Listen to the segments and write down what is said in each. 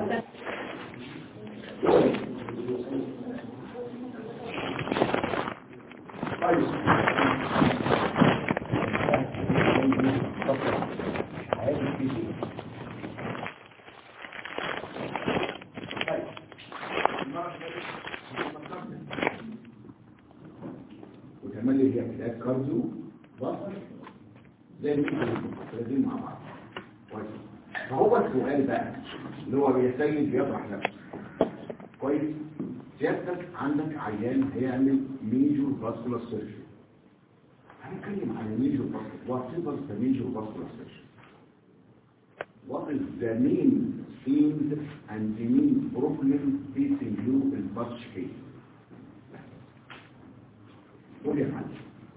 طيب طيب وكمان اللي هي بتاعت كارديو بصر زي ما انتوا لازم مع بعض كويس فهو السؤال بقى اللي هو بيسيد بيطرح نفسه كويس سيادتك عندك عيان هيعمل ميجور فاسكولار سيرجري هنتكلم عن الميجور فاسكولار وات ايفر ذا ميجور فاسكولار سيرجري What is the main themes and the main problem facing you in such case? قول يا معلم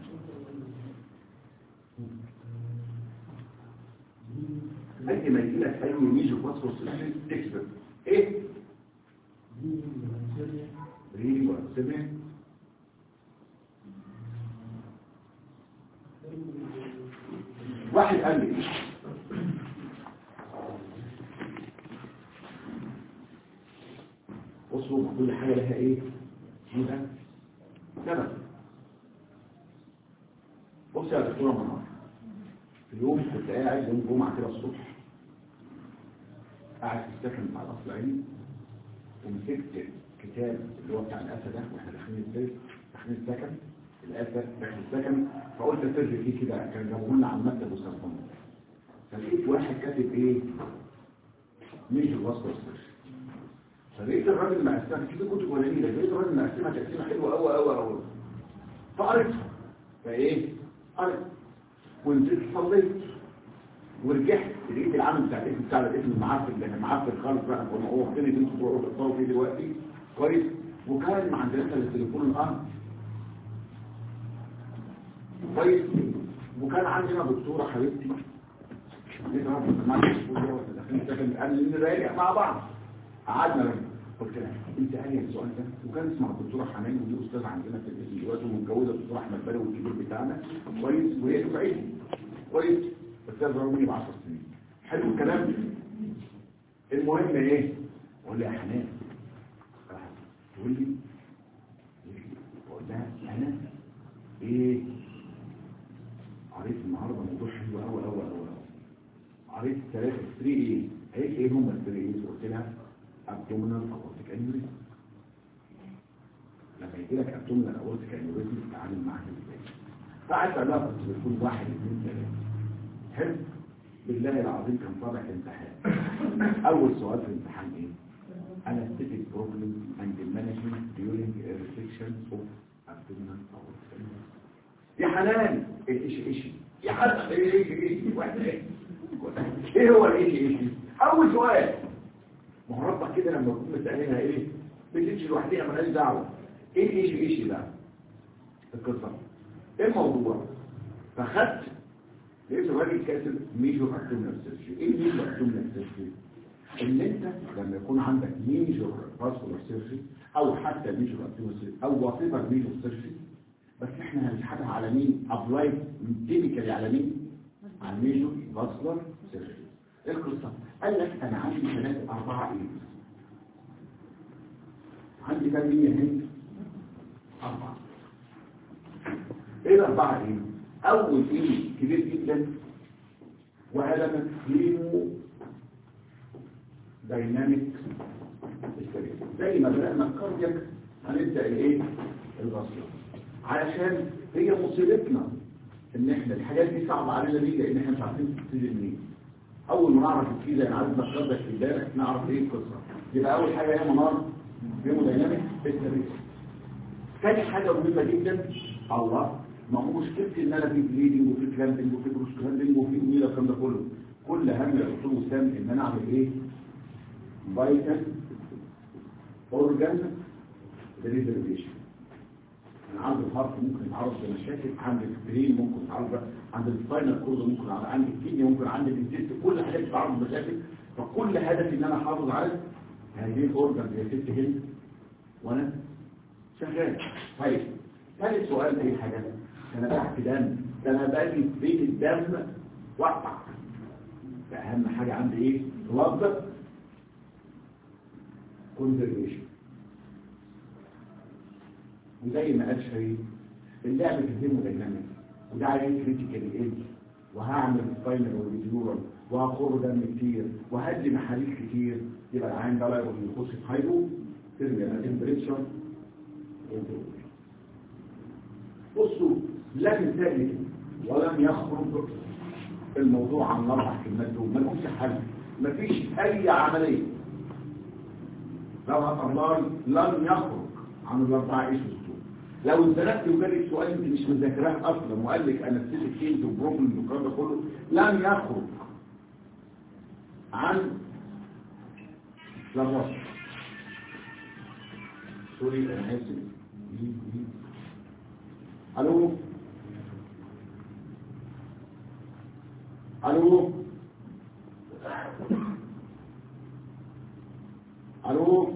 أي ما يجي لك أي ميجور فاسكولار سيرجري تكسب إيه؟ ريلي ولا سمع واحد قال لي بصوا ما كل حاجة لها ايه لها سبب بص يا دكتورة منار في يوم كنت قاعد يوم جمعة كده الصبح قاعد في السكن بتاع الأصل عيني ومسكت كتاب اللي هو بتاع الأسد ده واحنا داخلين البيت داخلين السكن الأسد داخل السكن فقلت اسجل فيه كده كان جابوه لنا على المكتب وسلطان فلقيت واحد كاتب ايه ميجر واسطة السيرش فلقيت الراجل مقسمها كده كتب ولا ايه لقيت الراجل مقسمها تقسيمه حلوه قوي قوي قوي فقريتها فايه قريت ونزلت صليت ورجعت لقيت العامل بتاع الاسم بتاع الاسم المعفن اللي كان معفن خالص بقى كنا هو فين اللي انتوا تروحوا تتصوروا فيه دلوقتي كويس وكان ما عندناش الا التليفون الارض كويس وكان عندنا دكتوره حبيبتي لقيت رابط معايا الدكتور ده واحنا داخلين سكن قال لي نراجع مع بعض قعدنا رجع قلت لها انت قال السؤال ده وكان اسمها الدكتوره حنان ودي استاذه عندنا في الاسم دلوقتي ومتجوزه الدكتور احمد بدوي الكبير بتاعنا كويس وهي دفعتي كويس استاذ رامي ب 10 سنين حلو الكلام المهم ايه اقول لها يا حنان راحت تقول لي اقول لها انا ايه قريت النهارده موضوع حلو قوي قوي قوي قريت ثلاثه 3 ايه قالت ايه هم ال 3 ايه قلت لها ابدومينال اورتيك انيوريزم لما يجي لك ابدومينال اورتيك انيوريزم تتعامل معاه ازاي فقعدت اقول لها بس بتكون واحد اثنين ثلاثه حلو بالله العظيم كان طالع امتحان اول سؤال في الامتحان ايه anesthetic problem and the management during a resection of abdominal aortic aneurysm يا حنان ايش ايش يا حنان ايش ايش ايش واحد ايه ايه هو الايش ايش اول سؤال ما هو ربك كده لما تكون مسألينها ايه بتمشي لوحدها مالهاش دعوه ايه ايش ايش بقى القصه ايه الموضوع فخدت لقيت الراجل كاتب ميجور ابدومينال سيرجري ايه ميجور ابدومينال سيرجري ان انت لما يكون عندك ميجور فاسكولار سيرجري او حتى ميجور ابدومينال سيرجري او وات ايفر ميجور سيرجري بس احنا هنسحبها على مين ابلايد تيبيكالي على مين على الميجور فاسكولار سيرجري ايه القصه قال لك انا عندي ثلاثه اربعه ايه عندي كام مية هند اربعه ايه الاربعه ايه اول ايه كبير جدا وعلامة كليمو دايناميك زي ما بدأنا الكاردياك هنبدأ الايه الغصب علشان هي مصيبتنا ان احنا الحاجات دي صعبة علينا ليه لان احنا مش عارفين تبتدي منين اول ما نعرف كده نعرف الكاردياك في البارح نعرف ايه القصة يبقى اول حاجة هي منار كليمو دايناميك التاريخ ثاني حاجة مهمة جدا الله ما هو مشكلتي ان انا في بليدنج وفي كلامبنج وفي بروس كلامبنج وفي ميلا الكلام ده كله كل هم يا دكتور وسام ان انا اعمل ايه فايتال اورجان ريزرفيشن انا عندي الهارت ممكن يتعرض لمشاكل عندي البرين ممكن يتعرض عند السباينال كورد ممكن يتعرض عندي الكيدني ممكن عندي الانتست كل حاجه بتتعرض لمشاكل فكل هدفي ان انا احافظ على هذه الاورجان يا ست هند وانا شغال طيب ثالث سؤال ايه حاجه انا تحت دم ده انا باجي في بيت الدم واقطع اهم حاجه عندي ايه لفظ كونزرفيشن وزي ما قال شريف اللعب في الهيموداينامكس وده عيان كريتيكال ايدج وهعمل سباينال والفيديورال وهخر دم كتير وهدي محاليل كتير يبقى العيان ده لا يروح يخش في هايبو ترجع تمبريتشر بصوا لكن ثابت ولم يخرج الموضوع عن الاربع كلمات دول ملوش حل مفيش اي عمليه لو هتطلعي لن يخرج عن الاربعه ايشوز دول لو انزلت وجالك سؤال انت مش مذاكراه اصلا وقال لك انا نسيت كيلز وبروبلم والكلام ده كله لن يخرج عن لمصر سوري انا اسف الو الو الو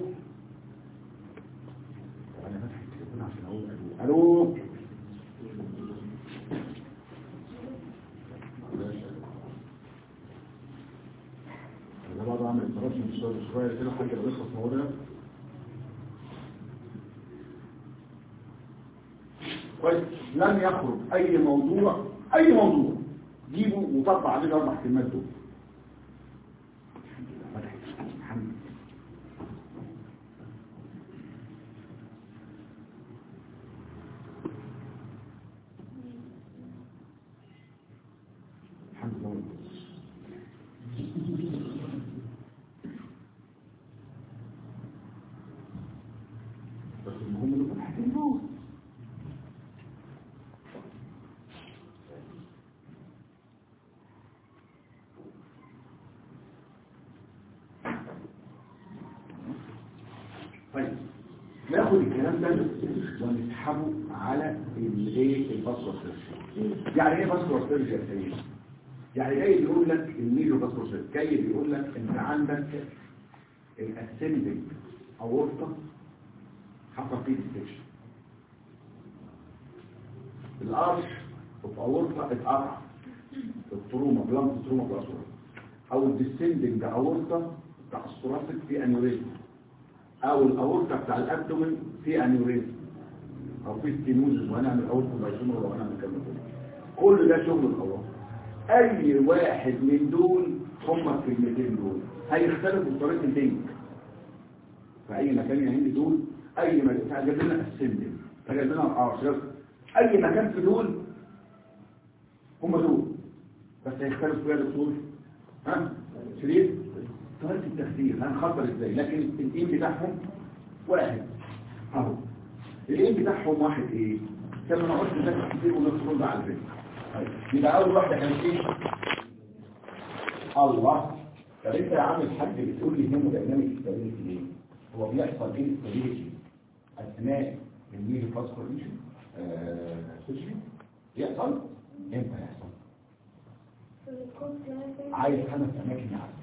انا فاتح التليفون عشان اقول الو الو انا بقعد اعمل اتصالات من شويه شويه كده حاجه بخلص موضوع كويس لن يخرج اي موضوع اي موضوع جيبه وطبع عليه الاربع كلمات دول الحمد لله الحمد لله بس المهم نكون حاجة طيب ناخد الكلام ده ونسحبه على الايه الباسورد سيرش يعني ايه باسورد سيرش يا سيدي يعني جاي بيقول لك الميجو باسورد سيرش جاي بيقول لك انت عندك الاسندنج اورطه حصل فيه ديستكشن الارش في اورطه اتقطع التروما بلانت تروما بلاسورا او الديسندنج اورطه بتاع الثوراسيك في انيوريزم او الاورطه بتاع الابدومين في انيوريزم او في ستينوزز وهنعمل اورطه بايسومر وهنعمل كلام ده كل ده شغل الاورطه اي واحد من دول هم الكلمتين دول هيختلفوا بطريقه اللينك في اي مكان يا هندي دول اي مكان جاب لنا السندل فجاب لنا الارش اي مكان في دول هم دول بس هيختلفوا فيها دكتور ها شريف طريقه التخدير هنخبر ازاي لكن الايم بتاعهم واحد اهو الايم بتاعهم واحد ايه كما انا قلت ده كتير ونفس ده على الفيديو طيب يبقى اول واحده كانت ايه الله طب انت يا عم الحاج بتقول لي هيمودايناميك ستابيليتي ليه هو بيحصل ايه ستابيليتي اثناء الميل فاسكوليشن سيرجري يحصل امتى يحصل عايز خمس اماكن يعني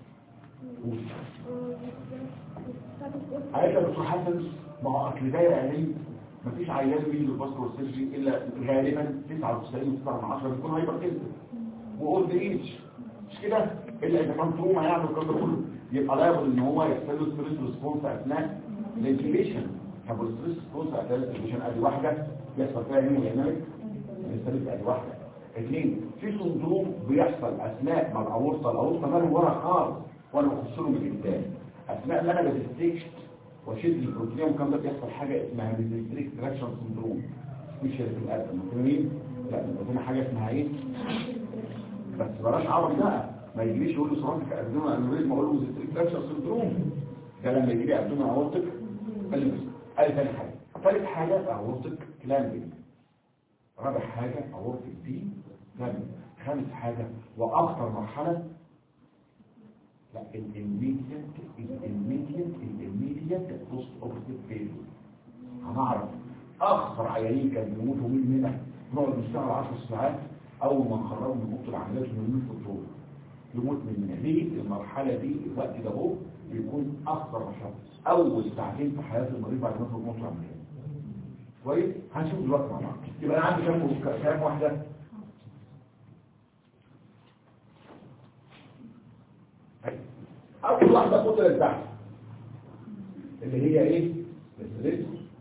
عايز يا دكتور حسن ما هو اصل ده يعني مفيش عيان بيجي الباسكولار سيرجري الا غالبا 99 و9 من 10 بيكون هايبر كده واولد ايج مش كده الا اذا كان تروما يعني والكلام ده كله يبقى لا ان هو يحصل له ستريس ريسبونس اثناء الانتيبيشن طب الستريس ريسبونس اثناء الانتيبيشن ادي واحده يحصل فيها هيمودايناميك الستريس ادي واحده اثنين في سندروم بيحصل اثناء ما الاورطه الاورطه ماله ورا خالص وانا بخش له من قدام اثناء ما انا بستكشف واشد البروتين والكلام ده بيحصل حاجه اسمها ميزنتريك تراكشن سندروم مش في القلب مفهومين لا بيبقى حاجه اسمها ايه بس بلاش عرض بقى ما يجيليش يقول لي صراحه ادونا انوريزم اقول له ميزنتريك تراكشن سندروم ده لما يجي لي ادونا اورتك قال ثاني حاجه ثالث حاجه اورتك كلامبنج رابع حاجه اورتك دي كلامبنج خامس حاجه واخطر مرحله لا الاميديت الاميديت الاميديت بوست اوبرتيف فيز هنعرف اخطر عيانين كانوا بيموتوا من هنا نقعد نشتغل 10 ساعات اول ما نخرجوا من اوضه العمليات من في الدور يموت من هنا ليه المرحله دي الوقت ده هو بيكون اخطر مرحله اول ساعتين في حياه المريض بعد ما يخرج من اوضه العمليات كويس هنشوف دلوقتي مع بعض يبقى انا عندي كام كام واحده أول واحدة قتلت تحت اللي هي ايه الريسك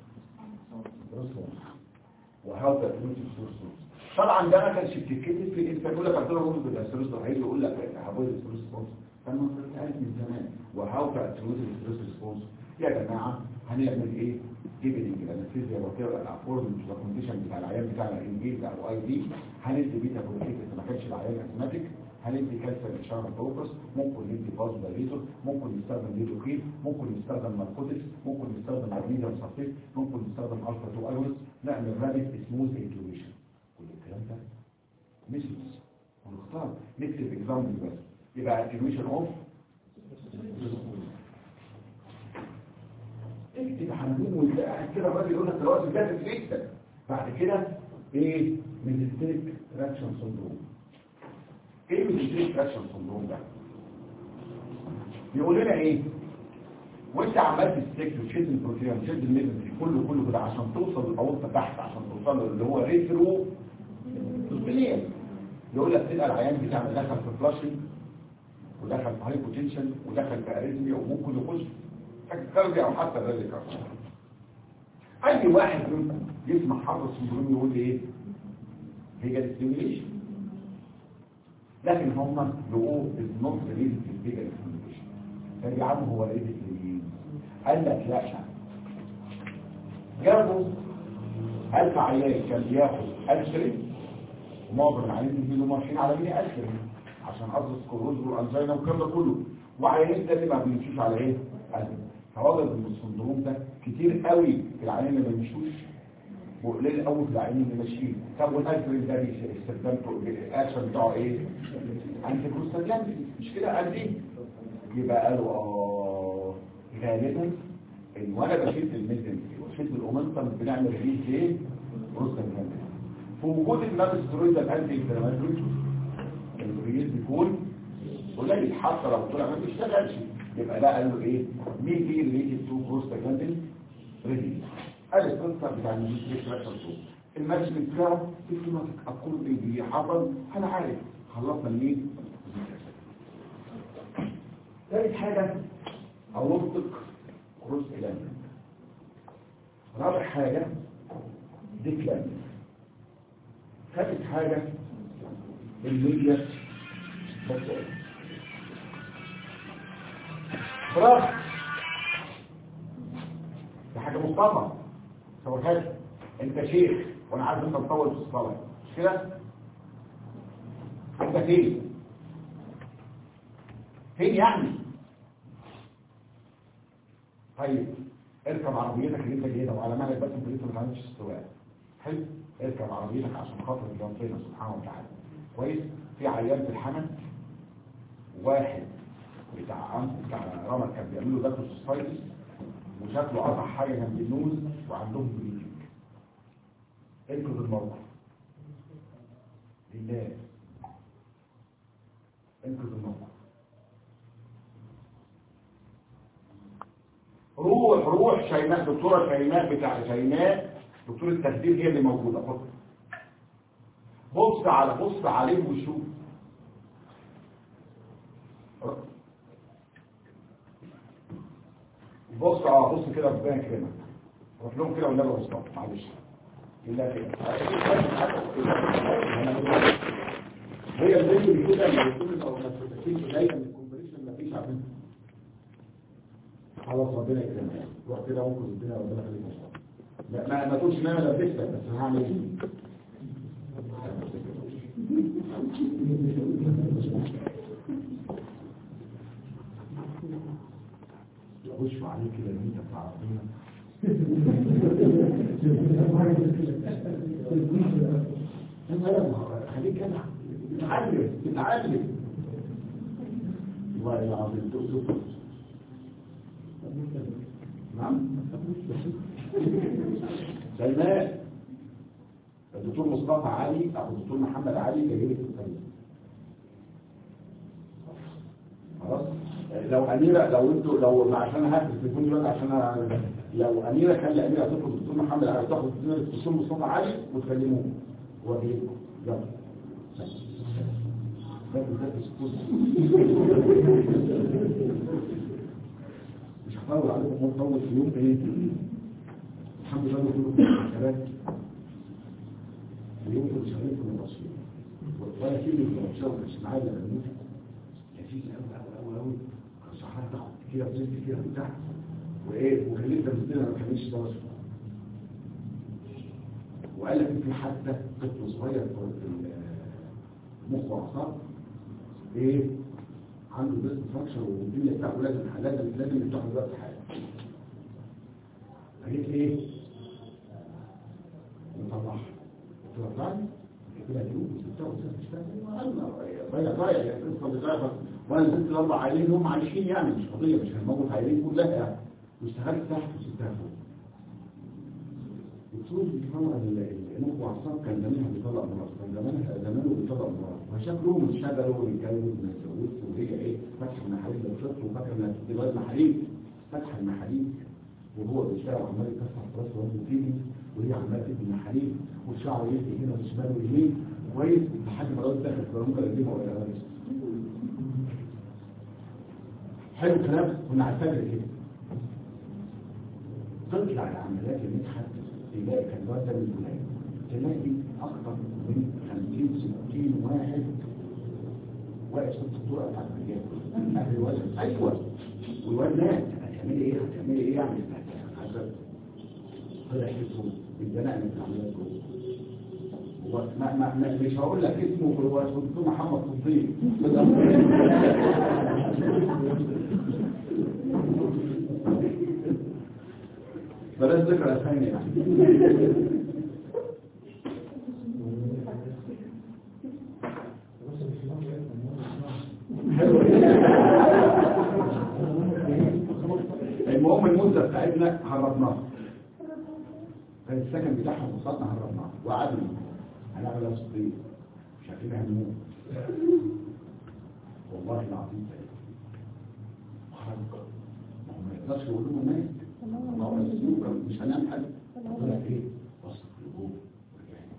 وهاو تكنيك السورس طبعا ده ما كانش بتتكتب في انت يقول لك عندنا رمز بالاسرس هيجي يقول لك هابويد الستريس ريسبونس كان اتقال من زمان وهاو تكنيك الستريس ريسبونس يا جماعه هنعمل ايه جيبنج الانستيزيا وكده الافورد مش الكونديشن بتاع العيان بتاعنا الانجيز او اي دي هندي بيتا بروتيك ما كانش العيان اسماتيك هندي كالسيوم اشاره بروبس ممكن ندي باز دايليتور ممكن نستخدم ليدوكين ممكن نستخدم ناركوتكس ممكن نستخدم مغنيسيوم سلفيت ممكن نستخدم الفا 2 ايونز نعمل رابيد سموث انتوبيشن كل الكلام ده ميثودز ونختار نكتب اكزامبل بس يبقى انتوبيشن اوف اكتب حنين وانت قاعد كده الراجل يقول لك دلوقتي جاهز جدا بعد كده ايه ميزنتريك تراكشن سندروم ايه ميزنتريك تراكشن سندروم ده بيقول لنا ايه وانت عمال تستيك وتشد البروتين وتشد الميزنتريك كله كله كده عشان توصل للاورطه تحت عشان توصل له اللي هو ريترو سوسبيليا يقول لك تلقى العيان بتاع دخل في فلاشنج ودخل في هاي بوتنشن ودخل في اريزميا وممكن يخش كارديا او حتى ذلك اي واحد منكم يسمع حرس سندروم يقول لي ايه هي الاستيميليشن لكن هم لقوه النص ريليز في الفيجا الاستيميليشن طب يا عم هو ايه الاستيميليشن قال لك لا جابوا ألف عيال كان بياخد أسرين ومعظم العيانين بيجوا ماشيين على مين أسرين عشان أصل السكروز والأنزينا والكلام ده كله وعيانين تاني ما بيمشوش على ايه؟ أسرين فوجد ان السندروم ده كتير قوي في العيانين اللي ما بيمشوش وقليل قوي في العيانين اللي ماشيين طب والاسبرين ده استخدامته الاكشن بتاعه ايه انتي بروستاجلاندين مش كده قال دي يبقى قالوا اه غالبا ان وانا بشيل الميزن وشيل الاومنتم بنعمل ريليز ايه بروستاجلاندين في وجود النابسترويد الانتي انفلاماتوري الريليز بيكون قليل حتى لو طلع ما بيشتغلش يبقى ده قال له ايه مين دي ريليتد تو بروستاجلاندين ريليز قال القصه بتاع الميزيك تراكشن الماتش بتاعه سيستماتيك اقول ايه اللي حصل انا عارف خلصنا منين ثالث حاجه اورطك كروس الاند رابع حاجه ديكلاند ثالث حاجه الميديا بطول فراغ دي حاجة مصطفى سويتهاش انت شيخ وانا عارف انت مطول في الصلاة مش كده انت فين فين يعني طيب اركب عربيتك اللي انت جايبها وعلى مالك بس انت لسه ما اتعلمتش السواقه حلو اركب عربيتك عشان خاطر ربنا سبحانه وتعالى كويس في عيان في الحمل واحد بتاع بتاع رمل كان بيعملوا ده في السوسايتي وشكله قطع حاجه جنب النوز وعندهم بريدنج انقذ الموقف لله انقذ الموقف روح روح شيماء دكتوره شيماء بتاع شيماء دكتوره التخدير هي اللي موجوده خد بص على بص عليه وشوف بص اه بص كده ربنا يكرمك روح لهم كده والنبي مصطفى معلش الا كده هي الفيديو كده اللي بيكون او مسؤولين دايما الكومبريشن مفيش عارفين خلاص ربنا يكرمك روح كده ممكن الدنيا ربنا يخليك مصطفى لا ما ما تقولش ان انا لبستك بس هعمل ايه يخش عليك كده ان انت بتاع ربنا خليك انا اتعلم اتعلم والله العظيم تقصد نعم سلمان الدكتور مصطفى علي او الدكتور محمد علي جاي لك خلاص لو اميره لو انتوا لو عشان هات التليفون دلوقتي عشان أنا لو اميره خلي اميره تطلب الدكتور محمد علي تاخد الدكتور مصطفى علي وتكلموه هو جايلكم يلا مش هحاول عليكم مرة في يوم ايه الحمد لله كلكم شباب اليوم كنت شغال في المنصورة وانا كلمة في المنصورة مش معايا لما نموت لذيذ قوي قوي قوي قوي كان صحراء تاخد كده وزيت كده من تحت وايه وخليتها مدينة ما كانش درس وقال لك في حتى طفل صغير في المخ واعصاب ايه عنده بس فانكشن والدنيا بتاعته لازم لازم لازم يفتحوا دلوقتي حاجه قالت ايه نطلعها تطلعني كده اليوم بتاعه بتشتغل ضيع ضيع يعني القصه بتاعتها وانا نزلت الاربع عائلين هم عايشين يعني مش قضيه مش هنموت عائلين كلها يعني واشتغلت تحت وسبتها فوق الدكتور بيطلع المخ واعصاب كان زمانها بيطلع امراض كان زمانها زمانه بيطلع امراض فشكلهم اشتغلوا ويتجوزوا وما يتجوزوا وهي ايه فتح المحاليل لو شفت وفاكر انها تبقى المحاليل فتح المحاليل وهو بيشتغل عمال يكسر في راسه وزنه تيجي وهي عماله تدي المحاليل والشعر يدي هنا وشمال ويمين كويس لحد ما الراجل دخل في رمضان القديمه ولا لا حلو الكلام كنا عارفين كده تطلع العمليات اللي نجحت تلاقي كان الواد ده من الولاية تلاقي أكثر من 50 60 واحد واقف في الطرق بتاعت الرجال أهل الوزن أيوه والواد مات هتعملي إيه؟ هتعملي إيه يعني؟ حسب طلع اسمه البناء من العمليات جوه ما ما ما مش هقول لك اسمه هو دكتور محمد صديق بلاش ذكر اسامي يعني المهم المدة بتاعتنا هربناها كان السكن بتاعهم وصلنا هربناها وقعدنا هنعمل اسطير مش عارفين هنموت والله العظيم خرج ما هو ما يقدرش يقول لهم مات الله يسلمك مش هنعمل حاجه طلع ايه بص لجوه ورجعنا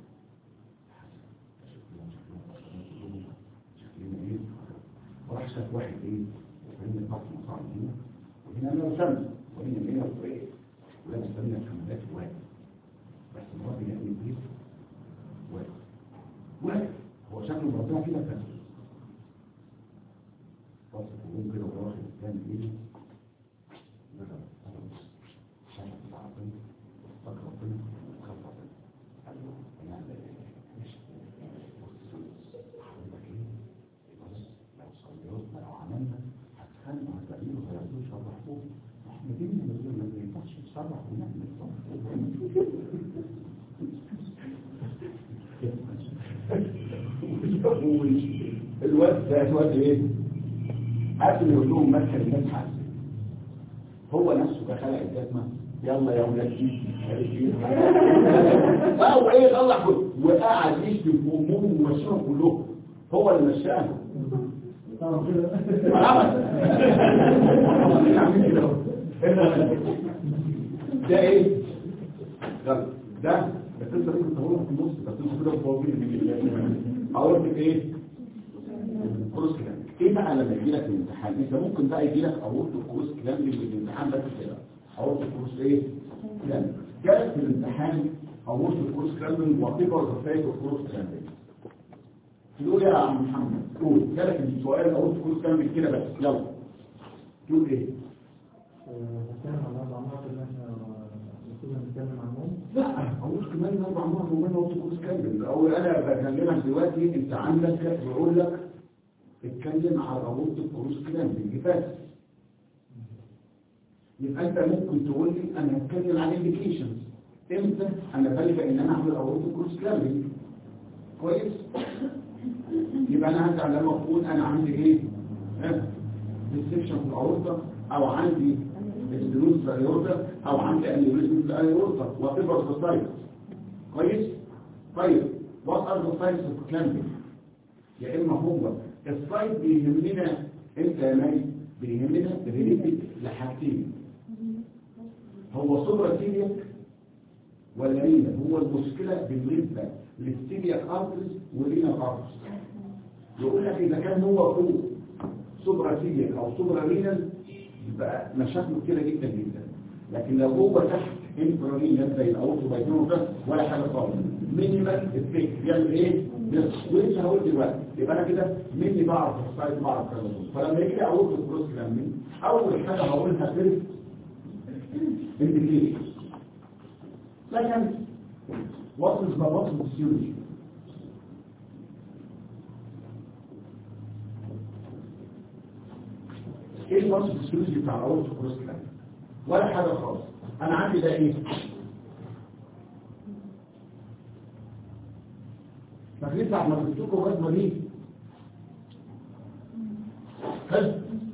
شكلنا ايه وراح شاف واحد ايه وهنا البحر مصعب هنا وهنا انا وشمس وهنا هنا وايه ولابس لنا الحملات واقف بس الراجل يعني ايه واقف واقف هو شكله ربنا كده بس بص يقوم كده وراح كان ايه الواد ده الواد ايه قبل يقول لهم مدخل الناس حاسس هو نفسه ده خلق الجزمه يلا يا ولاد دي بقى ايه غلط وقعد يشتم في امهم ومشيهم كلهم هو اللي مشاهم ده ايه ده ده بس انت ممكن تقولها في النص بس انت كده فوقين اقول لك ايه كروس كلام ايه بقى لما يجي لك الامتحان انت ممكن بقى يجي لك اورط كروس كلام في الامتحان بس كده اورط كروس ايه كلام جالك في الامتحان اورط كروس كلام وقيفه وصفيه كروس كلام تقول يا عم محمد قول جالك السؤال اورط كروس كلام كده بس يلا تقول ايه نتكلم عن أربع مرات اللي احنا كنا بنتكلم عنهم لا اقول كمان اربع مرات ومن اورط كروس كلام اول انا بكلمك دلوقتي انت عندك بيقول لك اتكلم على اورط كروس كلام بالجفاف يبقى انت ممكن تقول لي انا هتكلم عن انديكيشنز امتى انا بلجأ ان انا اعمل اورط كروس كلام كويس يبقى انا هرجع لما اقول انا عندي ايه ديسكشن في الاورطه او عندي الدروس في الاورطه او عندي انيوريزم في الاورطه وتبقى سوسايتي كويس طيب وات ار ذا ساينس اوف كلامبينج يا اما هو السايت بيهمنا انت يا مالي بيهمنا ريليتد لحاجتين هو صبرة سيليك ولا رينا هو المشكلة بالنسبة للسيليك ارترز ورينا ارترز يقول لك اذا كان هو فوق صبرة سيليك او صبرة رينال بقى مشاكله كتيره جدا جدا لكن لو هو تحت انفرامين زي الاوتو بايتون ده ولا حاجه خالص مينيمال افكت بيعمل ايه؟ وانت هقول دلوقتي يبقى انا كده مني بعرف اختار بعرف كذا فلما يجي اقول في الكروس كلامي اول حاجه هقولها فيرست انديكيشن second what is the what is theory ايه الوصف السيولوجي بتاع الاول في الكروس كلام ولا حاجه خالص انا عندي ده ايه فاكرين ساعه ما قلت لكم الرسمه دي حلو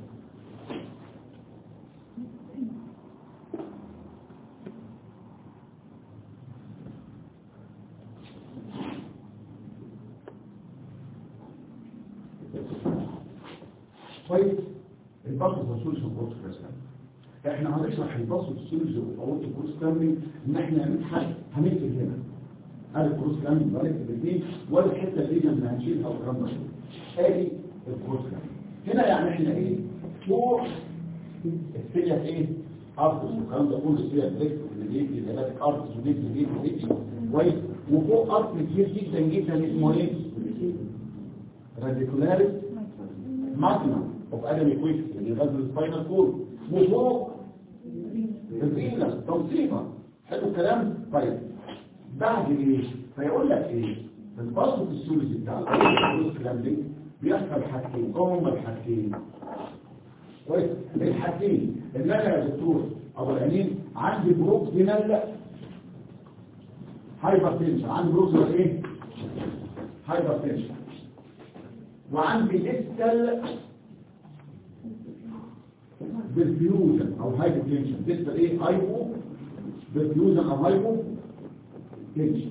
طيب الباص الوصول في الكورس كريستال احنا هنشرح الباص الوصول في اول الكورس كامل ان احنا هنضحك هنكتب هنا هذا الكورس كامل ونكتب الاثنين ولا الحته اللي اللي هنشيلها والكلام ده ادي الكورس كامل هنا يعني احنا ايه فوق السيليا ايه ارتس والكلام ده كله السيليا بريكس والليجيت الهيباتيك ارتس وديك وديك وديك كويس وفوق ارتس كتير جدا جدا اسمه ايه راديكولاريس ماجنا اوف ادم كويك اللي غزل السباينال كورد وفوق الفينا توصيفه حلو الكلام طيب بعد ايه فيقول لك ايه الباسط السولوجي بتاع الكلام دي بيحصل حاجتين هم الحاجتين كويس الحاجتين ان انا يا دكتور ابو العينين عندي بروكسينال هايبر تنشن عندي بروكسينال ايه هايبر تنشن وعندي ديستال بالفيوجن او هايبوتنشن ديستال ايه هايبو بالفيوجن او هايبو تنشن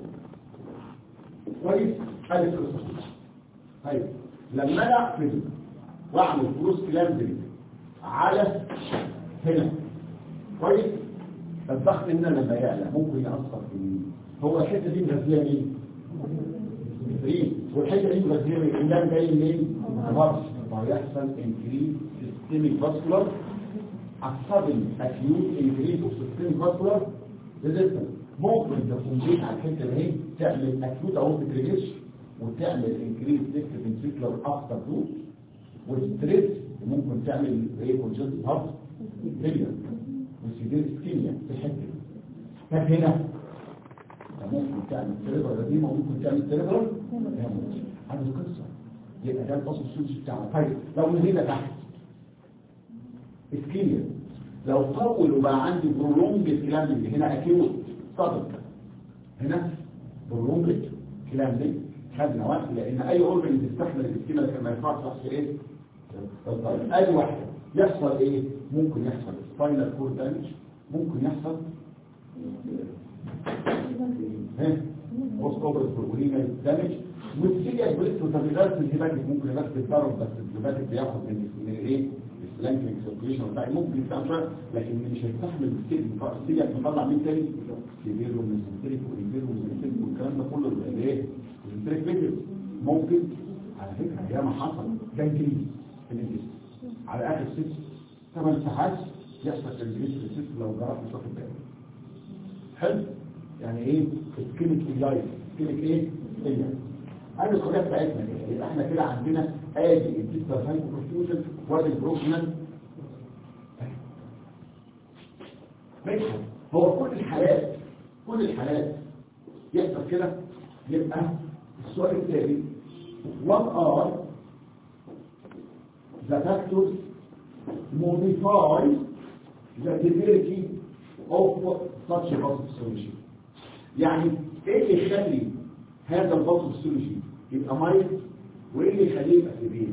كويس ادي القصه طيب لما انا اقفل واعمل فلوس كلاندري على هنا كويس الضغط ان لما يعلى ممكن يأثر في مين هو الحته دي مغذيه مين مين والحته دي مغذيه مين الدم جاي منين الرأس فيحصل انكريز سيستميك فاسكولار السبن اكيوت انكريز اوف سيستميك فاسكولار ريزيستنس ممكن تكون جيت على الحته اللي هي تعمل اكيوت او تكريش وتعمل انكريز ليفت فنتريكولار افتر دوز والستريس ممكن تعمل ايه كونجنت هارت فيلير وسيفير اسكيميا في الحته دي طب هنا ممكن تعمل سيريبرال اديما وممكن تعمل سيريبرال هذه القصه يبقى ده الفصل السودسي بتاعنا طيب لو نزلنا تحت اسكيميا لو طول وبقى عندي برولونج كلامنج هنا اكيوت صدق هنا برولونج كلامنج خدنا وقت لان اي اورجن بتستحمل الاسكيميا لكن ما ينفعش يحصل ايه طيب اي واحده يحصل ايه ممكن يحصل سباينال كورد دامج ممكن يحصل ها بوست اوبرت بروبليما دامج والسيليا بريست وتغييرات في الهيباتيك ممكن يبقى الضرب بس الهيباتيك بياخد من من الايه السلانكينج سيركيشن بتاعي ممكن يستعمل لكن مش هيستحمل السيليا بيطلع مين تاني سيفيرو ميزنتريك وانفيرو ميزنتريك والكلام ده كله الايه الميزنتريك فيديو ممكن على فكره ياما حصل جنجريز في الجسم على اخر ست ثمان ساعات يحصل جنجريز في الجسم لو جرى في صف الدم حلو يعني ايه سكينك لايف سكينك ايه سكينك هذه الخلاف بتاعتنا ايه يبقى احنا كده عندنا ادي الديستال هايبوكونفيوجن وادي البروكسيمال ماشي هو كل الحالات كل الحالات يحصل كده يبقى السؤال التالي what are the factors modify the severity of such a positive solution يعني ايه اللي يخلي هذا البطل السولوجي يبقى مايل وايه اللي يخليه يبقى سيفير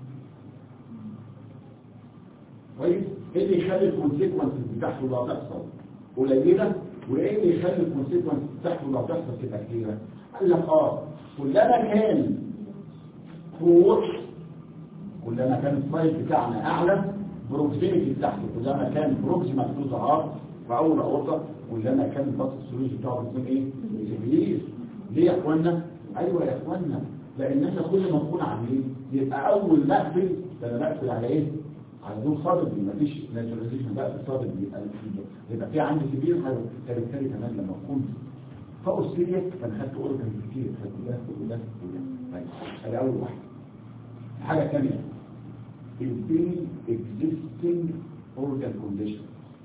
كويس ايه اللي يخلي الكونسيكونس بتاعته لو تحصل قليله وايه اللي يخلي الكونسيكونس بتاعته لو تحصل تبقى كتيره قال لك اه كلما كان فوق كلما كان السايز بتاعنا اعلى بروكسيميتي بتاعته كلما كان بروكسيمال تو ذا هارت في اول اورطه كلما كان البطل السولوجي بتاعه بيكون ايه سيفير ليه يا اخوانا ايوه يا اخوانا لان احنا كل ما نكون عاملين يبقى اول مقفل ده انا مقفل على ايه على دول صادق دي مفيش ناتشوراليزيشن بقى في صادق دي يبقى في عندي كبير فبالتالي كمان لما اكون فوق سيريس فانا خدت اورجن كتير خدت ده وده وده طيب ادي اول واحده الحاجه الثانيه البين existing organ condition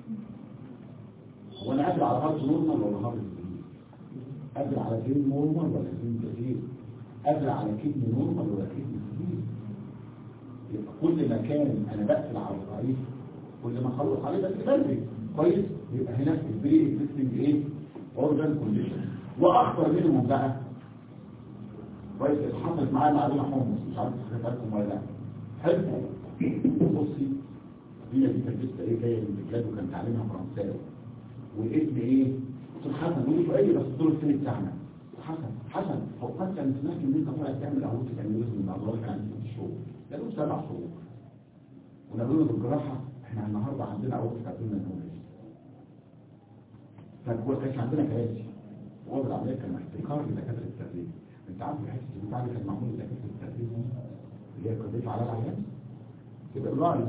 هو انا قادر على هارت نورمال ولا هارت ديزيز قادر على فين نورمال ولا فين ديزيز قادر على كدني نورمال ولا كدني ديزيز يبقى كل ما كان انا بقفل على الضعيف كل ما اخلص عليه بس بدري كويس يبقى هنا البري اكزيستنج ايه اورجان كونديشن واخطر منهم بقى كويس اللي حصلت معايا معلومه حمص مش عارف تخيل لكم ولا لا حلو بصي هي دي كانت لسه ايه جايه من بلاد وكان تعليمها فرنساوي والاسم ايه قلت له حسن بيقول له ايه بس الدور الثاني بتاعنا حسن حسن هو قد كان سمعت ان انت طالع تعمل اهوت الانيوريزم من الاضرار كان عندي ست شهور ده له سبع شهور ونقول له بالجراحه احنا النهارده عندنا اهوت تعملنا الانيوريزم فهو كانش عندنا كراسي هو العمليه كان احتكار لدكاتره التدريب انت عارف الحته البتاع اللي كان معمول لدكاتره التدريب اللي هي كانت على العيان يبقى الله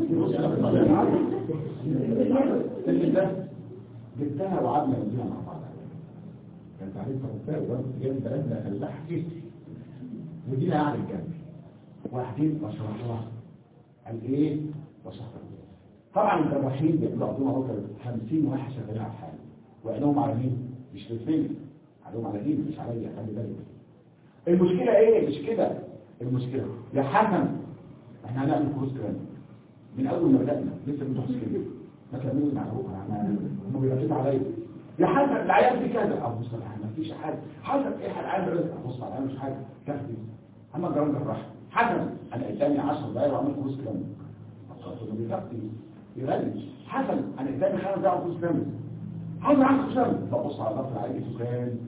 اللي ده جبتها وقعدنا نديها مع بعض كان تعريف فرنساوي وانا كنت جايب بلدنا فلاح جسمي ودي قاعد جنبي واحدين بشرح لها قال ايه بشرح لها طبعا الجراحين بيعملوا عندهم اهو 50 واحد شغالين على الحاله وعينهم على مين مش للفيلم عليهم على مين مش عليا خلي بالك المشكله ايه مش كده المشكله يا حسن احنا هنعمل كروس كرام من اول ما بدانا لسه بنروح سكيل ما تعملوا معروفه انا هم بيركزوا عليا يا حسن العيال دي كذا ابص ما فيش حاجه حسن ايه العيال رزق ابص على مش حاجه كافي اما جرام جراح حسن انا قدامي 10 دقايق واعمل كروس كرام ما بيكفي يغني حسن انا قدامي خمس دقايق كروس كرام حسن عندك كروس كرام ببص على ضغط العيال سكان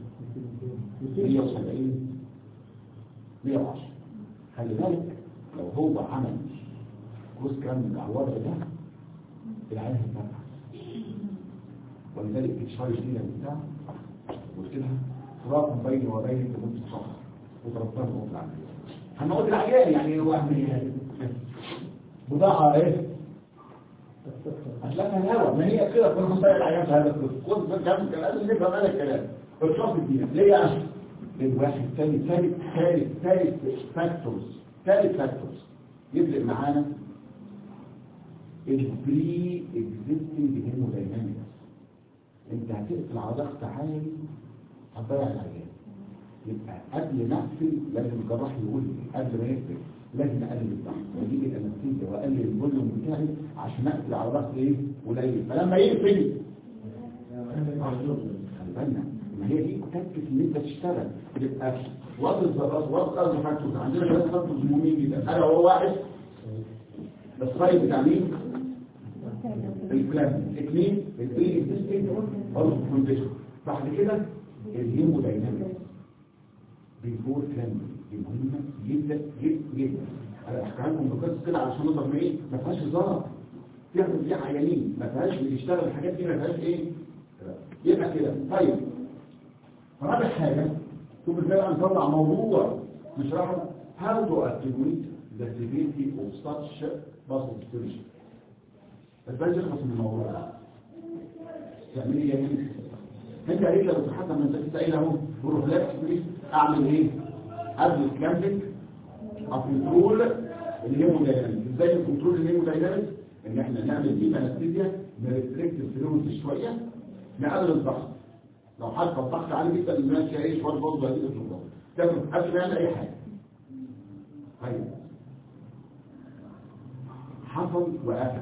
170 110 خلي بالك لو هو عمل كروس كرام على الوضع ده العين هتفتح ولذلك الشاي جديدة بتاع قلت لها فراق بيني وبينك لمدة شهر وضربتها في العملية هنقول العيان يعني هو بضاعة ايه؟ هتلاقيها الهوا ما هي كده كل ما العيان في هذا الكورس كل كم كان لازم نفهم هذا الكلام الشخص الدين ليه عشان الواحد ثاني ثالث ثالث ثالث فاكتورز ثالث فاكتورز يفرق معانا البري اكزيستنج هيموداينامكس انت هتقفل على ضغط عالي هتضيع العيان يبقى قبل ما اقفل لازم الجراح يقول لي قبل ما يقفل لازم اقلل الضغط واجيب الانستيزيا واقلل الفوليوم بتاعي عشان اقفل على ضغط ايه قليل فلما يقفل خلي بالنا ما هي دي تكتف ان انت تشتغل يبقى وضع الذرات وضع ارض فاكتورز عندنا ثلاث فاكتورز مهمين جدا انا هو واحد السلايد بتاع مين البلان اثنين البري اكزيستنج اورجو كونديشن بعد كده الهيموداينامكس بيفور كلام دي مهمه جدا جدا جدا انا بحكي لكم بقصه كده علشان نقدر ايه ما فيهاش هزار فيها فيها عيانين ما فيهاش اللي يشتغل الحاجات دي ما فيهاش ايه يبقى كده طيب رابع حاجه شوف ازاي بقى نطلع موضوع نشرحه how to attribute the severity of such muscle distortion ازاي تخلص من الموضوع ده تعملي ايه يعني انت قالت لو تحدى من انت قايل اهو بروفلاكس بليز اعمل ايه قبل الكامبينج كنترول الهيموداينامكس ازاي الكنترول الهيموداينامكس ان احنا نعمل دي انستيزيا نريستريكت الفلويد شويه نقلل الضغط لو حد الضغط عالي جدا الناس يعيش شويه برضه هتيجي تضغط تاخد قبل ما يعمل اي حاجه طيب حصل وقفل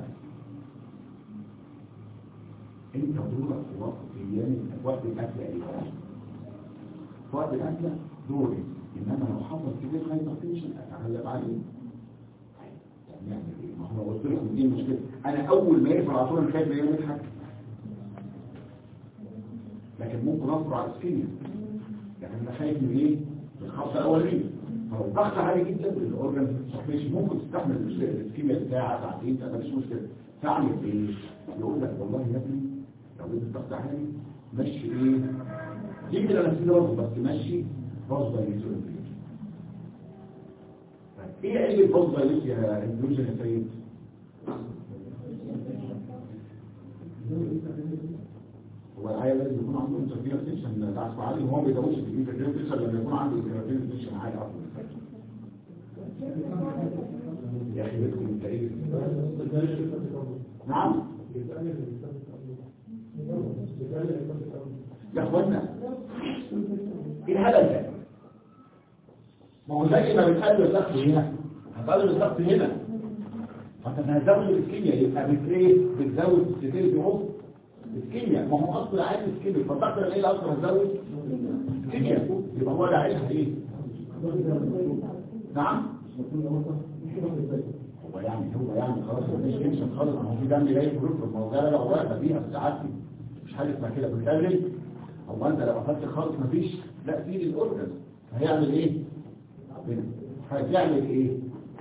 انت دورك في وقت ايام وقت الاكل ايه في وقت الاكل دوري انما لو حصل كبير هايبرتنشن اتغلب عليه يعني نعمل ايه ما هو قلت لكم دي المشكله انا اول ما يقفل على طول انا خايف يعمل حاجه لكن ممكن اصبر على السكينيا لكن انا خايف من ايه من الخبطه الاوليه فلو الضغط عالي جدا الاورجن مش ممكن تستحمل السكيميا بتاعها ساعتين ثلاثه مش مشكله تعمل ايه يقول لك والله يا ابني لو انت الضغط عالي مشي ايه دي كده نفسي برضه بس مشي باص بايليزو ايه عيب الباص بايليزو يا اندروجين يا سيد يكون عنده انترفير تنشن ضعف عالي وهو ما بيدوش في الانترفير تنشن لما يكون عنده انترفير تنشن عالي اصلا يا اخي بدكم انت ايه نعم يا اخوانا ايه الهبل ده ما هو زي ما بتقلل الضغط هنا هتقلل الضغط هنا فانت هتزود الكيمياء يبقى بتريد بتزود الستيل اهو الكيمياء ما هو اصل عايز الكيمياء فالضغط ايه اللي اصلا هتزود الكيمياء يبقى هو اللي عايزها ايه نعم هو يعني هو يعني خلاص مفيش تنشن خالص ما هو في دم جاي في الركب ما هو ده لو واقفه فيها في ساعات مش حاجه اسمها كده بتقلل هو انت لو قفلت خالص مفيش لا في الاورجن هيعمل ايه هيعمل ايه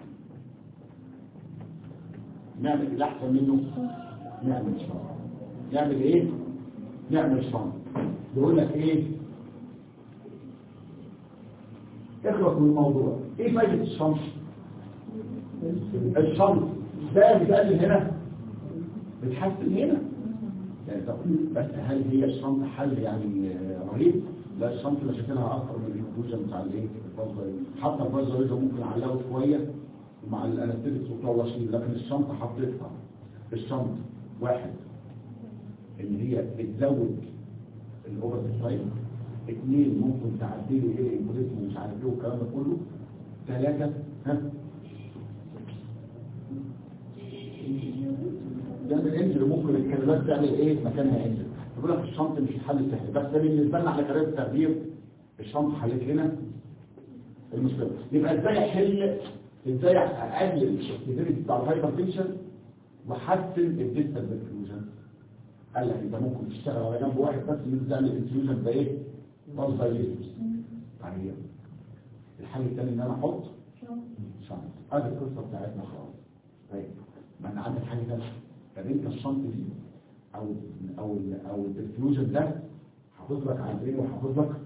نعمل اللي احسن منه نعمل شنط نعمل ايه نعمل شنط يقول لك ايه اخلص من الموضوع ايه فايدة الشنط الشنط ده بتقلل هنا بتحسن هنا يعني طب بس هل هي الشنط حل يعني رهيب لا الشنط مشاكلها اكتر من الانكلوجن بتاع الايه الفازولين حتى الفازولين ممكن نعلقه شويه مع الانستيتكس والتواشير لكن الشنطه حطيتها الشنط واحد ان هي بتزود الاوفر سايد اثنين ممكن تعدلوا ايه الالجوريزم ومش عارف ايه والكلام ده كله ثلاثه ها ده من انجل ممكن الكلمات تعمل ايه مكانها انجل بقول لك الشنط مش الحل السهل بس ده بالنسبه لنا على كلام التغيير الشنط حلت لنا المشكله يبقى ازاي احل ازاي اقلل السيفيريتي بتاع الهايبرتنشن واحسن الديستال بالفيوجن قال لك انت ممكن تشتغل على جنب واحد بس اللي تعمل الفيوجن ده ايه مصدر يسوس طيب الحل الثاني ان انا احط شنط ادي القصه بتاعتنا خلاص طيب ما انا عندي حاجه ثانيه طب انت الشنط دي او او او الديفيوجن ده حافظ لك على ايه وحافظ لك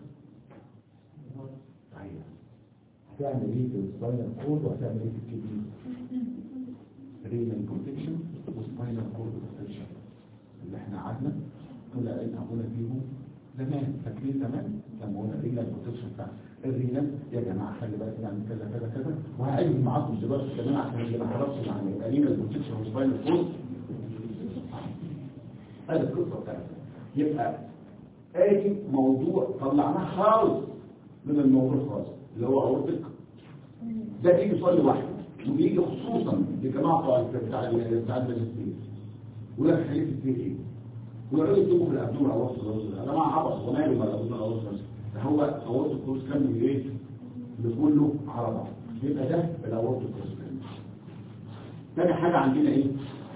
طيب هتعمل ايه في السباينال كورد وهتعمل ايه في الكدني رينال بروتكشن وسباينال كورد بروتكشن اللي احنا قعدنا طلع قلنا قلنا فيهم زمان فاكرين زمان لما قلنا رينال بروتكشن بتاع الرينال يا جماعه خلي بالك نعمل كذا كذا كذا وهعيد معاكم دلوقتي كمان عشان اللي ما خرجش يعني يبقى رينال بروتكشن وسباينال كورد هذه القصه بتاعتنا يبقى ادي موضوع طلعناه خالص من الموضوع خالص اللي هو اورتك ده بيجي صلي واحد وبيجي خصوصا لجماعه بتاع بتاع بتاع الماجستير ولا خليك في ايه ويقعدوا يكتبوا في الابدون او وسط الرجل يا جماعه عبط وماله ما الابدون او وسط الرجل ده هو اورت الكروس كان من ايه لكله على بعض يبقى ده الاورت الكروس كان تاني حاجه عندنا ايه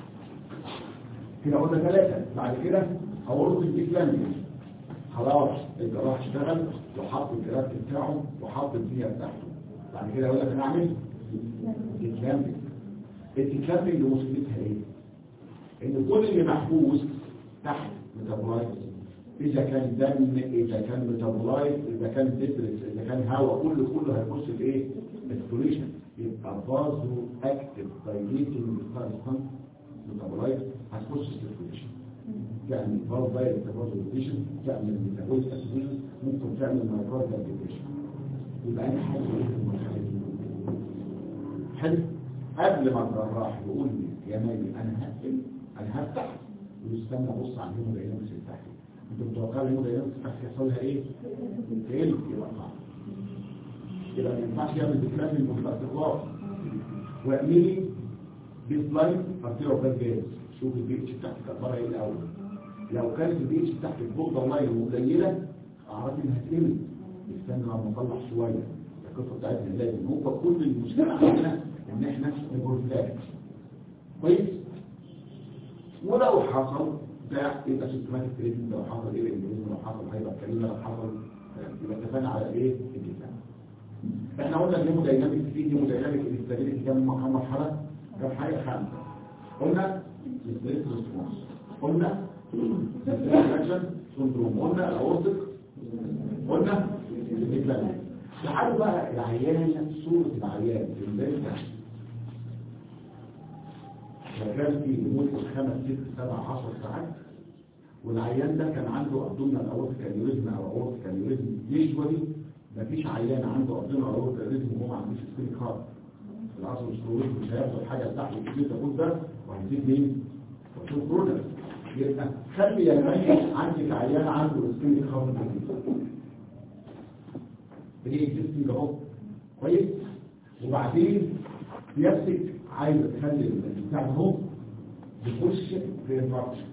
كده قلنا ثلاثه بعد كده اورت الديكلامي خلاص الجراح اشتغل وحط الجراف بتاعه وحط الفيها بتاعته بعد كده يقول لك انا اعمل التكلامي التكلامي اللي مشكلتها ايه ان كل اللي محبوس تحت ميتابولايت اذا كان دم اذا كان ميتابولايت اذا كان تترس اذا كان هواء كله كله هيخش في ايه السوليشن يبقى فازو اكتف دايليتنج ميتابولايت هتخش في السوليشن تعمل فاز دايركت فازوليشن تعمل ميتابوليك اسيدوز ممكن تعمل مايكروبيال ديبريشن يبقى انا حاجه ايه في المرحله دي حلو قبل ما الجراح يقول لي يا مالي انا هقفل انا هفتح ويستنى ابص على الهيموداينامكس اللي تحت انت متوقع الهيموداينامكس تحت يحصل لها ايه؟ تقل يبقى صعب يبقى ما ينفعش يعمل ديكلامين بالاطلاق واعملي بيسلاين ارتيرو جاز شوف البي اتش بتاعتك اخبارها ايه الاول لو كانت البي اتش بتاعتك بوردر لاين قليله اعرفي انها تقل استنى لما نطلع شويه القصه بتاعتنا لازم هو كل المشكله عندنا ان احنا نبروفلاكت كويس ولو حصل ده يبقى سيستماتيك تريتمنت لو حصل ايه الانجليزي لو حصل هيبقى كريمه لو حصل يبقى اتفقنا على ايه الدفاع احنا قلنا الهيمودايناميك في هيمودايناميك الاستابيليتي كام كام مرحله كام حاجه خمسه قلنا الستريس ريسبونس قلنا الرياكشن سندروم قلنا الاورتك قلنا الديكلامين لحد بقى العيان صورة العيان في البيت شغال فيه لمدة خمس ست سبع عشر ساعات والعيان ده كان عنده ابدومينال اورتيك انيوريزم او اورتيك انيوريزم يشولي مفيش عيان عنده ابدومينال اورتيك انيوريزم وهو ما عندوش سكين هارت العصب السكروز مش هياخد الحاجه بتاعته الكبير ده ده وهيزيد مين؟ وشوف برودكت يبقى خلي يميز عندك عيان عنده سكين هارت دي اكزيستنج اهو كويس وبعدين سيادتك عايز تخلي البتاع ده اهو يخش في الفرش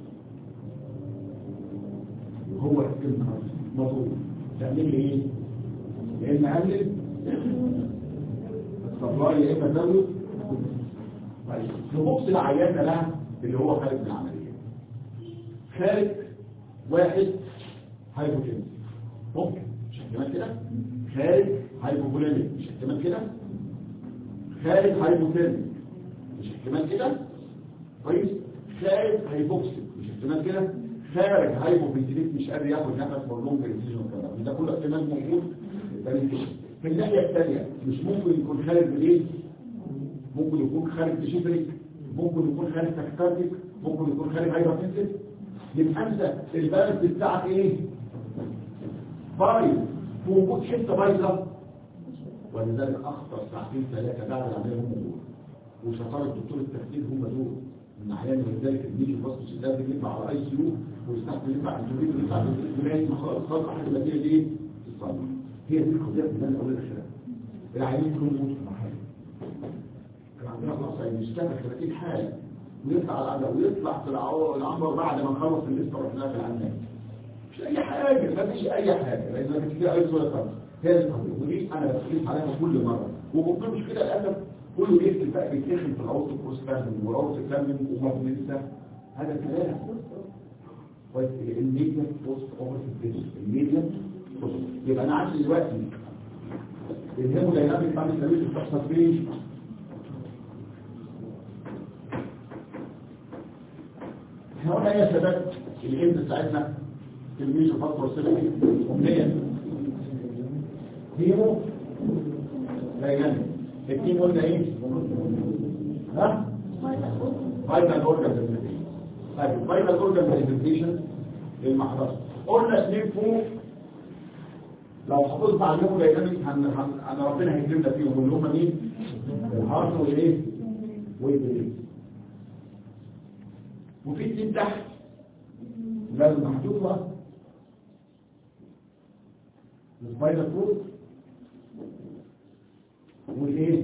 وهو السكين هارت مطلوب تعمل لي ايه؟ يا اما اقلل الصبايا يا اما ازود طيب نبص العيان ده بقى اللي هو خارج من العمليه خارج واحد هايبوتنس ممكن مش احتمال كده خارج هايبوفوليميك مش احتمال كده خارج هايبوثيرميك مش احتمال كده كويس خارج هايبوكسيك مش احتمال كده خارج هايبوفنتيليت مش قادر ياخد نفس برلونج انسيجن والكلام ده كله احتمال موجود في الناحيه الثانيه مش ممكن يكون خارج بايه ممكن يكون خارج بشفرك ممكن يكون خارج تكتاتيك ممكن يكون خارج هايبوثيرميك يبقى انت البالانس بتاعك ايه بايظ في وجود حته بايظه ولذلك اخطر ساعتين ثلاثه بعد العمليه هم دول وشطاره دكتور التخدير هم دول من احيانا لذلك الميجي الباسكس لازم يطلع على اي سي يو ويستحمل يطلع على الجمهوريه ويطلع لغايه ما خلاص خلاص حاجه النتيجه دي تصلح هي دي القضيه اللي انا اقول لك العيانين كلهم موتوا في محل كان عندنا خلاص يشتغل 30 حاله ويطلع على العمل ويطلع في العو- العنبر بعد ما نخلص الليسته ورحنا في العناب مش اي حاجه ما فيش اي حاجه لان انا كتير اي صوره خالص هي دي القضيه ودي انا بتكلم عليها كل مره وممكن مش كده للاسف كله بيكتب بقى بيتخن في العروض البروستاندم والعروض الكلام وما بننسى هذا الكلام كويس الميديا بوست اوفر الميديا بوست يبقى انا عارف دلوقتي الهيمودايناميك بعد التمرين بتحصل فين احنا قلنا ايه يا شباب الهند بتاعتنا في الميجو فاكتور سيلفي امنيه هيمو دايناميك التيم قلنا ايه ها فايتال اورجان برزنتيشن طيب فايتال اورجان برزنتيشن للمحرص قلنا اثنين فوق لو حافظت عليهم دايناميك هن هن هن ربنا هيكرمنا فيهم اللي هم مين الهارت والايه والبريد وفي اتنين تحت لازم محطوطه السبايدر فود والايه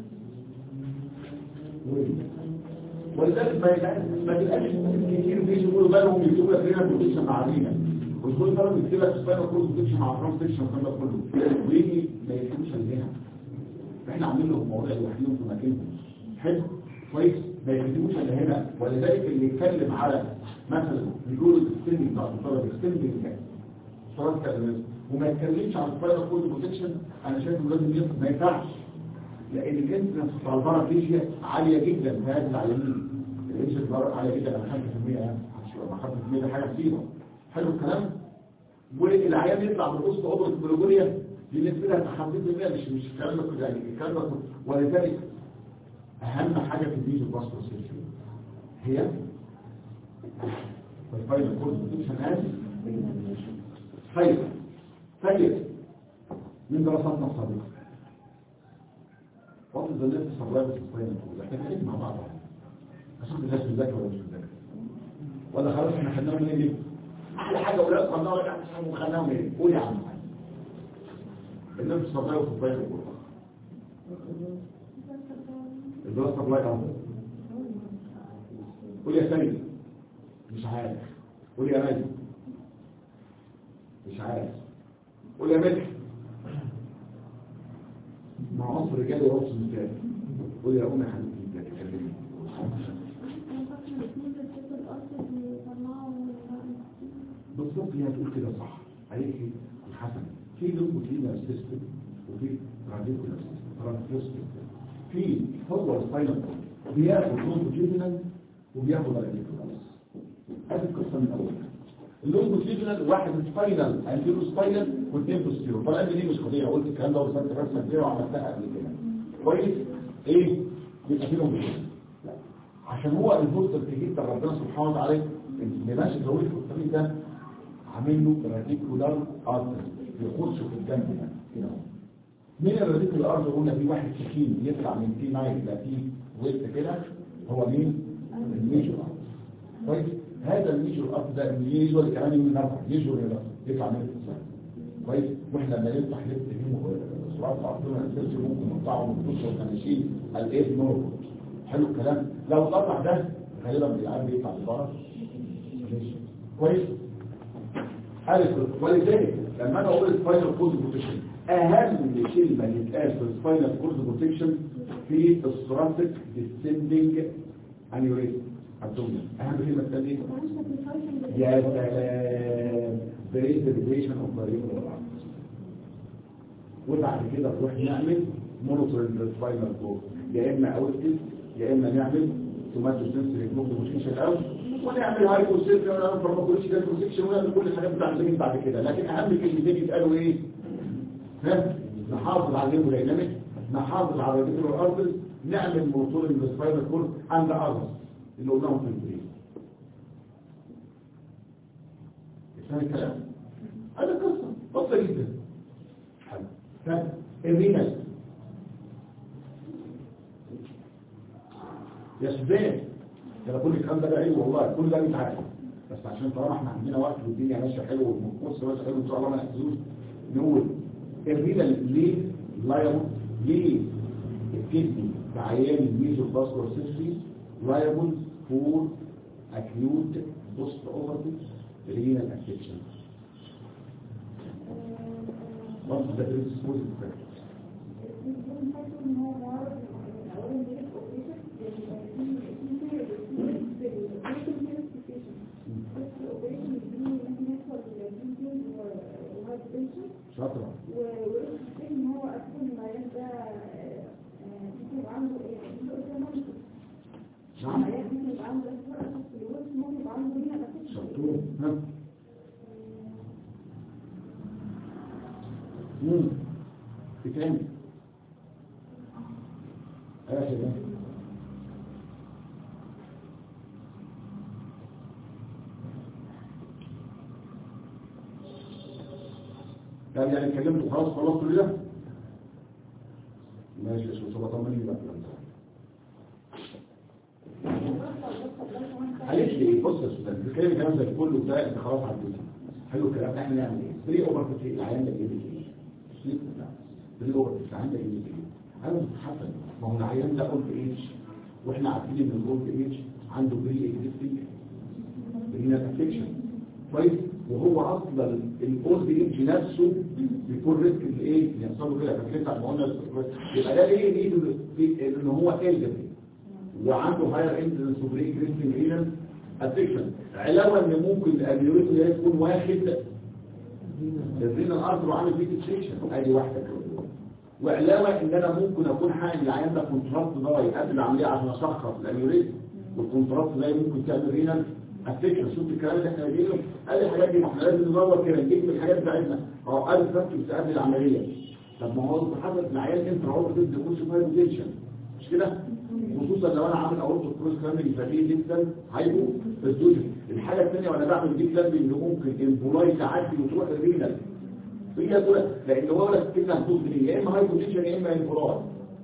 وال- ولذلك ما يبقاش ما تبقاش كتير بيجي يقولوا بالهم يكتبوا لك هنا بروتكشن مع عدينا ويقول بالهم يكتب لك سباينال كورد بروتكشن مع ترانسكشن والكلام ده كله ويجي ما يكتبوش عندنا احنا عاملين لهم مواضيع لوحدهم في مكانهم حلو كويس ما يكتبوش الا هنا ولذلك اللي يتكلم على مثلا بيقول الاكستندنج بتاع الطلبه الاكستندنج خلاص كده وما يتكلمش عن السباينال كورد بروتكشن انا شايف انه لازم يطلع ما ينفعش لان الانسنس بتاع البارافيشيا عاليه جدا في هذه العيانين الانسنس بتاع عاليه جدا على 5% يعني مع 5% ده حاجه كتيره حلو الكلام والعيان يطلع من وسط اوضه البلوجوريا بالنسبه لها 50% مش مش الكلام ده كله يعني الكلام ده كله ولذلك اهم حاجه في الفيجن باسكو سيرجري هي الفاينل كورس بروتكشن از خير خير من دراساتنا السابقه وقت الزلات الصبرات الصبرين احنا بنتكلم مع بعض اشوف الناس بتذاكر ولا مش بتذاكر ولا خلاص احنا خدناهم من ليه احلى حاجه ولا خدناهم ولا احنا خدناهم ايه قول يا عم الناس الصبرات والصبرين والقرآن الدراسه صبرات اهو قول يا سيد مش عارف قول يا مجد مش عارف قول يا مجد مع مصر رجال ورقص مثال قول يا أمي حبيبتي انت تكلمني بالظبط هي هتقول كده صح عليك الحسن في لوكوتينا سيستم وفي راديكولا سيستم في هو السباينال بياخد لوكوتينا وبياخد راديكولا هذه القصه من اولها اللونجوتيجنال واحد سباينال انتيرو سباينال واثنين بوستيرو طبعا دي مش قضيه قلت الكلام ده وصلت رسمه كبيره وعملتها قبل كده كويس ايه يبقى فيهم ايه عشان هو البوستر تجيب ربنا سبحانه وتعالى اللي ماشي طويل في الطريق ده عامل له راديكولار ارتر يخش في الجنب ده كده اهو. مين الراديكولار ارتر قلنا في واحد تخين يطلع من تي مايل يبقى فيه ويت كده هو مين؟ الميجور ارتر كويس هذا الميجور ارتر ده الميجور كمان من نرفع ميجور يطلع من الانسان كويس واحنا لما نفتح لفت فيه سرعات الارض ما ننزلش ممكن نقطعه من الدش واحنا ماشيين الايه نور حلو الكلام لو قطع ده غالبا بيلعب بيطلع لبره ماشي. كويس ألف ولذلك لما انا اقول سباينال كورد بروتكشن اهم كلمه يتقال في السباينال كورد بروتكشن في الثوراسيك ديسندنج انيوريزم ابدومين اهم كلمه تتقال ايه يا سلام بريزرفيشن اوف بريزرفيشن وبعد كده نروح نعمل مونيتورنج للسباينال كورد يا اما اوتس يا اما نعمل توماتو سنسوري بروتكشن الاول ونعمل هايبو سيرفي ونعمل فارماكولوجيكال بروتكشن ونعمل كل الحاجات بتاع الزمين بعد كده لكن اهم كلمتين يتقالوا ايه؟ ها؟ نحافظ على الهيمودايناميك نحافظ على الريتيكولار ارترز نعمل مونيتورنج للسباينال كورد اند اذرز اللي قلناهم في البريد فاهم الكلام؟ هذا قصة قصة جدا حلو طيب الرينال يا شباب ده كل الكلام ده بقى ايه والله كل ده بيتعاد بس عشان طالما احنا عندنا وقت والدنيا ماشيه حلو والقصه ماشيه حلو ان شاء الله ما نحتاجوش نقول الرينال ليه لايبل ليه الكدني بعيان الميزو باسكور سيستي لايبل فور acute post operative renal affection What is the predisposing factor? شاطرة وإن هو أصلا المريض ده يبقى عنده إيه؟ نعم ممكن يبقى عنده أسوأ في الوقت ممكن يبقى عنده هنا بس شطور ها مم في تاني اخر ده طب يعني اتكلمت خلاص خلاص كل ده ماشي يا شو طمني بقى قالت لي ايه بص يا استاذ بتتكلم الكلام ده كله ده انت خلاص عديته حلو الكلام احنا نعمل ايه بري اوفر في العيان ده ايه ايه بري اوفر في العيان ده ايه ايه انا بتحسن ما هو العيان ده اولد ايج واحنا عارفين ان الاولد ايج عنده بري اكزيستنج برينا افكشن كويس وهو اصلا الاولد ايج نفسه بيكون ريسك الايه يحصل له كده فاكرين ما قلنا يبقى ده ليه ليه في ان هو الجبري وعنده هاير انسلنس وبري كريستين رينال افكشن علاوه ان ممكن الابيوريتو ده يكون واخد الرينال ارتر وعامل فيه فيكسيشن ادي واحده كده وعلاوه ان انا ممكن اكون حامل العيان ده كونتراست ضاي قبل العمليه عشان اشخص الابيوريت والكونتراست ده ممكن تعمل رينال افكشن شوف الكلام اللي احنا قايلينه قال الحاجات دي ما احنا لازم ندور كده نجيب الحاجات بتاعتنا اه قال فاكتورز قبل العمليه طب ما هو حصلت العيان انت عمره ضد يخش فايبريشن مش كده خصوصا لو انا عامل اورتو كروس كلامنج فقير جدا هيبقوا الدوجن الحاجه الثانيه وانا بعمل دي كلامنج ممكن البولاي تعدي وتروح الرينال هي دول لان هو ولا كده هتوصل يا اما هايبوتنشن يا اما انفراد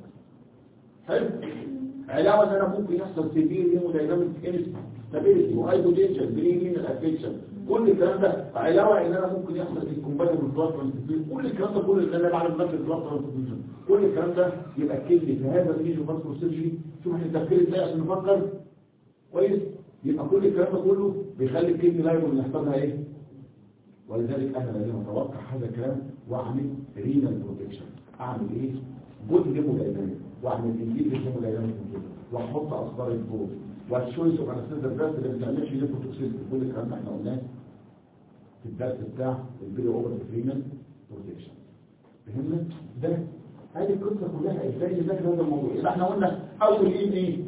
حلو علاوه ان انا ممكن يحصل سيفير هيمودايناميك انستابيليتي وهايبوتنشن برينال افكشن كل الكلام ده علاوه ان انا ممكن يحصل انكومباتبل بلاد ترانسفيوجن كل الكلام ده كله ان انا بعمل نفس البلاد ترانسفيوجن كل الكلام ده يبقى كلمه في هذا الميجو فاسكو سيرجري شوف احنا التفكير ازاي عشان نفكر كويس يبقى كل الكلام ده كله بيخلي الكلمه لايبل نحسبها ايه ولذلك انا لازم اتوقع هذا الكلام واعمل رينال بروتكشن اعمل ايه جود هيمودايناميك واعمل انجيل هيمودايناميك واحط اصدار الجول والشويس اوف انستيزا بس اللي ما بتعملش ليفوتوكسيستي كل الكلام ده احنا قلناه في الدرس بتاع البري اوفر رينال بروتكشن فهمنا ده هذه القصه كلها ازاي نذاكر هذا الموضوع يبقى احنا قلنا اول ايه ايه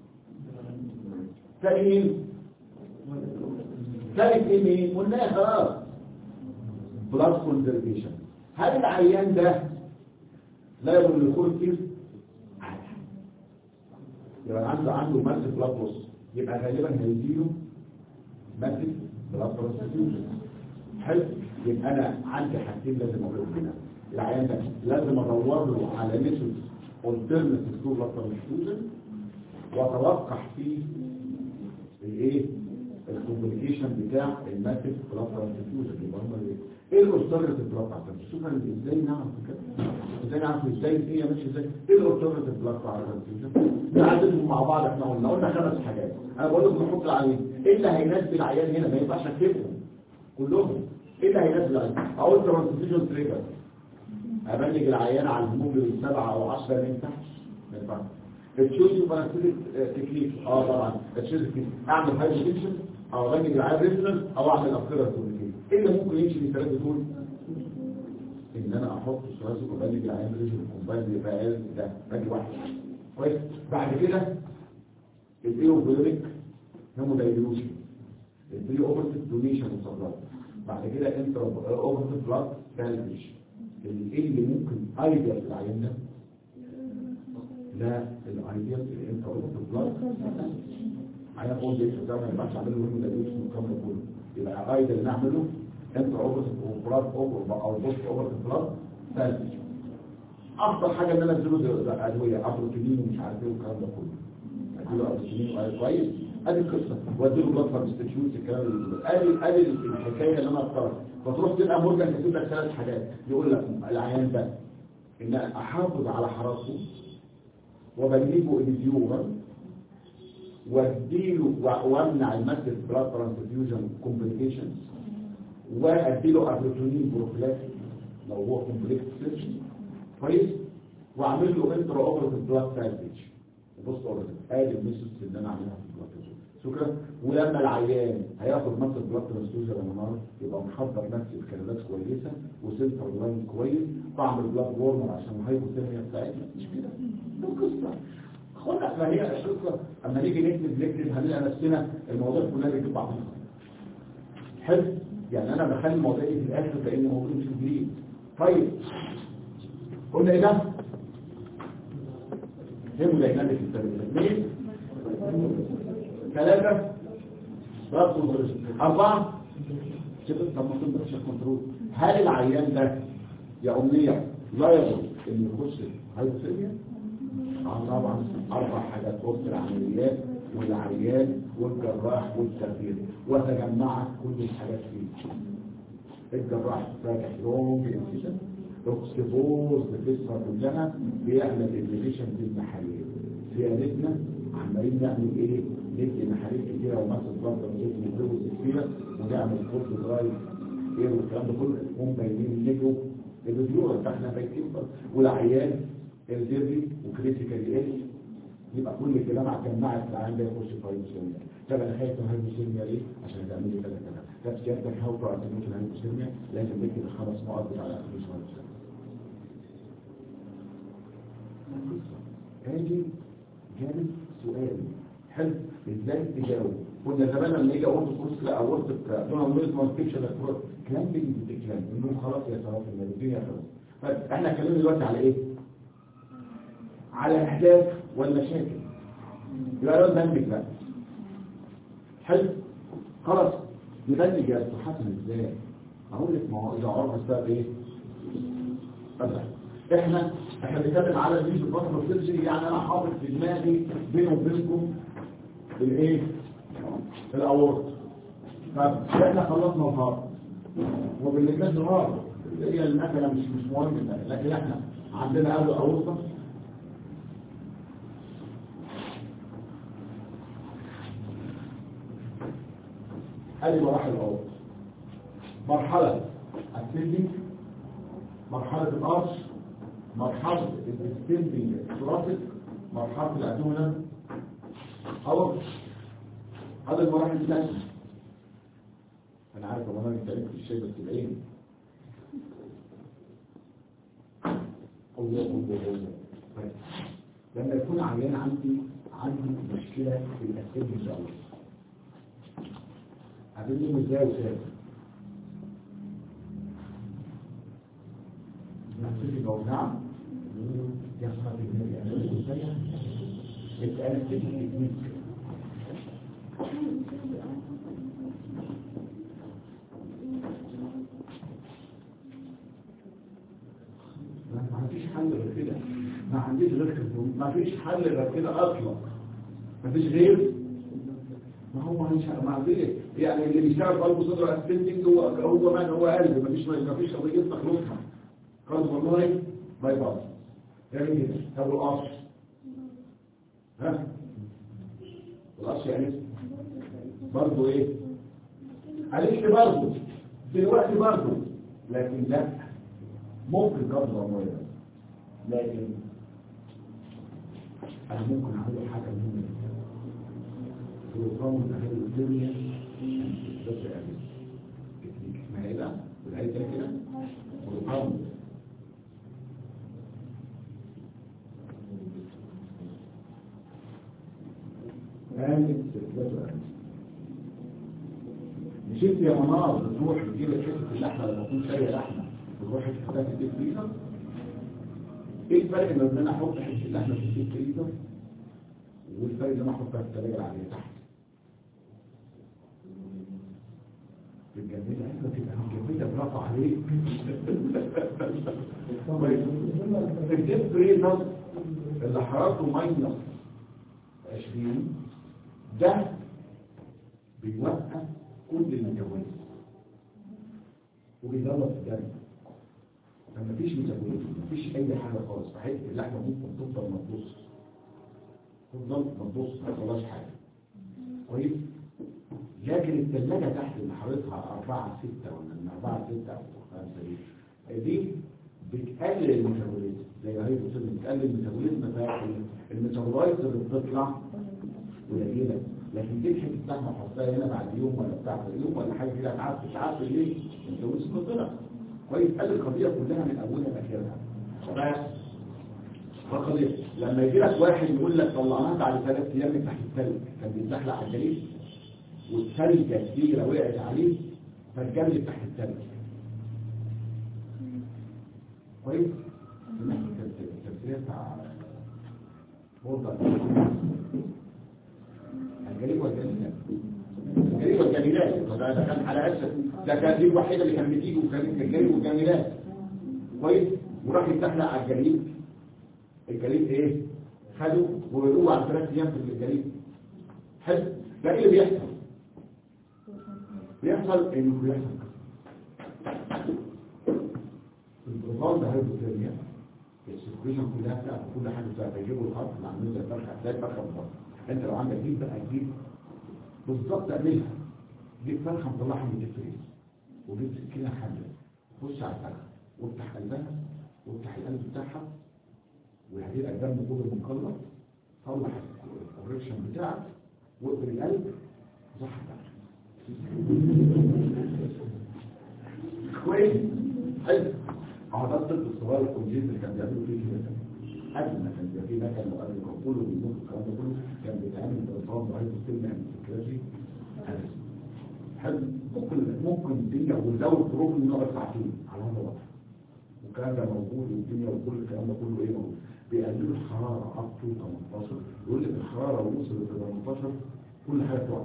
ثاني ايه ثالث ايه ايه قلناها خلاص بلاد كونزرفيشن هل العيان ده لا يقول للخروج كتير عادي يبقى عنده عنده ماس بلاد بوس يبقى غالبا هيديله مادة بلاد ترانسفيوجن حلو يبقى انا عندي حاجتين لازم اقولهم هنا العيان ده لازم ادور له على ميثود alternative to blood transfusion واتوقع فيه الايه الكومبليكيشن بتاع الماتيف بلاد ترانسفيوجن يبقى هم ايه ايه الاولترناتيف بلاد ترانسفيوجن ازاي نعرف كده ازاي نعرف ازاي هي ماشيه ازاي ايه الاولترناتيف بلاد ترانسفيوجن نعددهم مع بعض احنا قلنا قلنا خمس حاجات انا بقول لكم نحط العيان ايه اللي هيناسب العيان هنا ما ينفعش اكتبهم كلهم ايه اللي هيناسب العيان اقول ترانسفيوجن تريجر ابلغ العيان على الهيموجلوبين سبعة او 10 ما ينفعش ما ينفعش التشوزي باراسيتيك تكليف اه طبعا التشوزي تكليف اعمل هايدروجين او ابلغ العيان ريزونانس او اعمل افكار كوميونيكيشن ايه اللي ممكن يمشي بالثلاثه دول ان انا احط ثلاثي وابلغ العيان ريزونانس كومباين يبقى اقل ده باجي واحد كويس بعد كده الايوبوليك هيمودايلوشن البري اوبرتيف دونيشن وصلات بعد كده انترا اوبرتيف بلاد سالفيش ايه اللي ممكن ايديال في العيان ده لا الايديال اللي انت قلت بلاد عيان اول ديش بتاعه ما ينفعش اعمل له هيمودايلوشن والكلام ده كله يبقى ايديال نعمله انترا اوبرتيف بلاد اوبر او بوست اوبرتيف بلاد سالفيش افضل حاجه ان انا اديله ده ادويه ابروتينين ومش عارف ايه والكلام ده كله اديله ابروتينين وقال كويس ادي القصه واديله بلاد سبستيتيوت الكلام اللي- ادي ادي الحكايه اللي انا اختارها فتروح تلقى مورجان كاتب لك ثلاث حاجات يقول لك العيان ده ان احافظ على حرارته وبجيبه الفيورا واديله و- وامنع المادة بلاد ترانسفيوجن كومبليكيشنز واديله ابروتونين بروفلاكس لو هو كومبليكس سيرجن كويس واعمل له انترا اوبرتيف بلاد سالفيج بص اوبرتيف ادي الميثودز اللي انا عاملها في البلاد شكرا ولما العيان هياخد مادة بلاد ترانسفيوجن النهار يبقى محضر نفسي بكلمات كويسه وسنتر لاين كويس بعمل بلاد وورمر عشان الهايبوثيرميا بتاعتنا مش كده ده القصه خدها ما هي القصه اما نيجي نكتب نكتب هنلاقي نفسنا المواضيع كلها بتجيب بعضها حلو يعني انا بخلي المواضيع دي في الاخر كانه موجود مش جديد طيب قلنا ايه ده هيمودايناميك التربيه اثنين ثلاثة ضغط وضرس أربعة كده طب ما تقدرش كنترول هل العيان ده يا أمنية لا يضر إنه يخش هايبوثيرميا؟ اه طبعا أربع حاجات وسط العمليات والعيان والجراح والتخدير وتجمعت كل الحاجات فيه الجراح فاتح لونج انسيشن اكسبوز القصه كلها بيعمل انفيشن في المحاليل سيادتنا عمالين نعمل ايه ندي محاليل كتيره ومثل برضه نجيب نزود كتيره ونعمل فورد درايف ايه والكلام ده كله هم باينين نجوا الفيديو ده احنا بايتين والعيان الزيري وكريتيكال ايه يبقى كل الكلام اتجمعت العيان ده يخش في هايبوثيرميا طب انا خايف من هايبوثيرميا ليه عشان تعمل لي كذا كذا ده سيادتك هاو تو اتنوت الهايبوثيرميا لازم نكتب الخمس نقط بتاع الاتنوت الهايبوثيرميا هاجي جانب سؤال حلو ازاي تجاوب كنا زمان لما يجي اقول كورس لا اورط دون نويز مالتيكشن كلام بيجي بالكلام انه خلاص يا سلام الدنيا خلاص فاحنا اتكلمنا دلوقتي على ايه على الاهداف والمشاكل يبقى ده بندج بقى حلو خلاص يبندج يا استاذ حسن ازاي اقول لك ما هو اذا عرف السبب ايه أبدا احنا احنا بنتكلم على الفيديو الفتره السيرجري يعني انا حاطط في دماغي بيني وبينكم الايه الاورط طب احنا خلصنا الهارد وبالنسبه للهارد هي المكنه مش مش مهم لكن احنا عندنا قبل اورطه ادي مراحل الاورط مرحله السيلينج مرحلة الأرش مرحلة الستيمبنج الثلاثي مرحلة الأدونة أو هذا المراحل الثانية أنا عارف أن أنا بتعلم في الشيء بس العين الله الله الله طيب. لما يكون عيان عندي عندي مشكلة في الأسيب الأول هتبنيهم ازاي وسابق نفسك لو نعم يا صاحبي النبي انا ازاي انت انا تكنيك ما عنديش حل غير كده ما عنديش غير كده ما فيش حل غير كده اصلا ما فيش غير ما هو مش ما عنديش يعني اللي بيشتغل قلبه صدره اسبنتنج هو هو من هو قلب ما فيش ما فيش قضيه مخلوقها قال والله باي باي يعني كده طب القصر ها القصر يعني برضه ايه قالت لي برضه دلوقتي برضه لكن لا ممكن قبض ضمير لكن انا ممكن اعمل حاجه مهمه بروجرام تحليل الدنيا بس يعني تكنيك اسمها ايه بقى بالعيد كده بروجرام آمن ستة مشيت يا منار بتروح تجيب حته اللحمه لما اكون شاريه لحمه بتروح تحطها في الديب فريزر ايه الفرق بين ان انا احط حته اللحمه في الديب فريزر والفرق ان انا احطها في الثلاجه العاديه تحت الجميله احنا تبقى الجميله برافو عليك الديب فريزر اللي حرارته ماينس 20 ده بيوقف كل الميتابوليزم وبيدور في الدم فما فيش ميتابوليزم ما فيش اي حاجه خالص فحته اللحمه ممكن تفضل ما تبص تفضل ما تبص ما يحصلهاش حاجه كويس لكن الثلاجه تحت اللي حرارتها 4 6 ولا من 4 6 او 5 دي دي بتقلل الميتابوليزم زي ما هي بتقول بتقلل الميتابوليزم فالميتابولايت اللي بتطلع قليله لكن دي حته لحمه حطها هنا بعد يوم ولا بتاع يوم ولا حاجه كده تعب مش عارف ليه انت وسط طلع كويس قال القضيه كلها من اولها لاخرها ف فقضيه لما يجي لك واحد يقول لك طلعناها بعد ثلاث ايام من تحت الثلج كان بيتزحلق على الجليد والثلجه كبيره وقعت عليه فاتجلد تحت الثلج كويس سمعت التفسير بتاع وضع الجريمة والجميلات الجريمة والجميلات ده كان على أسف ده كان دي الوحيدة اللي كان بتيجي وكانت الجريمة والجميلات كويس وراح يتحلق على الجليد الجليد ايه خده ويقوم على ثلاث ايام في الجليد حلو ده ايه اللي بيحصل بيحصل انه بيحصل البروفان ده هيدروثيرميا السيركيشن كلها بتاعت كل حاجه بتاعت يجيبوا الخط اللي عاملين زي الفرخه هتلاقي الفرخه بالظبط انت لو عندك جيب بقى جيب بالظبط اعملها جيب فرخه مطلعها من الفريز وجيب سكينه حاده خش على الفرخه وافتح قلبها وافتح القلب بتاعها وهدير الدم كله منقلب طلع الاوبريشن بتاعك واقفل القلب صح كويس حلو اهو ده الطب الصغير الكونجيت اللي كان بيعملوا فيه كده قبل ما كان بيبقى فيه مكان وقبل ما كان كله بيموت الكلام ده كله كان بيتعمل بنظام ضعيف السن يعني السكراتي حلو ممكن ممكن الدنيا وزود بروف من نوع ساعتين على هذا الوضع والكلام ده موجود والدنيا وكل الكلام ده كله ايه موجود بيقللوا الحراره اب تو 18 يقول لك الحراره وصلت ل 18 كل حاجه تقع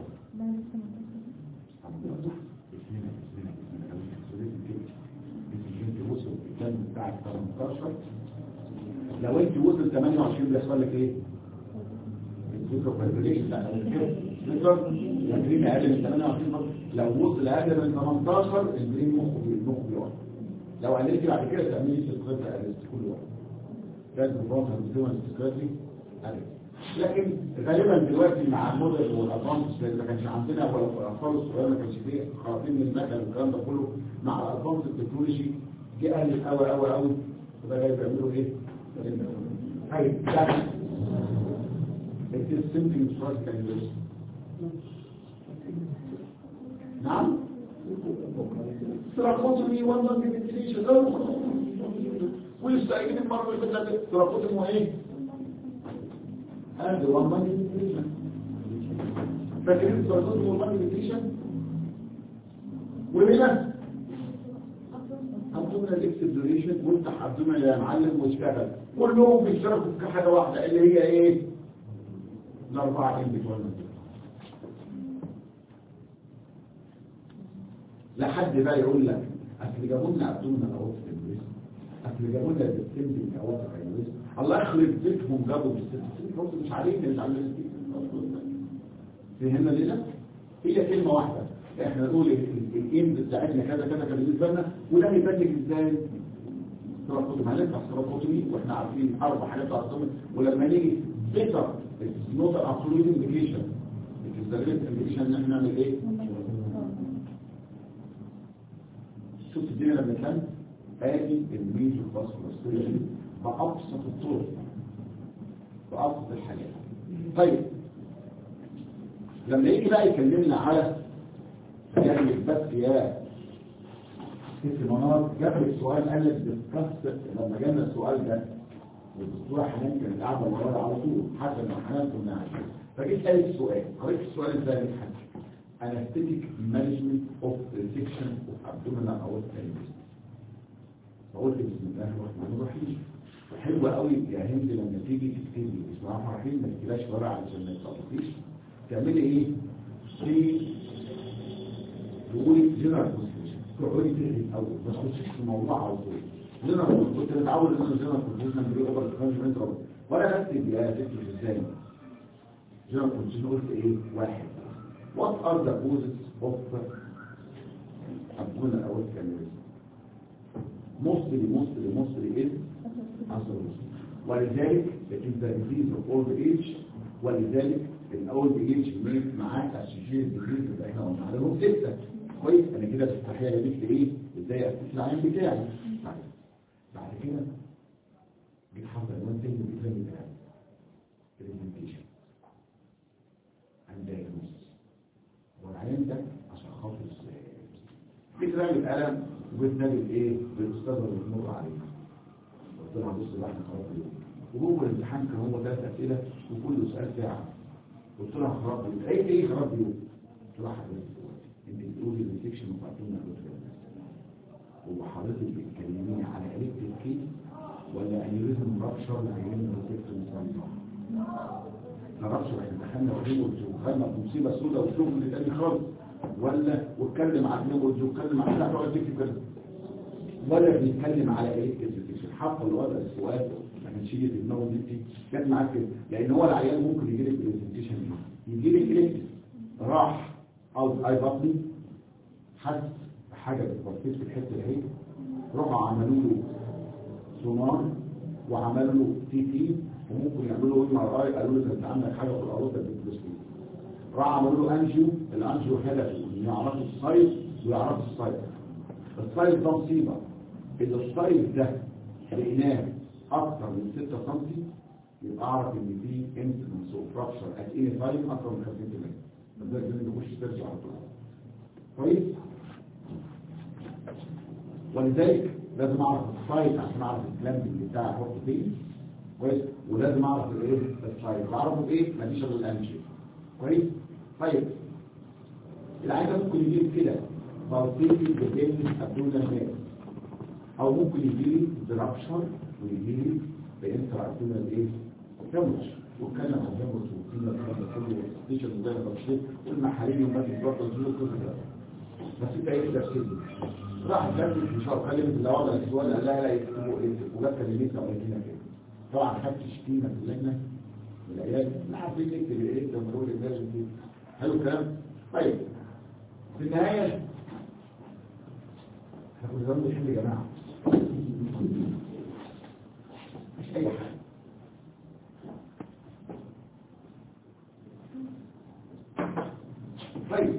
وصل الكلام بتاعك 18 لو انت وصل 28 بيحصل لك ايه الفكره فايبريشن بتاع الفكره البرين اقل من 28 لو وصل اقل من 18 البرين مخه المخ بيقع لو قللت بعد كده تعملي استقرار ارست كل وقت ده البروفانس الديمون استقراري لكن غالبا دلوقتي مع الموديل والادفانس اللي ما كانش عندنا ولا في الاطفال الصغيره ما كانش فيه خراطيم من المكن والكلام ده كله مع الادفانس التكنولوجي جه قلت قوي قوي قوي وده جاي بيعملوا ايه؟ هاي ده It is simply trust and risk. نعم تراكوتومي وان ديفيتيشن ولسه قايلين المره اللي فاتت تراكوتومي ايه هذا وان ديفيتيشن فاكرين تراكوتومي وان ديفيتيشن وهنا ابدومينال اكسبلوريشن وافتح ابدومينال يا معلم واشتغل كلهم بيشتركوا في حاجه واحده اللي هي ايه الاربعه اللي بتوع لحد بقى يقول لك اصل جابوا لنا ابدومنا الاوت الانجليزي اصل جابوا لنا الديستنج الاوت الانجليزي الله يخرب بيتهم جابوا بالستين مش علينا مش على فهمنا ليه هي كلمه واحده احنا نقول الايم بتاعتنا كذا كذا كان بالنسبه لنا وده هيبان ازاي ترقص معلش ترقصني واحنا عارفين اربع حاجات عارفين ولما نيجي بيتر نوت ابسولوت انديكيشن الدليل انديكيشن ان احنا نعمل ايه شفت الدنيا لما كان ادي الميجر فاسكولار بابسط الطرق بابسط الحاجات طيب لما يجي بقى يكلمنا على يعني بس يا ست منار جاب لي السؤال قال لك ديسكاس لما جالنا السؤال ده والدكتوره حنان كانت قاعده ورايا على طول حتى لما حنان كنا عايشين فجيت قال السؤال قريت السؤال ازاي يا حاج anesthetic management of resection of abdominal aortic aneurysm فقلت بسم الله الرحمن الرحيم وحلوة قوي يا هند لما تيجي تكتبي بسم الله الرحمن الرحيم ما تكتبهاش ورا علشان ما يتلخبطيش تعملي ايه؟ في تقولي جنرال كونستيوشن تقعدي تقري الاول ما تخشيش في الموضوع على طول جنرال كنت متعود ان انا جنرال كونستيوشن بيقول اوفر كونستيوشن ولا بكتب يا ست ازاي جنرال كونستيوشن قلت ايه؟ واحد What are the causes of abdominal aortic aneurysm? Mostly, mostly, mostly is atherosclerosis. ولذلك it is the disease of old age ولذلك الاول age ميت معاك الشجير الديزيز اللي احنا قلنا عليهم ستة كويس انا كده في التحيه جبت ايه ازاي اسس العين بتاعي طيب بعد كده جيت حافظ عنوان تاني بالاكزام بتاعي برزنتيشن عند diagnosis والعين ده عشان خاطر جيت رامي القلم وجيت نادي الايه بالاستاذ اللي بتمر عليه قلت لها بص بقى احنا خلاص اليوم وجوه الامتحان كان هو ثلاث اسئله وكل سؤال ساعه قلت لها خراب بيوت ايه ايه خراب بيوت قلت لها حضرتك انت بتقولي الانفكشن وقعتونا هو حضرتك بتتكلمي على الكتريك كيس ولا انيوريزم رابشر لعيان الريسبتور مصنع رابشر احنا دخلنا في ودخلنا في مصيبه سوداء وشغل تاني خالص ولا واتكلم على النيورز واتكلم على لا تقعد تكتب كده ولا بيتكلم على الكتريك حتى الوضع السؤال ما كانش يجي في دماغه دي جت معاك كده لان هو العيان ممكن يجي لك برزنتيشن يجي لك كليك راح او اي بطني حس حاجه بتبصيت في الحته دي راحوا عملوا له سونار وعملوا له تي تي وممكن يعملوا ام ار اي قالوا له انت عندك حاجه في الاوروبا بالبلوستين راح عملوا له انجيو الانجيو هدفه ان يعرفوا السايز ويعرفوا السايز السايز ده مصيبه اذا السايز ده لقيناه اكثر من 6 سم يبقى اعرف ان في انسلنس اوف رابشر ات اني تايم اكثر من 50% فده لازم نخش سيرش على طول كويس ولذلك لازم اعرف السايز عشان اعرف الكلام بتاعي احطه فين كويس ولازم اعرف الايه السايز بعرفه بايه مفيش الا الانشي كويس طيب العيان ممكن يجيب كده بارتيكي بين ابدومينال ماس او ممكن يجي لي برابشر ويجي لي بانترا ابدومينال ايه كامش واتكلم عن جاموس وكينا الكلام ده كله ستيشن زي ما بشير والمحاريب وما في برضه زيرو كل ده بس انت ايه تفسير راح تنزل في شهر كلمه اللي وضع السؤال قال لها لا يكتبوا ايه وجاب كلمتنا وقالتنا كده طبعا خدت شتيمه في اللجنه من العيال لا عارفين نكتب ايه ده مرور الناجم حلو الكلام طيب في النهايه احنا كنا زمان بنحب يا جماعه مش اي حاجه طيب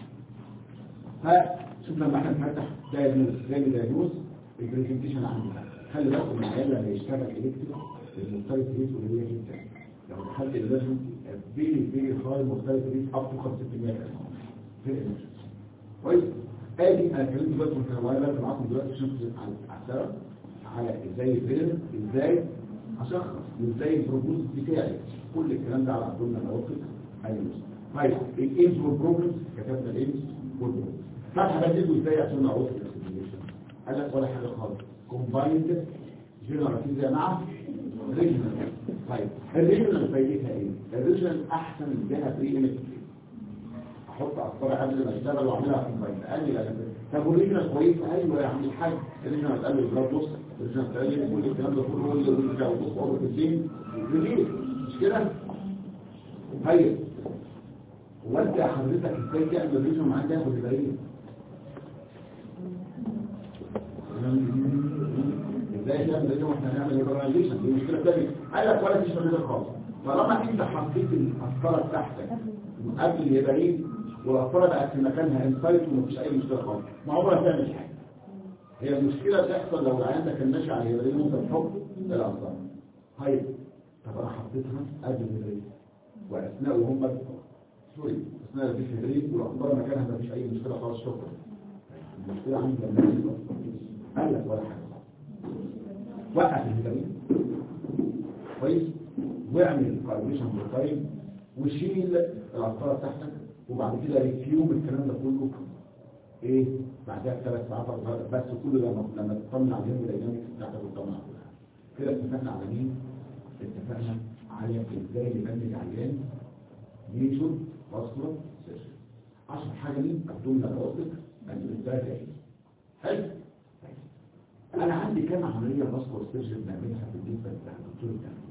فشوف لما احنا نفتح دايجنوز زي دايجنوز البرزنتيشن عندنا خلي بالك من العيال لما يشتغل الكتريك المختلف ريت قليله جدا لو دخلت اللازم فيري فيري هاي مختلف ريت اب تو 500 كويس ادي انا اتكلمت دلوقتي من كهربائي لازم معاكم دلوقتي عشان على السبب على ازاي الفيلم ازاي اشخص وازاي البروبوز بتاعي كل الكلام ده على عبدالنا الاوقف ايوه طيب الايمز والبروبلمز كتبنا الايمز والبروبلمز فتح بديله ازاي عشان اعوض الاكسبليشن قال لك ولا حاجه خالص كومبايند جنرال زي مع ريجنال طيب الريجنال فايدتها ايه الريجنال احسن من جهه بري احط افكار قبل ما اشتغل واعملها كومبايند قال لي لان طب ورينا كويس ايوه يا عم الحاج رينا هتقلل البلاد بص رينا هتقلل كل الكلام ده كله اللي بيرجع وبص عمر في الدين ريليف مش كده طيب هو انت يا حضرتك ازاي تعمل رينا معاك تاخد البريد ازاي تعمل رينا واحنا هنعمل ايبراليزيشن دي مشكله ثانيه قال لك ولا فيش مشكله خالص طالما انت حطيت القسطره بتاعتك قبل اليابانيين والقسطره بقت في مكانها انسايت ومفيش اي مشكله خالص ما عمرها تعمل حاجه هي المشكله بتحصل لو العيان ده كان ماشي على اليابانيين وانت بتحط القسطره طيب طب انا حطيتها قبل اليابانيين واثناء وهم سوري اثناء الفيبرين والقسطره مكانها مفيش اي مشكله خالص شكرا المشكله عندي لما قال لك ولا حاجه وقف الفيتامين كويس واعمل كاربيشن بالتايم وشيل العصاره بتاعتك وبعد كده ريفيوم الكلام ده كله ايه بعدها بثلاث ساعات أو ثلاث- بس كل ده لما لما تطمن على الهيم الديناميكس بتاعتك وتطمن على كلها كده اتفقنا على مين؟ اتفقنا على ازاي نبني عيان ميجور فاسكولار سيرجن عشان حاجه دي ابدومينال اوستيك اند ازاي حلو انا عندي كام عمليه فاسكولار سيرجن بنعملها بالنسبه للدكتور التنفيذي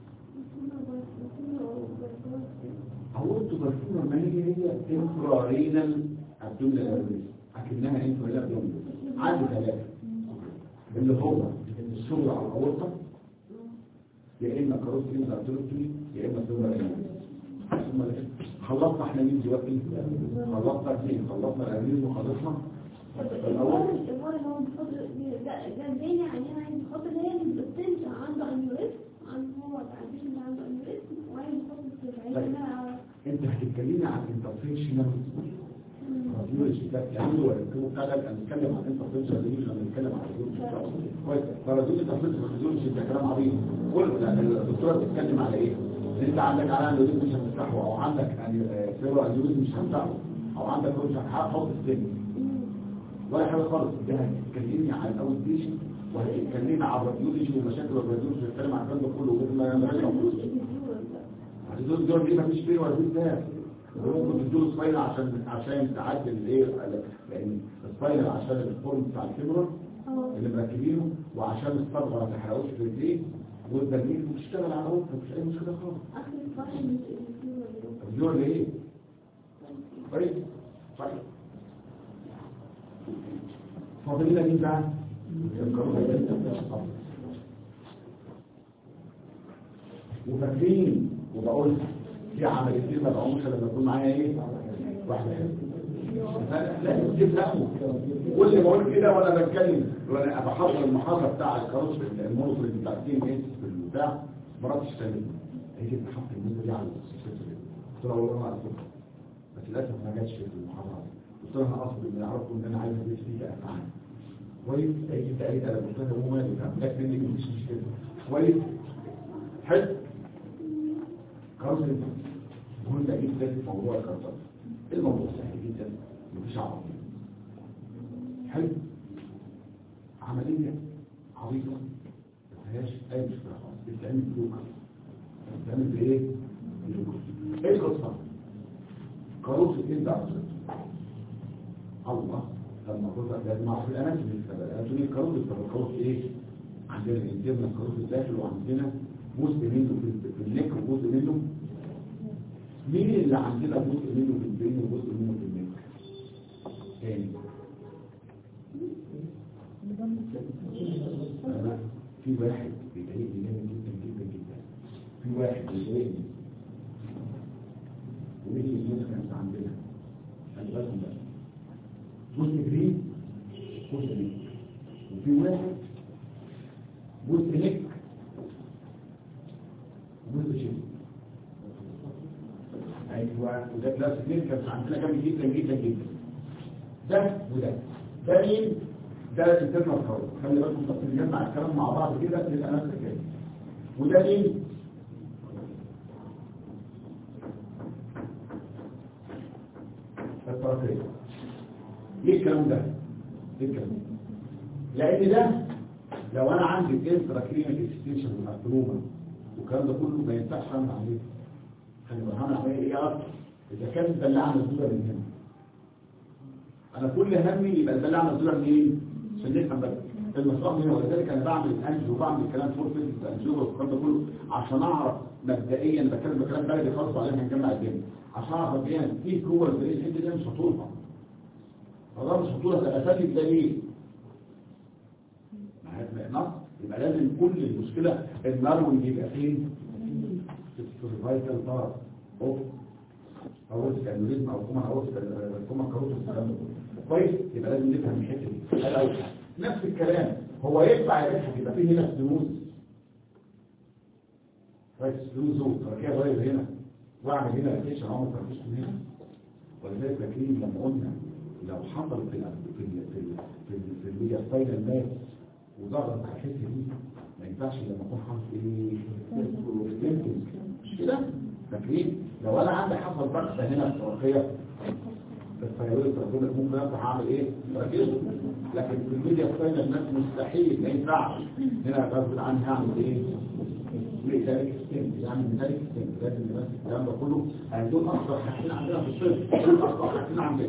هو انتوا عارفين ما هي هي انفرارينال ابدومينال انوريزم اكنها انفرارينال ابدومينال عندي ثلاثه اللي هو الشغل على الاورطه يا اما كاروتين ارتروتومي يا اما سوبر ثم خلصنا احنا مين دلوقتي خلصنا اثنين خلصنا الانوريزم وخلصنا الاول الأول هو بيحط ده زي يعني أنا عايز بحط اللي هي البنت عنده أنيوريزم عنده هو تعرفين اللي عنده أنيوريزم وعايز يحط في العين أنا انت هتتكلمي عن انترفيشنال راديولوجي ده يعني هو الكلام بتاع ده هنتكلم عن انترفيشنال راديولوجي لما نتكلم عن راديولوجي كويس فراديولوجي انترفيشنال راديولوجي ده كلام عظيم كل الدكتوره بتتكلم على ايه؟ ان انت عندك على انيوريزم مش هتفتحه او عندك سيرو انيوريزم مش هتفتحه او عندك مش هتحط السن ولا حاجه خالص ده هتتكلمي عن الاول بيشن وهتتكلمي عن الراديولوجي ومشاكل الراديولوجي هتتكلم عن الكلام ده كله وغير ما ما ما عندوش إبيديور هتدول دول دي مفيش فيه ولا فيه ده ممكن تدول سباينال عشان عشان تعدل الايه لان السباينال عشان الفورم بتاع الفيبرال اه اللي مركبينه وعشان الصبغه ما تحرقوش في الرجلين والبرميل بتشتغل على روحها مفيش اي مشكله خالص آخر الفرح مش إبيديور الدول ايه كويس طيب فاضل لنا مين بقى وفاكرين وبقول في عمليتين ما بعملش لما يكون معايا ايه واحده حلوه لازم تفهموا كل ما اقول كده وانا بتكلم وانا بحضر المحاضره بتاع الكاروس المونوتور بتاع التيم ايه في البتاع مرات اشتغلت هي بتحط النسبه دي على السيستم قلت لها والله ما اعرف بس للاسف ما جاتش في المحاضره قلت لها انا اقصد ان يعرفوا ان انا عايز ادرس فيك افعال كويس هي انت قالت انا قلت لها هو مالي فاهم لكن مني مفيش مشكله كويس حلو كاروس مهم جدا في موضوع الكاروس الموضوع سهل جدا مفيش عرض حلو عملية عريضة ما فيهاش أي مشكلة خالص بتتعمل بلوكر بتتعمل بإيه؟ بلوكر إيه القصة؟ كاروس الإنت عصر الله لما قلت لازم أعرف الأناتومي الأناتومي الكاروس الكاروس إيه؟ عندنا الانترنال الكاروس الداخل وعندنا جزء منه في في النك وجزء منه مين اللي عندنا جزء منه في البين وجزء منه في النك؟ تاني أنا في واحد بيضايقني جامد جدا جدا جدا في واحد بيضايقني وليه الناس كانت عندنا خلي بالكم بقى جزء جرين جزء نك وفي واحد جزء نك جزء شيء ايوه وده كلاس اثنين كانت عندنا جامد جدا جدا جدا ده وده ده مين ده الانترنال كارد خلي بالكم بس نجمع الكلام مع بعض كده تبقى نفس الكلام وده مين الطرفين ليه الكلام ده ليه الكلام ده لان ده لو انا عندي الانترا كلينيك اكستنشن والارتروما والكلام ده كله ما ينفعش اعمل عليه خلي بالك هعمل عليه ايه اكتر اذا كانت الدلاعه مسدوده من هنا انا كل همي يبقى ده اللي اعمل دول منين عشان نفهم بس المصاب هنا ولذلك انا بعمل الانجو وبعمل الكلام فور فيزيكس انجو والكلام ده كله عشان اعرف مبدئيا بتكلم بكلام بلدي خالص وبعدين هنجمع الدنيا عشان اعرف مبدئيا في جوه البريد الحته دي مش هطولها فده مش هطولها ده اساسي الدليل نص يبقى لازم كل المشكله النروي يبقى فين في السرفايكال بارت اوف اورتيك انوريزم او كوما اورتيك كوما كاروتيك الكلام ده كله. كويس يبقى لازم نفهم الحته دي ده الاول نفس الكلام هو ينفع يبقى يبقى فيه هنا سلوز كويس سلوز هو تركيا غير هنا واعمل هنا ريكيشن اهو ما تركيش من هنا ولذلك فاكرين لما قلنا لو حصل في ال في ال في ال في, ال في الميديا سباينال ماس وضغط على الحته دي ما ينفعش لما اكون حاطط ايه سيمبتومز مش كده فاكرين لو انا عندي حصل بقى هنا في التركيا الثيرويد تقول لك ممكن افتح اعمل ايه ركزوا لكن في الميديا سباينال ماس مستحيل ما ينفعش هنا غصب عني هعمل ايه ميتاليك ستيم يعني ميتاليك ستيم لازم نمسك الكلام ده كله دول اكثر حاجتين عندنا في الصيف دول اكثر حاجتين عندنا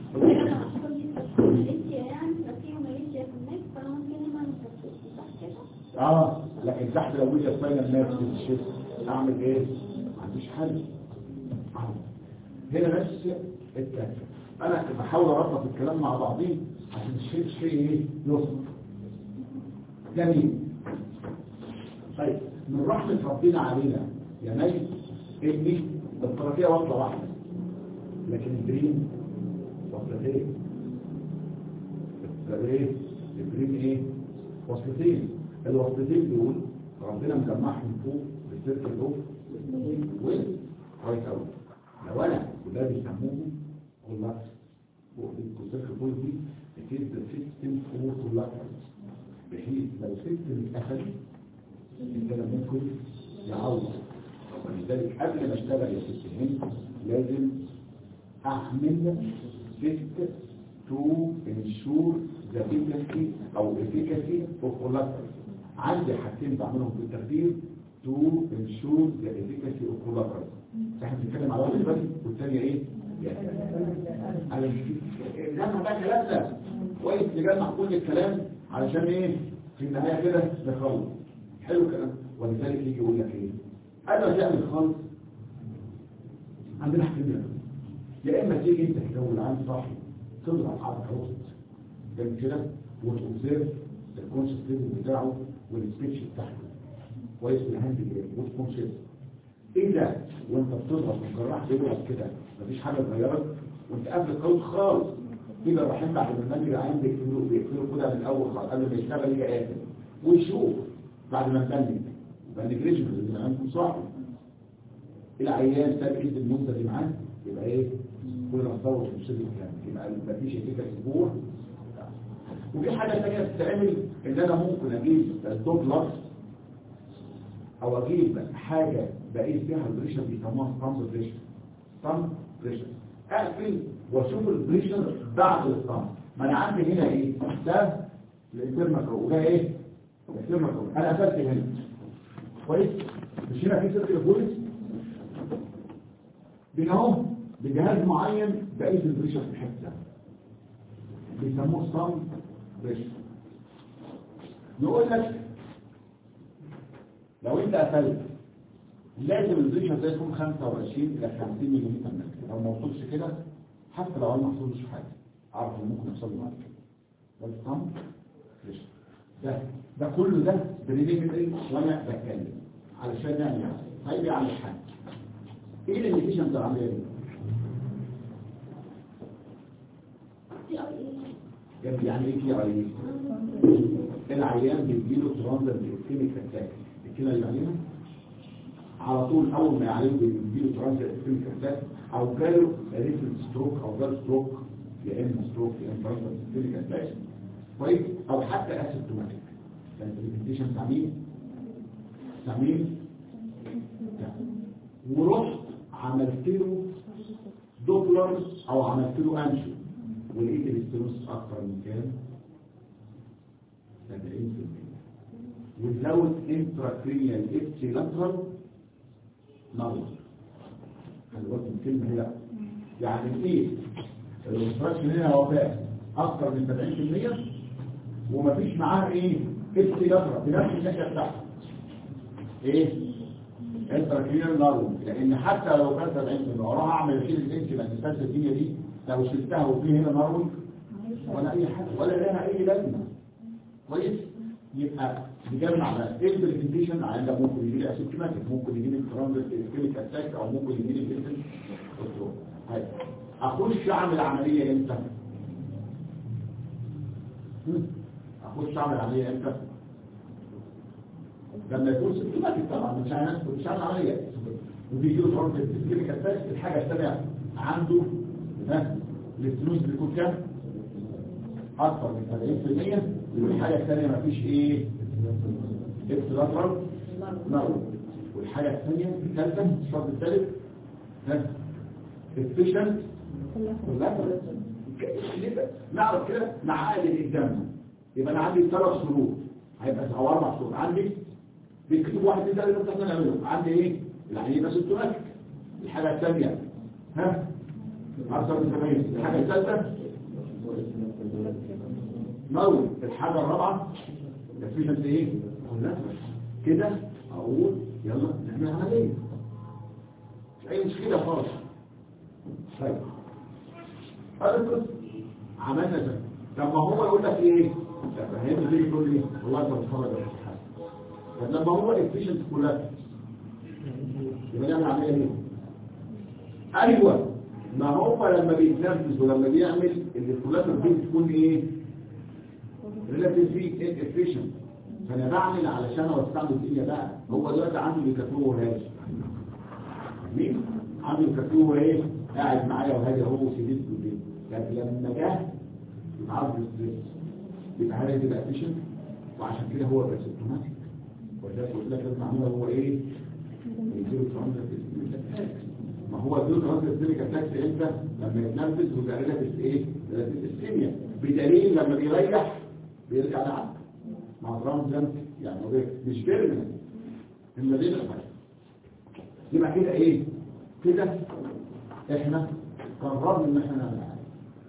اه لكن تحت لو وجد فاينل ماس في الشيء اعمل ايه ما عنديش حل آه. هنا بس التأكيد انا بحاول اربط الكلام مع بعضيه عشان الشيء الشيء ايه يوصل جميل طيب من رحمة ربنا علينا يا نجم ابني الطرفية وصلة واحدة لكن الدريم وصلتين الدريم الدريم ايه وصلتين الوصلتين دول ربنا مجمعهم فوق بالسيركل اوف وين كويس قوي لو انا وده بيسموه والله فوق السيركل اوف دي اكيد السيستم فوق كلها بحيث لو سيستم اتقفل الكلام ممكن يعوض ولذلك قبل ما اشتغل يا ست هند لازم اعمل تيست تو انشور ذا efficacy او efficacy اوف collateral عندي حاجتين بعملهم في التخدير تو انشور ذا efficacy اوف collateral احنا بنتكلم على واحد بس والثانيه ايه؟ انا مش لما بقى كلامنا كويس نجمع كل الكلام علشان ايه؟ في النهايه كده نخلص حلو كلام ولذلك يجي يقول لك ايه قبل ما تعمل خالص عندنا حاجتين يا اما تيجي انت كده والعين صاحي تضغط على الروست جنب كده وتوبزيرف الكونشس ليفل بتاعه والسبيتش بتاعته كويس بالهاند جيم وتكونشس اذا وانت بتضغط والجراح بيضغط كده مفيش حاجه اتغيرت وانت قبل الكود خالص كده رايحين بعد ما النبي العين بيقفلوا بيقفلوا كده من الاول خالص قبل ما يشتغل يجي قافل ويشوف بعد ما نبني بني جريشن اللي عندكم صح العيان ساب ايد المده دي معاه يبقى ايه كل ما تصور في الشغل الكلام يبقى مفيش كده اسبوع وفي حاجه ثانيه بتتعمل ان انا ممكن اجيب الدوبلر او اجيب حاجه بقيس بيها البريشر بيسموها ستامب بريشر ستامب بريشر اقفل واشوف البريشر بعد الستامب ما انا عندي هنا ايه ده الانترماكرو وده ايه الانترماكرو انا قفلت هنا كويس مش هنا في سيركل بوليس بينهم بجهاز معين بقيس البريشر في الحته بيسموه ستامب بريشر نقول لك لو انت قفلت لازم البريشر ده يكون 25 الى 50 ملم متر لو ما وصلش كده حتى لو انا ما حصلش حاجه اعرف ان ممكن يحصل لي بعد كده ده الستامب بريشر ده ده كله ده بريليمتري وانا بتكلم علشان نعمل حاجه طيب يعمل حاجه ايه الانديكيشن بتاع العمليه دي؟ يعني ايه في اي العيان بيجيله ترانزر اسكيميك اتاك الكلى اللي عليها على طول اول ما يعالج بيجيله ترانزر اسكيميك اتاك او جاله ريفل ستروك او جاله ستروك يا اما ستروك يا اما ترانزر اسكيميك اتاك كويس او حتى اسيمتوماتيك كانت الريبيتيشن بتاع مين؟ بتاع مين؟ ورحت عملت له دوبلر او عملت له انجو ولقيت الاستروس اكتر من كام 70% وزود انتراكرينيال ابسيلاترال نظر خلي بالك من الكلمه هنا يعني ايه الاستراكشن هنا هو فاهم اكتر من 70% ومفيش معاها ايه اختلاف في نفس الناحيه بتاعتها ايه انتراكرينال نارو لان حتى لو كان 70% وراها اعمل شيل الانت الاساس الدنيا دي لو شلتها وفي هنا نارو ولا اي حاجه ولا لها اي لازمه كويس يبقى نجمع بقى ايه البرزنتيشن عندك ممكن يجي لي اسيمتوماتيك ممكن يجي لي كرونيك اتاك او ممكن يجي لي كنترول هاي اخش اعمل عمليه امتى هم؟ اخش اعمل عمليه امتى لما يكون سيمتوماتيك طبعا مش هنعمل مش هعمل عمليه وبيجي له كرونيك كرونيك اتاك الحاجه الثانيه عنده ها الاستنوز بيكون كام اكثر من 70% والحاجه الثانيه مفيش ايه اكستراترال نارو والحاجه الثانيه الثالثه الشرط الثالث ها efficient نعرف كده معادن الدم يبقى انا عندي ثلاث شروط هيبقى او اربع شروط عندي بيكتب واحد اثنين ثلاثه بس احنا نعمله عندي ايه العينه سيمتوماتيك الحاجه الثانيه ها اكثر من 70 الحاجه الثالثه نور الحاجه الرابعه efficient ايه كلها كده اقول يلا نعمل عمليه مش اي مشكله خالص طيب هذا القسم عملنا ده طب ما هو يقول لك ايه فهمت دي يقول لي والله انت بتتفرج على الامتحان طب لما هو افيشنت كلها يبقى نعمل عمليه ايه ايوه ما هو لما بيتنفذ ولما بيعمل الكلات دي بتكون ايه ريلاتيفلي افيشنت فانا بعمل علشان اوسع له الدنيا بقى هو دلوقتي عنده بيكتبوه هاش مين عنده بيكتبوه ايه قاعد معايا وهادي هو شديد بالليل لكن لما جه يتعرض للستريس يبقى هذا يبقى افيشنت وعشان كده هو بقى سيمتوماتيك ولذلك قلت لك لازم اعمله هو ايه يديله ترانزيت ما هو يديله ترانزيت اتاكس امتى لما يتنفذ ويبقى ريلاتيف ايه ريلاتيف السيميا بدليل لما بيريح بيرجع لعب مع ترانزيت يعني هو مش بيرمنت المدينه يبقى كده ايه كده احنا قررنا ان احنا نعمل عمليه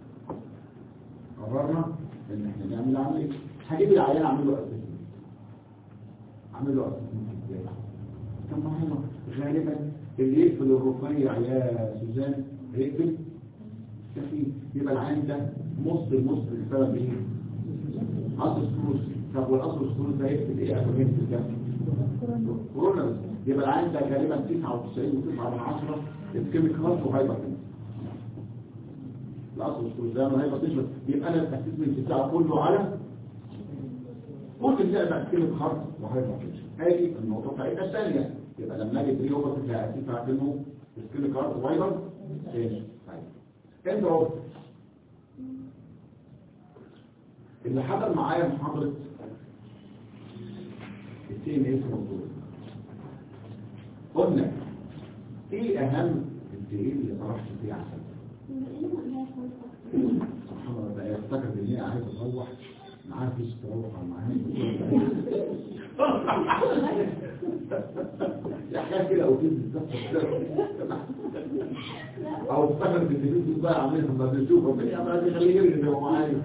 قررنا ان احنا نعمل عمليه هجيب العيان اعمل له اسسمنت اعمل له اسسمنت ازاي طب ما هو غالبا اللي يقفل الرفيع يا سوزان هيقفل كفي يبقى العيان ده مص المص بسبب ايه اصل سكروس طب والاصل سكروس ده يقفل ايه اكومين في الجنب كورونا يبقى العيان ده غالبا 99 و9 من 10 الكيميك هارت وهايبر الاصل السوزان وهايبر تشمل يبقى انا الاسسمنت بتاعه كله على كل اللعبه الكيميك هارت وهايبر ادي النقطه بتاعتنا الثانيه يبقى لما اجي بري اوفر في اسيب هعمله الكيميك هارت وهايبر تاني طيب انت اهو اللي حضر معايا محاضره التي ام اس موجود قلنا ايه اهم الدليل اللي طرحت فيه عسل سبحان الله بقى يفتكر ان هي عايز تروح معاه فلوس تروح معاه يا حاجه كده او كده او افتكر ان الفلوس بقى عاملها ما بنشوفها ما بيخليه يرجع زي ما هو عايز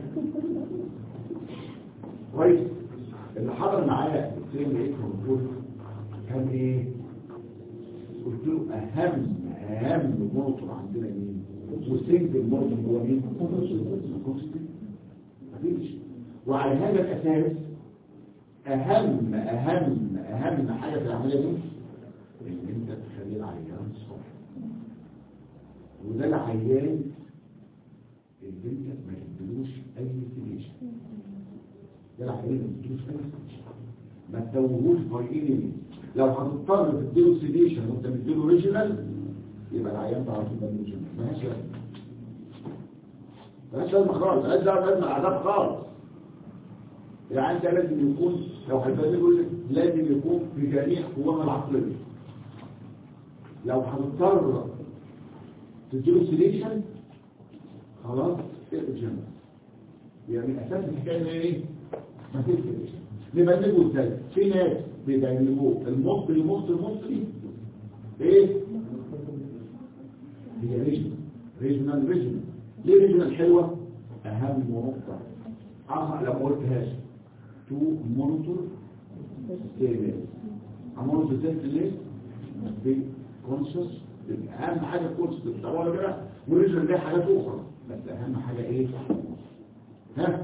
كويس اللي حضر معايا السيم لقيته موجود كان ايه قلت له اهم اهم موتور عندنا مين وسنجل موتور هو مين مفيش وعلى هذا الاساس اهم اهم اهم حاجه في العمليه دي ان انت تخلي العيان صح وده العيان اللي انت ما تديلوش اي سيليشن ده العيان اللي ما تديلوش اي سيليشن ما تدوهوش باي لو هتضطر تديله سيديشن وانت مديله ريجينال يبقى العيان ده على طول ريجينال ماشي ماشي لازم خالص عايز لازم العذاب خالص العيان ده لازم يكون لو هتبدله لازم يكون في جميع قوامه العقليه لو هتضطر تديله سيديشن خلاص ريجينال يعني اساس الحكايه ايه ما فيش سيديشن نبلغه ازاي في ناس بيبلغوه المصري مصري مصري ايه هي ريجنال ريجنال ريجنال ليه ريجنال حلوة اهم اهم نقطه اه لو ما قلتهاش تو مونيتور ستيبل عملوا ازاي ليه بكونشس اهم حاجه الكونشس طبعا كده والريجن ده حاجات اخرى بس اهم حاجه ايه ها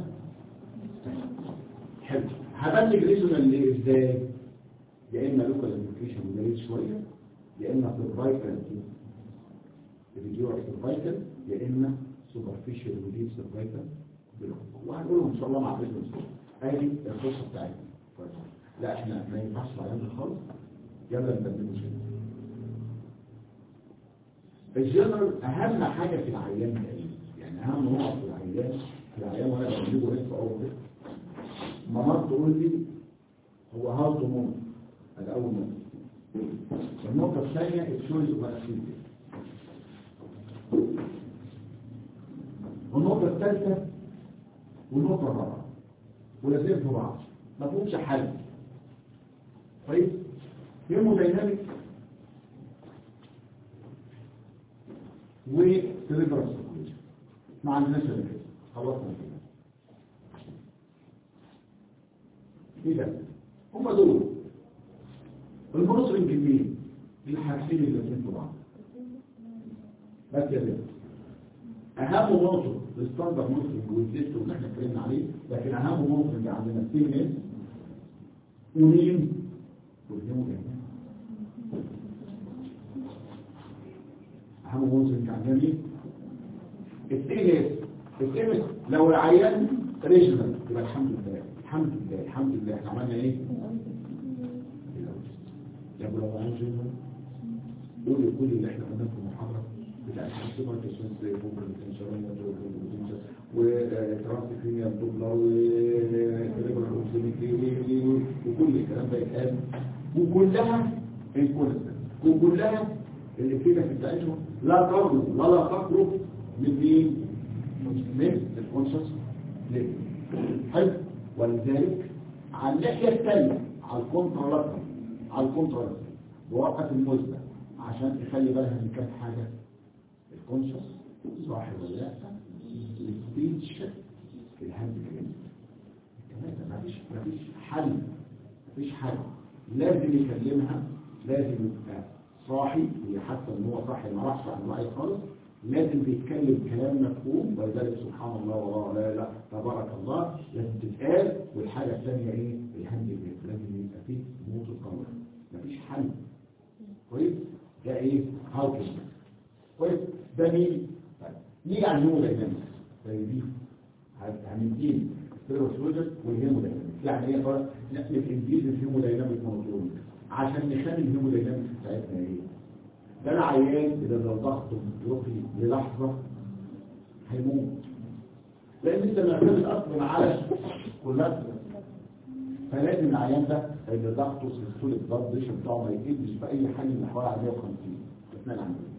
حلو هبلغ ريجونال ليه ازاي يا اما لوكال انفكشن قليل شويه يا اما سيرفايكال ريديور سيرفايكال يا اما سوبرفيشال ريديور سيرفايكال وهنقولهم ان شاء الله مع ريجونال ادي القصه بتاعتنا كويس. لا احنا ما ينفعش العيان ده خالص يلا نبدله شيء الجنرال اهم حاجه في العيان ده ايه يعني اهم نقط في العيان في العيان وانا بجيبه لسه اول ده ماما تقول لي هو هاو تو موت الاول نقطه النقطه الثانيه الشويز اوف والنقطه الثالثه والنقطه الرابعه ولازم في بعض ما فيهمش حل طيب هيمودايناميك وتريفرس ما عندناش الا كده خلصنا كده ايه ده هم دول المنصرين كمين الحاجتين اللي الاثنين في بعض بس يا بيه اهم عنصر الستاندرد مونترنج والتيست اللي احنا اتكلمنا عليه لكن اهم مونترنج عندنا السي ومين والهيمودايناميك اهم مونترنج عندنا مين التيجس التيجس لو العيان ريجنال يبقى الحمد لله الحمد لله الحمد لله احنا عملنا ايه يا ابو لو عايز ريجنال قول كل اللي احنا قلناه في المحاضره بتاع السوبر كيسنس بوبر الانشورنس وترانسكرينيال دوبلر وكل الكلام ده يتقال وكلها الكونستنت وكلها اللي كده في بتاعتهم لا تقرب ولا تقرب من مين من الكونشس ليه حلو ولذلك على الناحيه الثانيه على الكونترا على الكونترا بوقت المزنة عشان تخلي بالها من كام حاجه الكونشس صاحب ولا لا السبيتش الهاند كلمه الثلاثه مفيش مفيش حل مفيش حل لازم يكلمها لازم يبقى صاحي هي حتى ان هو صاحي ما راحش عن رأي خالص لازم بيتكلم كلام مفهوم ولذلك سبحان الله والله لا لا تبارك الله لازم تتقال والحاجة الثانية ايه الهند بيت لازم يبقى فيه موت القمر مفيش حل كويس ده ايه هاوكس كويس ده مين طيب نيجي على الهيموداينامكس طيب دي هندين السيروسولوجيست والهيموداينامكس يعني ايه فرق الانجليز الهيموداينامكس موجود عشان نخلي الهيموداينامكس بتاعتنا ايه ده العيان اذا لو ضغطه يطفي للحظه هيموت لان انت معتمد اصلا على كلها فلازم العيان ده اذا ضغطه سلسله الضغط ديش بتاعه ما يقلش في اي حاجه من حوالي 150 اثناء العمليه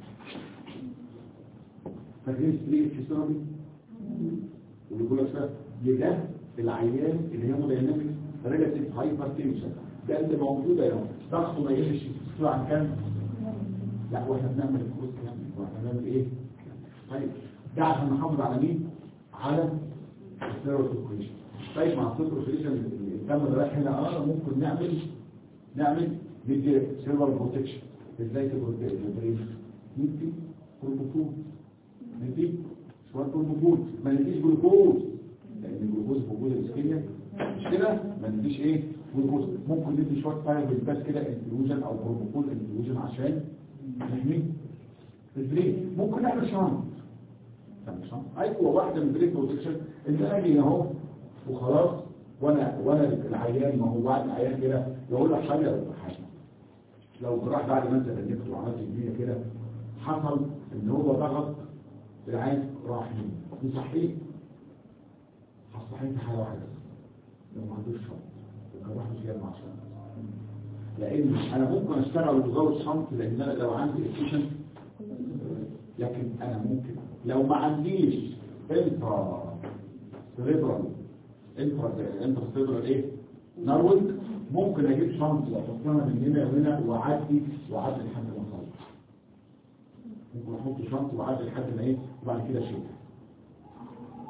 فاكرين ستريك ثيرابي واللي بيقول لك ده العيان الهيموداينامكس ريلاتيف هايبر تنشن ده اللي موجوده يا ضغطه ما يقلش يطلع عن كام لا واحنا بنعمل الكروس كام واحنا بنعمل ايه طيب ده عشان نحافظ على مين على السيروتوكريشن طيب مع السيروتوكريشن الدم اللي رايح هنا اه ممكن نعمل نعمل ندي سيلفر بروتكشن ازاي تبروتكت البرين ندي كوربوفول ندي شويه كوربوفول ما نديش جلوكوز لان الجلوكوز موجود الاسكيميا مش كده ما نديش ايه جلوكوز ممكن ندي شويه فايبر بس كده انفيوجن او بروتوكول انفيوجن عشان نحمي البرين ممكن نعمل شنط تعمل شنط ايوه واحده من البرين بروتكشن انت اجي اهو وخلاص وانا وانا العيان ما هو بعد العيان كده يقول لك حاجه ولا حاجه لو راح بعد ما انت بنيت وعملت الدنيا كده حصل ان هو ضغط العين راح يصحيه هتصحيه في حاله واحده لو ما عندوش شنط الجراح مش جاي مع شنط لان انا ممكن اشتغل وزود شنط لان انا لو عندي افيشن لكن انا ممكن لو ما عنديش انترا سيريبرال انترا انترا سيريبرال ايه نروج ممكن اجيب شنط واحطها من هنا وهنا واعدي واعدي لحد ما اخلص ممكن احط شنط واعدي لحد ما ايه وبعد كده اشيلها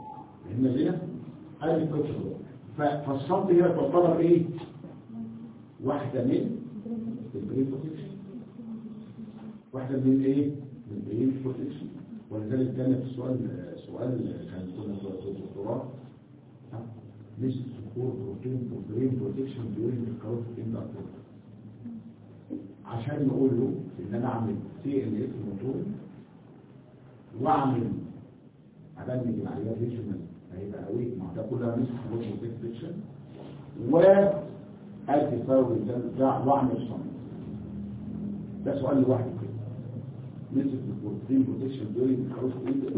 هنا ليه ادي الكتر فالصمت هنا تعتبر ايه واحدة من البرين بروتكشن واحدة من ايه من البرين بروتكشن ولذلك كان في السؤال سؤال كان كنا في الدكتوراه ها؟ مش سكور بروتين برين بروتكشن during the growth in the activity. عشان نقول له ان انا اعمل سي ان اس موتور واعمل ابنج العيار ريجنال هيبقى قوي مع ده كلها مش هقول بروتكشن و ادي فاول ده واعمل صمت ده سؤال لوحده كده نسبة البروتين بروتكشن دورينج الكروس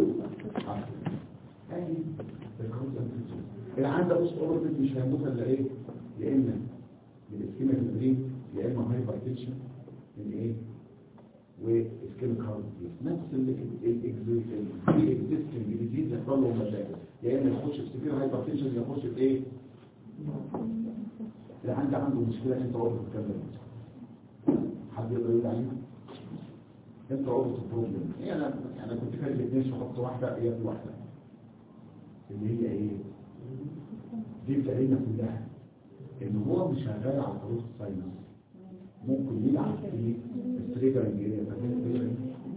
يعني الكروس اللي عندك بص اوربت مش هيموت الا ايه يا اما من اسكيميا البرين يا اما هايبر تنشن من ايه واسكيميك هارت نفس الاكزيستنج ديزيز يحصل له مشاكل يا اما يخش في سكيميا هايبر تنشن يخش في ايه اللي عندي عنده مشكله انت واقف تتكلم حد يقدر يقول عليها انت واقف البروبلم هي انا انا كنت فاكر الاثنين شخص واحده هي في واحده اللي هي ايه دي بتقريبا كلها ان هو مش شغال على الخروج الساينس ممكن يلعب في التريجرنج اريا فاكرين التريجرنج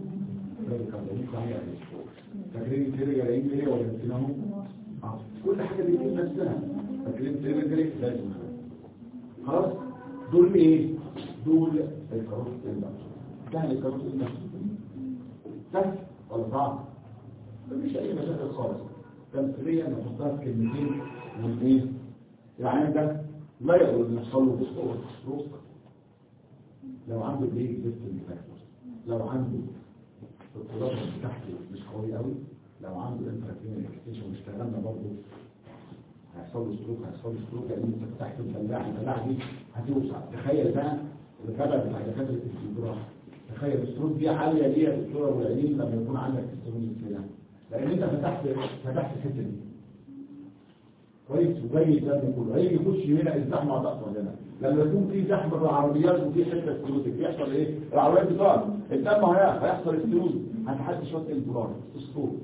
فاكرين التريجرنج اريا ولا نسيناهم اه كل حاجه بتجيب نفسها فاكرين التريجرنج اريا لازم خلاص دول ايه دول الكروت الاندكشن سهل الكروت الاندكشن سهل ولا صعب مفيش اي مشاكل خالص تمثيليا نحطها في كلمتين واثنين العيان ده لا يقدر ان يحصل له بصوره روسك لو عنده بليك سيستم فاكتور لو عنده القدرات بتاعته مش قوي قوي لو عنده انتراكتين اكستنشن واشتغلنا برضه هيحصل له ستروك هيحصل له ستروك لان انت فتحت البلاعه البلاعه دي هتوسع تخيل بقى الغباء بتاع دكاتره الجراحه تخيل الستروك دي عاليه ليه يا دكتوره والعينين لما يكون عندك ستروك كده لان انت فتحت فتحت الحته دي كويس وجاي الدم كله هيجي يخش هنا الزحمه هتحصل هنا لما يكون في زحمه في العربيات وفي حته ستروك بيحصل ايه العربيات بتقف الدم هي- هيحصل ستروك هتحدي شويه انفلار ستروك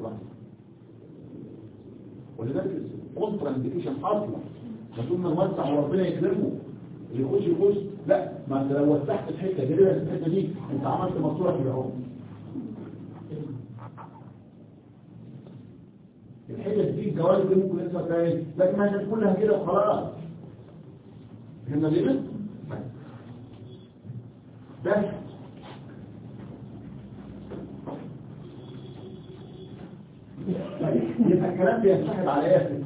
ولذلك كونترا انديكيشن اصلا فطول ما نوسع وربنا يكرمه اللي يخش يخش لا ما انت لو وسعت الحته دي كده الحته دي انت عملت ماسوره كده اهو الحته دي الجوانب دي ممكن يحصل فيها ايه لكن ما هي كلها كده وخلاص فهمنا ليه بس طيب يبقى الكلام بينسحب على ايه في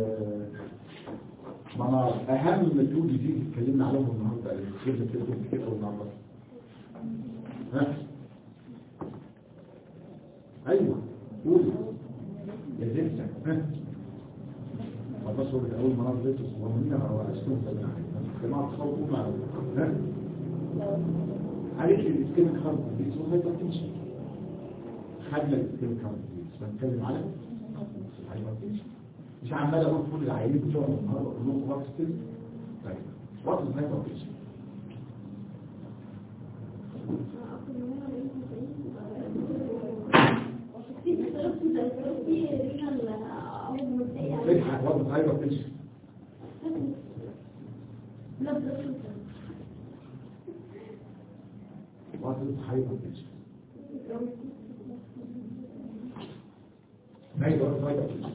ما أنا اهم تو دي اتكلمنا عليهم النهارده كده كده كده كده النهارده ها ايوه قول يا زلزة ها بس هو اول مرة زيت ومن هو اسمه جماعة تصور قول معه ها عليك الاسكيميك هارت دي اسمه هايبرتنشن خدنا الاسكيميك هارت دي بنتكلم على الهايبرتنشن مش عمال اقول كل العيانين بتوع النهارده اقول لهم وقت كده طيب وقت الهايبرتنشن اضحك وقت الهايبرتنشن وقت الهايبرتنشن ايوه وقت الهايبرتنشن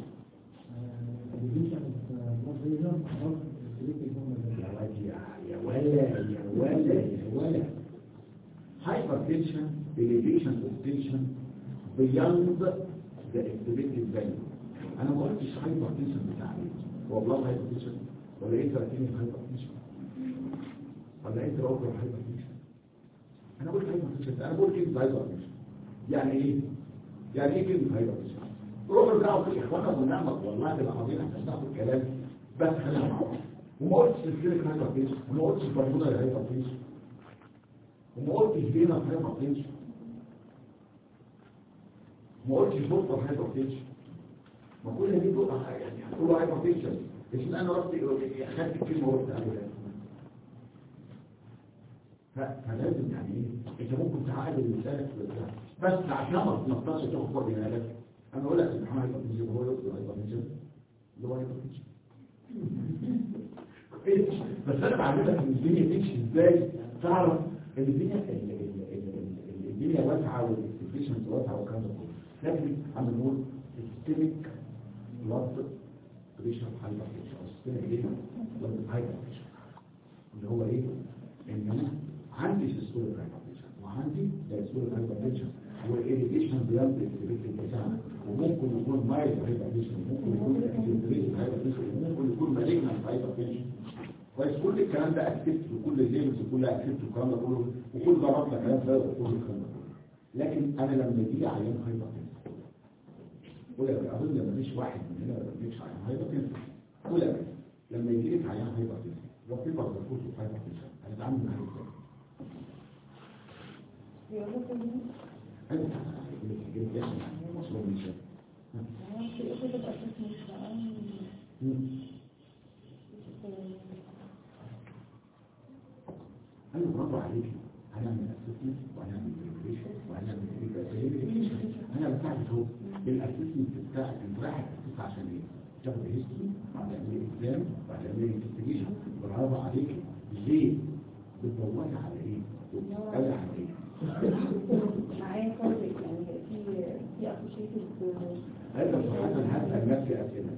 يا ولا يا ولا يا ولا hypertension elevation of tension beyond the estimated value انا ما قلتش hypertension بتاع ايه هو blood hypertension ولا ايه تركيب hypertension ولا ايه تراوح hypertension انا قلت hypertension انا بقول كلمه hypertension يعني ايه يعني ايه كلمه hypertension روح ارجعوا في اخواننا ونعمل والله العظيم احنا بناخد الكلام بس خلينا مع بعض وما قلتش الكلينيك hypertension وما قلتش البرمونة hypertension وما قلتش بينا hypertension ما قلتش بطل hypertension ما كل دي بطل يعني هتقولوا hypertension مش ان انا رحت اخدت الكلمه ورحت قالها فلازم يعني ايه انت ممكن تعادل لسانك بس عشان ما تنطقش تاخد فرق بين انا اقول لك سبحان الله هو يقصد hypertension اللي هو هايبرتنشن كويس بس انا بعلمك ان الدنيا تمشي ازاي تعرف ان الدنيا ال- ال- ال- ال- الدنيا واسعه والاكسبكتيشنز واسعه والكلام ده كله لكن عم نقول systemic blood pressure hypertension او systemic ايه blood hypertension اللي هو ايه ان انا عندي systolic hypertension وعندي diastolic hypertension والإيريجيشن بيلد الاكتيفيتي بتاعنا وممكن يكون مايل hypertension وممكن يكون اكتيفيتي hypertension وممكن يكون malignant hypertension كويس كل الكلام ده اكتبت وكل الليبلز وكل اكتبت والكلام ده كله وكل ضربنا كلام ده وكل الكلام ده كله لكن انا لما يجي لي عيان هايبرتنسن ولا اظن لما فيش واحد من هنا ما بيجيش عيان هايبرتنسن ولا لما يجي لك عيان هايبرتنسن وفي بعض الفوز هايبرتنسن هتتعامل معاه ازاي؟ ايوه يجي لك مصروف من شيء انا برافو عليك هنعمل اسسمنت وهنعمل ريجريشن وهنعمل ريجريشن انا بساعدك اهو الاسسمنت بتاعك انت رايح تاسس عشان ايه؟ تاخد هيستوري وهتعمل اكزام وهتعمل انفستيجيشن برافو عليك ليه؟ بتدوري على ايه؟ بتسالي على ايه؟ معايا فرق يعني في في اسوشيتد هذا صراحة هسأل نفسي أسئلة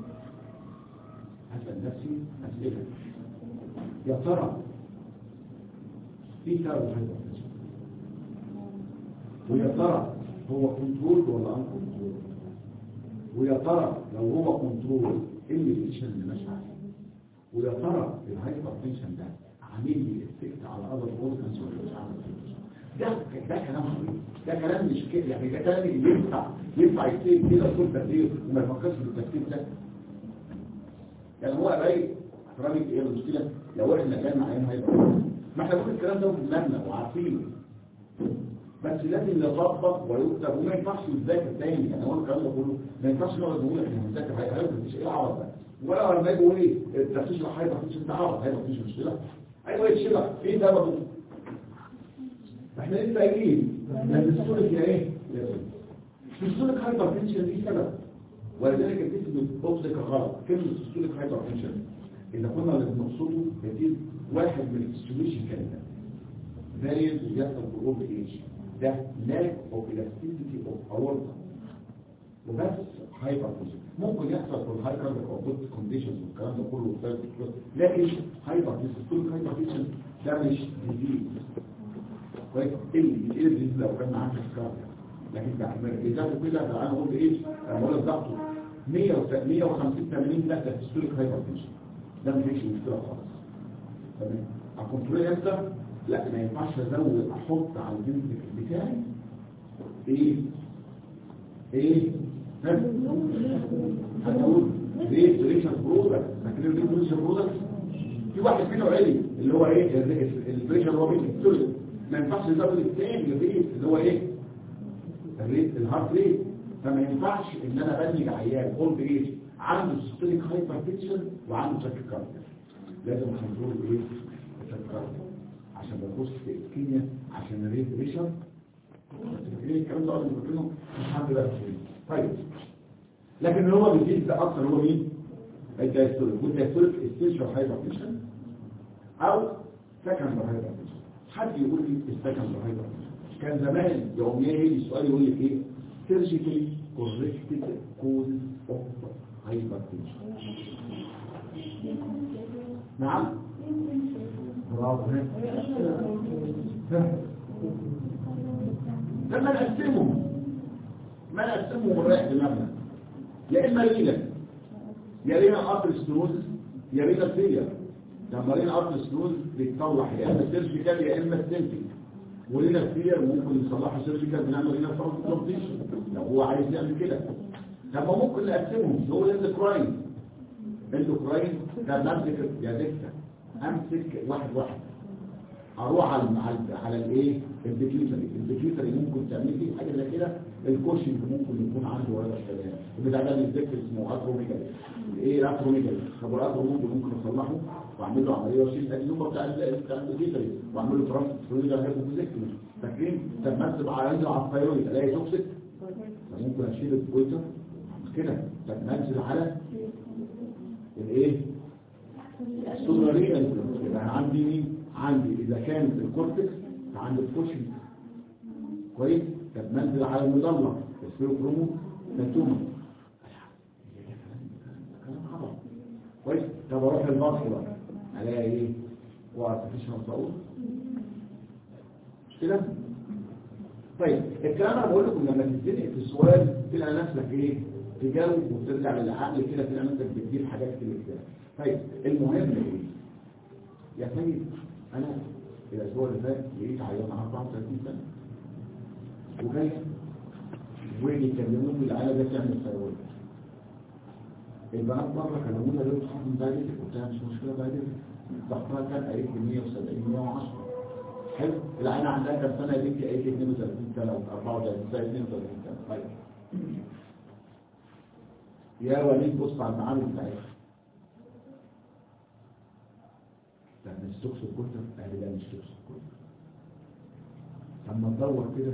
هسأل نفسي أسئلة يا ترى في سبب هذا ويا ترى هو كنترول ولا ان كنترول ويا ترى لو هو كنترول ايه اللي اللي ماشي عليه ويا ترى الهايبر تنشن ده عامل لي افكت على اذر اورجنز ولا مش عامل ده ده كلام حقيقي ده كلام مش كده يعني ده كلام اللي ينفع ينفع يكتب كده طول تفكير وما يفكرش بالتفكير ده يعني هو قريب راجل ايه المشكله لو احنا كان معانا هيبقى ما احنا بنقول الكلام ده في دماغنا وعارفينه بس لازم يطبق ويكتب وما ينفعش يتذاكر تاني يعني هو الكلام ده كله ما ينفعش نقعد نقول احنا بنذاكر هيبقى مش ايه العرض ده ولا لما يجي يقول ايه التفتيش هيبقى مش انت عرض هيبقى مفيش مشكله ايوه يتشبع ايه ده بقى احنا لسه قايلين ان السولك يا ايه السولك هايبر تنشن دي سبب ولذلك الاسم بوكسك غلط كلمه السولك هايبر تنشن اذا كنا اللي بنقصده يزيد واحد من السوليوشن كلمه فاريانت بيحصل في الاوب ايج ده لاك اوف الاستيسيتي اوف اورتا وبس هايبر تنشن ممكن يحصل في الهاي كارديك او بوت كونديشنز والكلام ده كله لكن هايبر تنشن السولك هايبر تنشن ده مش ديزيز كويس اللي ايه اللي لو كان معاك سكر لكن ده اذا كده ده انا قلت ايه انا بقول لك ضغطه 100 150 80 لا ده هيستوريك هايبرتنشن ده ما فيش مشكله خالص تمام الكنترول امتى لا ما ينفعش ازود احط على الجنس بتاعي ايه ايه هنقول ريت ريشن برودكت فاكرين ريت ريشن برودكت في واحد فينا علم اللي هو ايه الريشن هو بيت ما ينفعش يزود الثاني الريت اللي هو ايه الريت الهارت ريت فما ينفعش ان انا بني عيان اولد ايج عنده سيستوليك هايبرتنشن وعنده تاكيكارديا لازم كنترول ايه التاكيكارديا عشان ببص في اسكيميا عشان الريت بريشر ايه الكلام ده اللي بقوله مش حد بقى طيب لكن اللي هو بيزيد ده اكتر هو مين الدايستوليك والدايستوليك استيشن هايبرتنشن او سكند هايبرتنشن حد يقول لي السكند هايبرتنشن كان زمان يوم يجي سؤال يقول لك ايه surgically corrected cause of hypertension نعم برافو لما نقسمهم ما نقسمهم ونريح دماغنا يا اما رينا يا رينا ارتر ستروزس يا رينا فيلير لما رينا ارتر ستروزس بيتصلح يا اما سيرجيكال يا اما ستنتنج ولينا كتير ممكن يصلحوا سيرجيكال بنعمل هنا ترانسبلانتيشن لو هو عايز يعمل كده طب ما ممكن نقسمهم نقول اندوكراين اندوكراين ده بمسك يا دكتور امسك واحد واحد اروح على على على الايه البيتيوتري البيتيوتري ممكن تعمل لي حاجه زي كده الكوشنج ممكن يكون عنده ولا الكلام البتاع ده الذكر اسمه اتروميجالي ايه اتروميجالي طب الاترو ممكن ممكن اصلحه واعمل له عمليه واشيل النمره بتاع بتاع البيتيوتري واعمل له ترانسفيريجال هيبوفيزيكتومي فاكرين طب ما اكتب على على الثايرويد الاقي توكسيك ممكن اشيل البويتر كده طب ننزل على الايه السولارين يبقى أنا عندي مين عندي اذا كان الكورتكس فعندي الكوشن كويس طب منزل على المضلع السبيروكرومو نتوما كلام عبط كويس طب اروح البصره الاقي ايه وارتفيشال صعود مش كده طيب الكلام انا بقول لكم لما تتزنق في السؤال تلاقي نفسك ايه تجاوب وترجع للعقل كده تلاقي نفسك بتجيب حاجات كتير كده طيب المهم ايه يا سيد انا الاسبوع اللي فات لقيت عيان 34 سنه وجاي ويكلموني العيال ده تعمل ثيرويد البنات بره كلمونا ليه بتحكم بعدين قلت لها مش مشكله بعدين ضغطها كان قالت لي 170 110 حلو العينه عندها كام سنه يا بنتي قالت لي 32 سنه و 34 سنه 32 سنه طيب يا وليد بص على المعامل بتاعتها طب مش توكس الكتر قال لي لا مش توكس الكتر طب ما تدور كده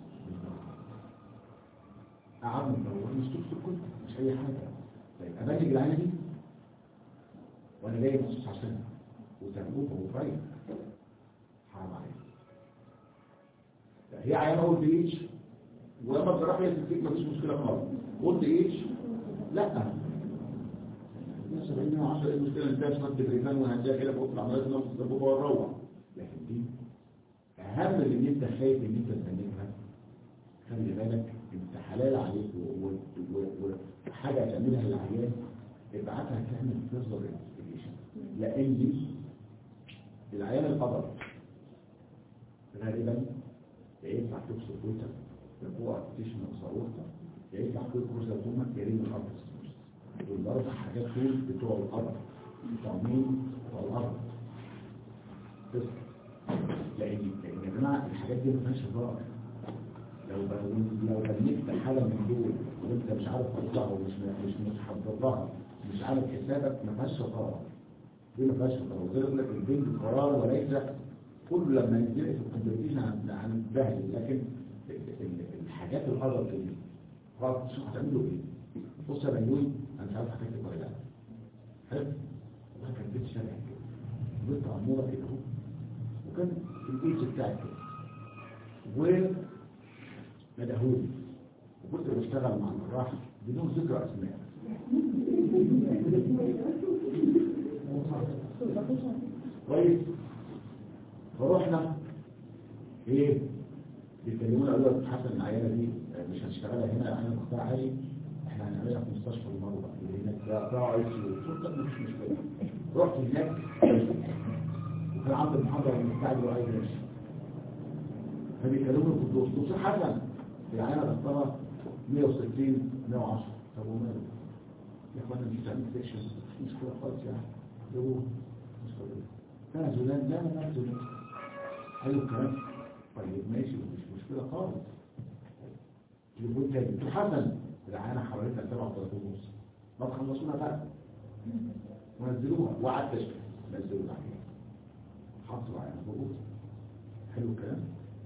قعدنا ندور مش توكس الكتر مش اي حاجه طيب ابلغ العينه دي وانا جاي مخصوص عشانها وتنبوبه وفريق حرام عليك هي عيانه اول بيتش ولما الجراح يسلك مفيش مشكله خالص قلت ايش لا 70 10 المشكله انت شويه تدريبان وهديها كده بقول العمليات اللي السبوبه والروح لكن دي اهم من ان انت خايف ان انت تسلمها خلي بالك انت حلال عليك وحاجه تعملها للعيان ابعتها تعمل فيرزر انفستيجيشن لان دي العيان القدر غالبا يا يدفع تكسر بوتا يقوى تشمل صاروخة يا يدفع كل كروزاتوما يريد الأرض دول الأربع حاجات دول بتوع الأرض بتوع مين؟ بتوع الأرض بس لأن لأن يا جماعة الحاجات دي ما فيهاش هزار لو لو بنيت حالة من دول وانت مش عارف تطلعها ومش مش متحضر لها مش عارف حسابك ما فيهاش هزار دي ما فيهاش هزار وزي ما لك البنت قرار وليس كل لما ينزل في الكومبيتيشن عن البهل لكن الحاجات الأرض دي خلاص شوف هتعملوا ايه بص يا بنيوي انا مش عارف هتكتب ولا لا حلو والله كان بيت شبه كده بنت اموره كده اهو وكان الايدج بتاعي كده و ندهولي وكنت بشتغل مع الجراح بدون ذكر اسماء كويس فروحنا ايه بيكلمونا قالوا لك حسن العيانه دي مش هنشتغلها هنا احنا مختار عالي احنا هنعملها في مستشفى المرضى اللي هناك ده ده عايز مش مشكله رحت هناك وكان عند المحاضره المستعجل وعايز يمشي فبيكلموني في الدكتور دكتور حسن العيانه ضغطها 160 110 طب وماله يا اخوانا مش هتعمل سيكشن مش مشكله خالص يعني جابوه مش مشكله انا زلان لا انا زلان قالوا الكلام طيب ماشي مش مشكلة خالص يقول تاني دكتور حسن العيانة حواليتها 37 ونص ما تخلصونا بقى ونزلوها وقعدت اشكي نزلوا العيانة حطوا العيانة ضغوط حلو الكلام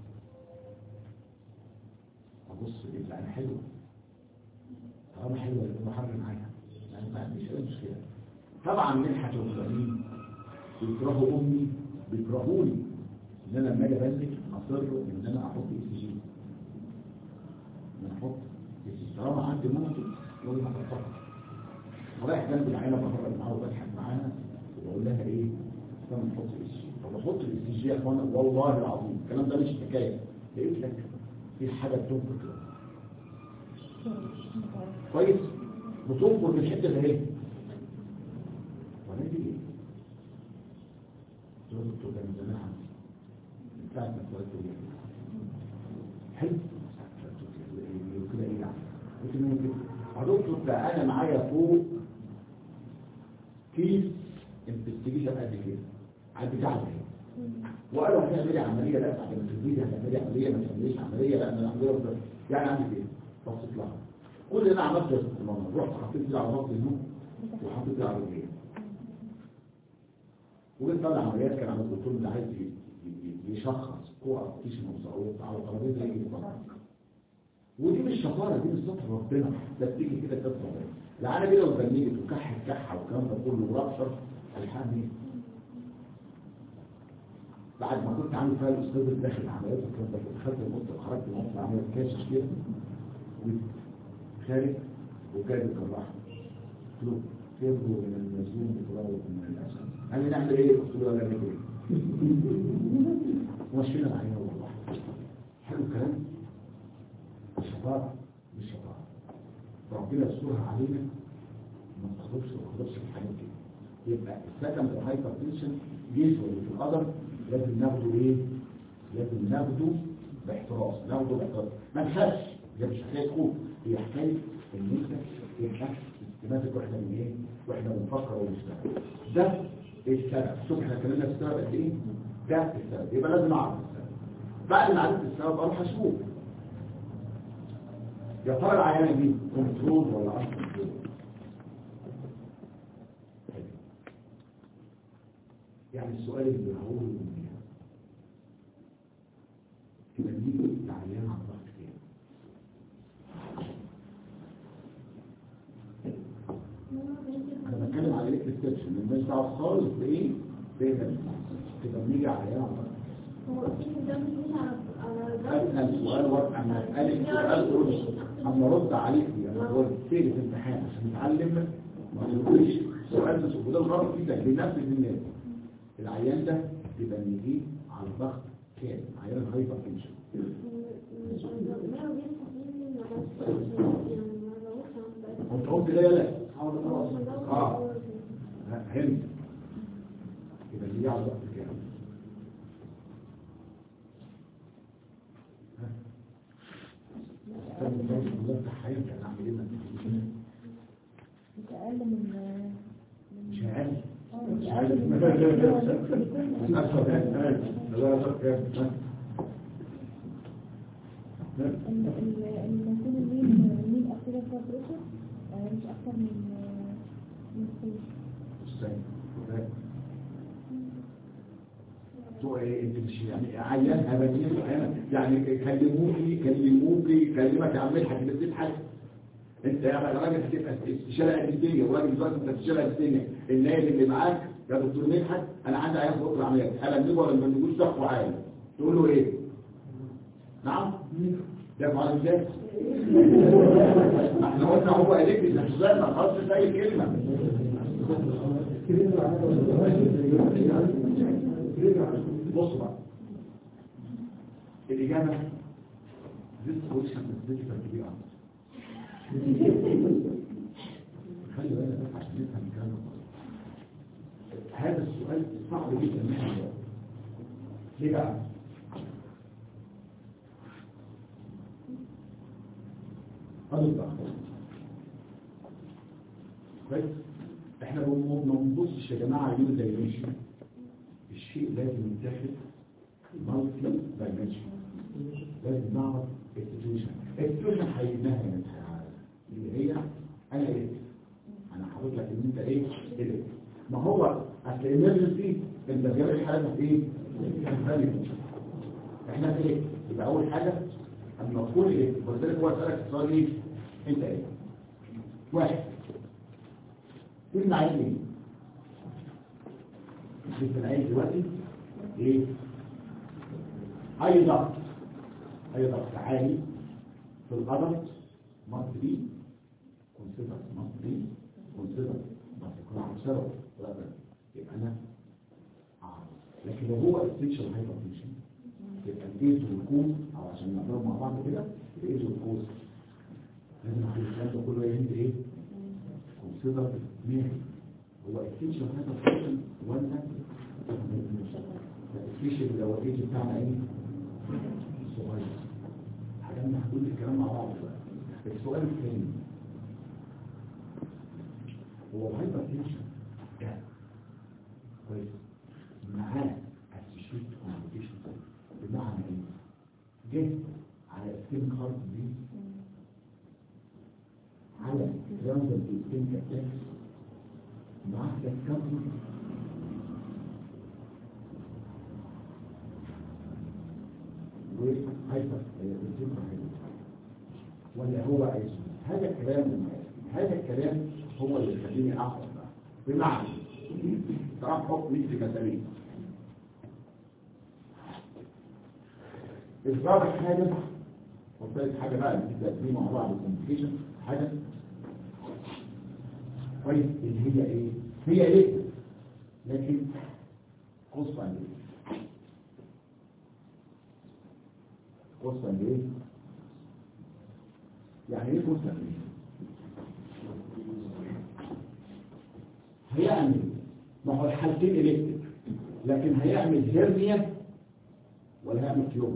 ابص لقيت العيانة حلوة طالما حلوة يبقى محرم معاها يعني ما عنديش اي مشكلة طبعا منحة الغريب بيكرهوا امي بيكرهوني ان انا لما اجي ابلغ اصر ان انا احط اي سي جي ان انا احط اي سي جي طالما عندي منطق يقول لي هحطها ورايح جنب العيله بهرب معاها وبضحك معاها وبقول لها ايه استنى نحط اي سي جي طب احط الاي سي جي يا اخوانا والله العظيم الكلام ده مش حكايه لقيت لك في حاجه بتنفق كويس بتنفر من الحته ده اهي وانا دي ايه؟ دكتور ده من زمان عندي ساعة ما اتولدت وهي كده. حلو كده ايه يعني قلت له كده يا دكتور ده انا معايا فوق كيس انفستيجيشن قد كده على البتاع ده وقالوا هتعملي عمليه لا بعد ما تدريجي هتعملي عمليه ما تعمليش عمليه لا انا عمليه بس يعني عندي كده بصيت لها كل اللي انا عملته في الماما رحت حطيت لي على ضغط النوم وحطيت لي على رجليه وجيت طلع عمليات كان عند الدكتور اللي عايز يشخص قوة تيشن وصعود على ترابيزه يجي يتفرج ودي مش شطاره دي مش ستر ربنا ده بتيجي كده تطلع العانة كده وتنميت وكح الكحة والكلام ده كله ورقصة الحامي بعد ما كنت عامل فيها الاستاذ الداخل عمليات والكلام ده كنت خدت النص وخرجت من النص عملت كاشف كده وخارج وجايب الجراح قلت له سيبه من المسجون بتراوي من الاسد قال لي نعمل ايه؟ قلت له ولا نعمل ايه؟ ومشينا العينه والله حلو الكلام الشطاره مش شطاره ربنا يسترها علينا ما تخرجش ما تخرجش في الحاجات دي يبقى السكن الهايبر تنشن جيش واللي في القدر لازم ناخده ايه؟ لازم ناخده باحتراس ناخده باحتراس ما نخافش ده مش حكايه خوف هي حكايه ان انت تبقى سيستماتيك واحنا من ايه؟ واحنا بنفكر ونشتغل ده السبب شوف احنا اتكلمنا في السبب قد ايه؟ ده السبب يبقى لازم اعرف السبب بعد ما عرفت السبب اروح اشوف يا ترى العيانه دي كنترول ولا ان كنترول يعني السؤال اللي هقوله من كده نيجي العيان على ضغط كام انا بتكلم على الاكستنشن مالناش دعوه خالص بايه بايه كده بنيجي على عيان على ضغط هو في ده مش على على اسال سؤال وقت اما اسالك سؤال ترد اما ارد عليك انا بقول سيري في امتحان عشان نتعلم ما نقولش سؤال بس وده الغلط فيه ده لنفس الناس العيان ده يبقى نجيب على ضغط كام عيان الهايبر تنشن مش ما بين يعني ما بروحش انت قلت لا لا اه هند يبقى نجيب على ضغط كام ها؟ استنى بس الله يفتح عليك انا اعمل ايه مش أقل من مش عارف آه، مش مش عارف أقل من لا لا كام ال- ال- المفروض المين المين أكتر بريشر مش أكتر من آه، من خمس. تو ايه انت مش يعني عيان هبدين يعني كلموكي كلموكي كلمك يا عم مدحت انت بتضحك انت يا راجل هتبقى استشاره قد الدنيا وراجل دلوقتي انت استشاره قد الدنيا الناس اللي معاك يا دكتور مدحت انا عندي عيان في اوضه العمليات هلمجه ولا ما بنقولش سقفه عالي تقول له ايه؟ نعم؟ ده معلم ازاي؟ ما احنا قلنا هو قال لك انت ازاي ما خلاص زي الكلمه بص بقى الإجابة this question is difficult to be answered خلي بالك بس عشان نفهم الكلام ده. هذا السؤال صعب جدا ان احنا نجاوبه. ليه بقى؟ هذا الضغط كويس احنا ما بنبصش يا جماعه يوم دايمنشن الشيء لازم يتاخد مالتي دايمنشن لازم نعرف السيتويشن السيتويشن هيبناها من اللي هي انا ايه انا حاطط لك ان انت ايه ايه ما هو اصل الامرجنسي انت جايب الحاله في ايه في احنا في ايه يبقى اول حاجه المفروض ايه قلت لك هو سالك السؤال ايه انت ايه واحد تسمع ايه شوف العين دلوقتي ايه اي ضغط اي ضغط عالي في القدم must be considered must be considered must يكون عن سبب يبقى انا اعرف لكن لو هو essential hypertension يبقى الايز والكوز او عشان نقدر مع بعض كده الايز والكوز لازم اخلي الكلام ده كله يهند ايه considered مين هو essential hypertension ولا الفيشل لو الايج بتاعنا ايه صغير حاجات هنقول الكلام مع بعض بقى السؤال الثاني هو الهايبر تنشن ده كويس معاه اسيشيت كومبليكيشن بمعنى ايه؟ جه على سكين هارت دي على راندل سكين اتاكس معاه كام وهايبر ولا هو عايز هذا الكلام هذا الكلام هو اللي يخليني احفظ ده بمعنى تعرف حكم في كتابين الرابع حاجة وثالث حاجة بقى اللي تقديم مع بعض الكومبليكيشن حاجة كويس اللي هي ايه؟ هي ايه؟ لكن قصة عن ايه؟ قصة عن ايه؟ يعني ايه قصة عن ايه؟ هيعمل ما هو الحالتين الكتريك لكن هيعمل هيرنيا ولا هيعمل تيومر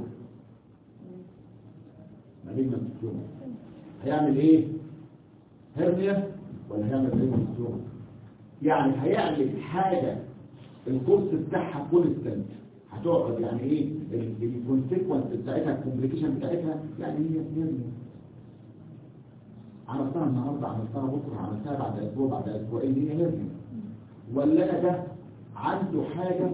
مالجنت تيومر هيعمل ايه هيرنيا ولا هيعمل مالجنت تيومر يعني هيعمل حاجة الكورس بتاعها كونستنت هتقعد يعني ايه الكونسيكونس بتاعتها الكومبليكيشن بتاعتها يعني هي هيرنيا عملتها النهارده عملتها بكره عملتها بعد اسبوع بعد اسبوعين هي هيرنيا ولا انا ده عنده حاجة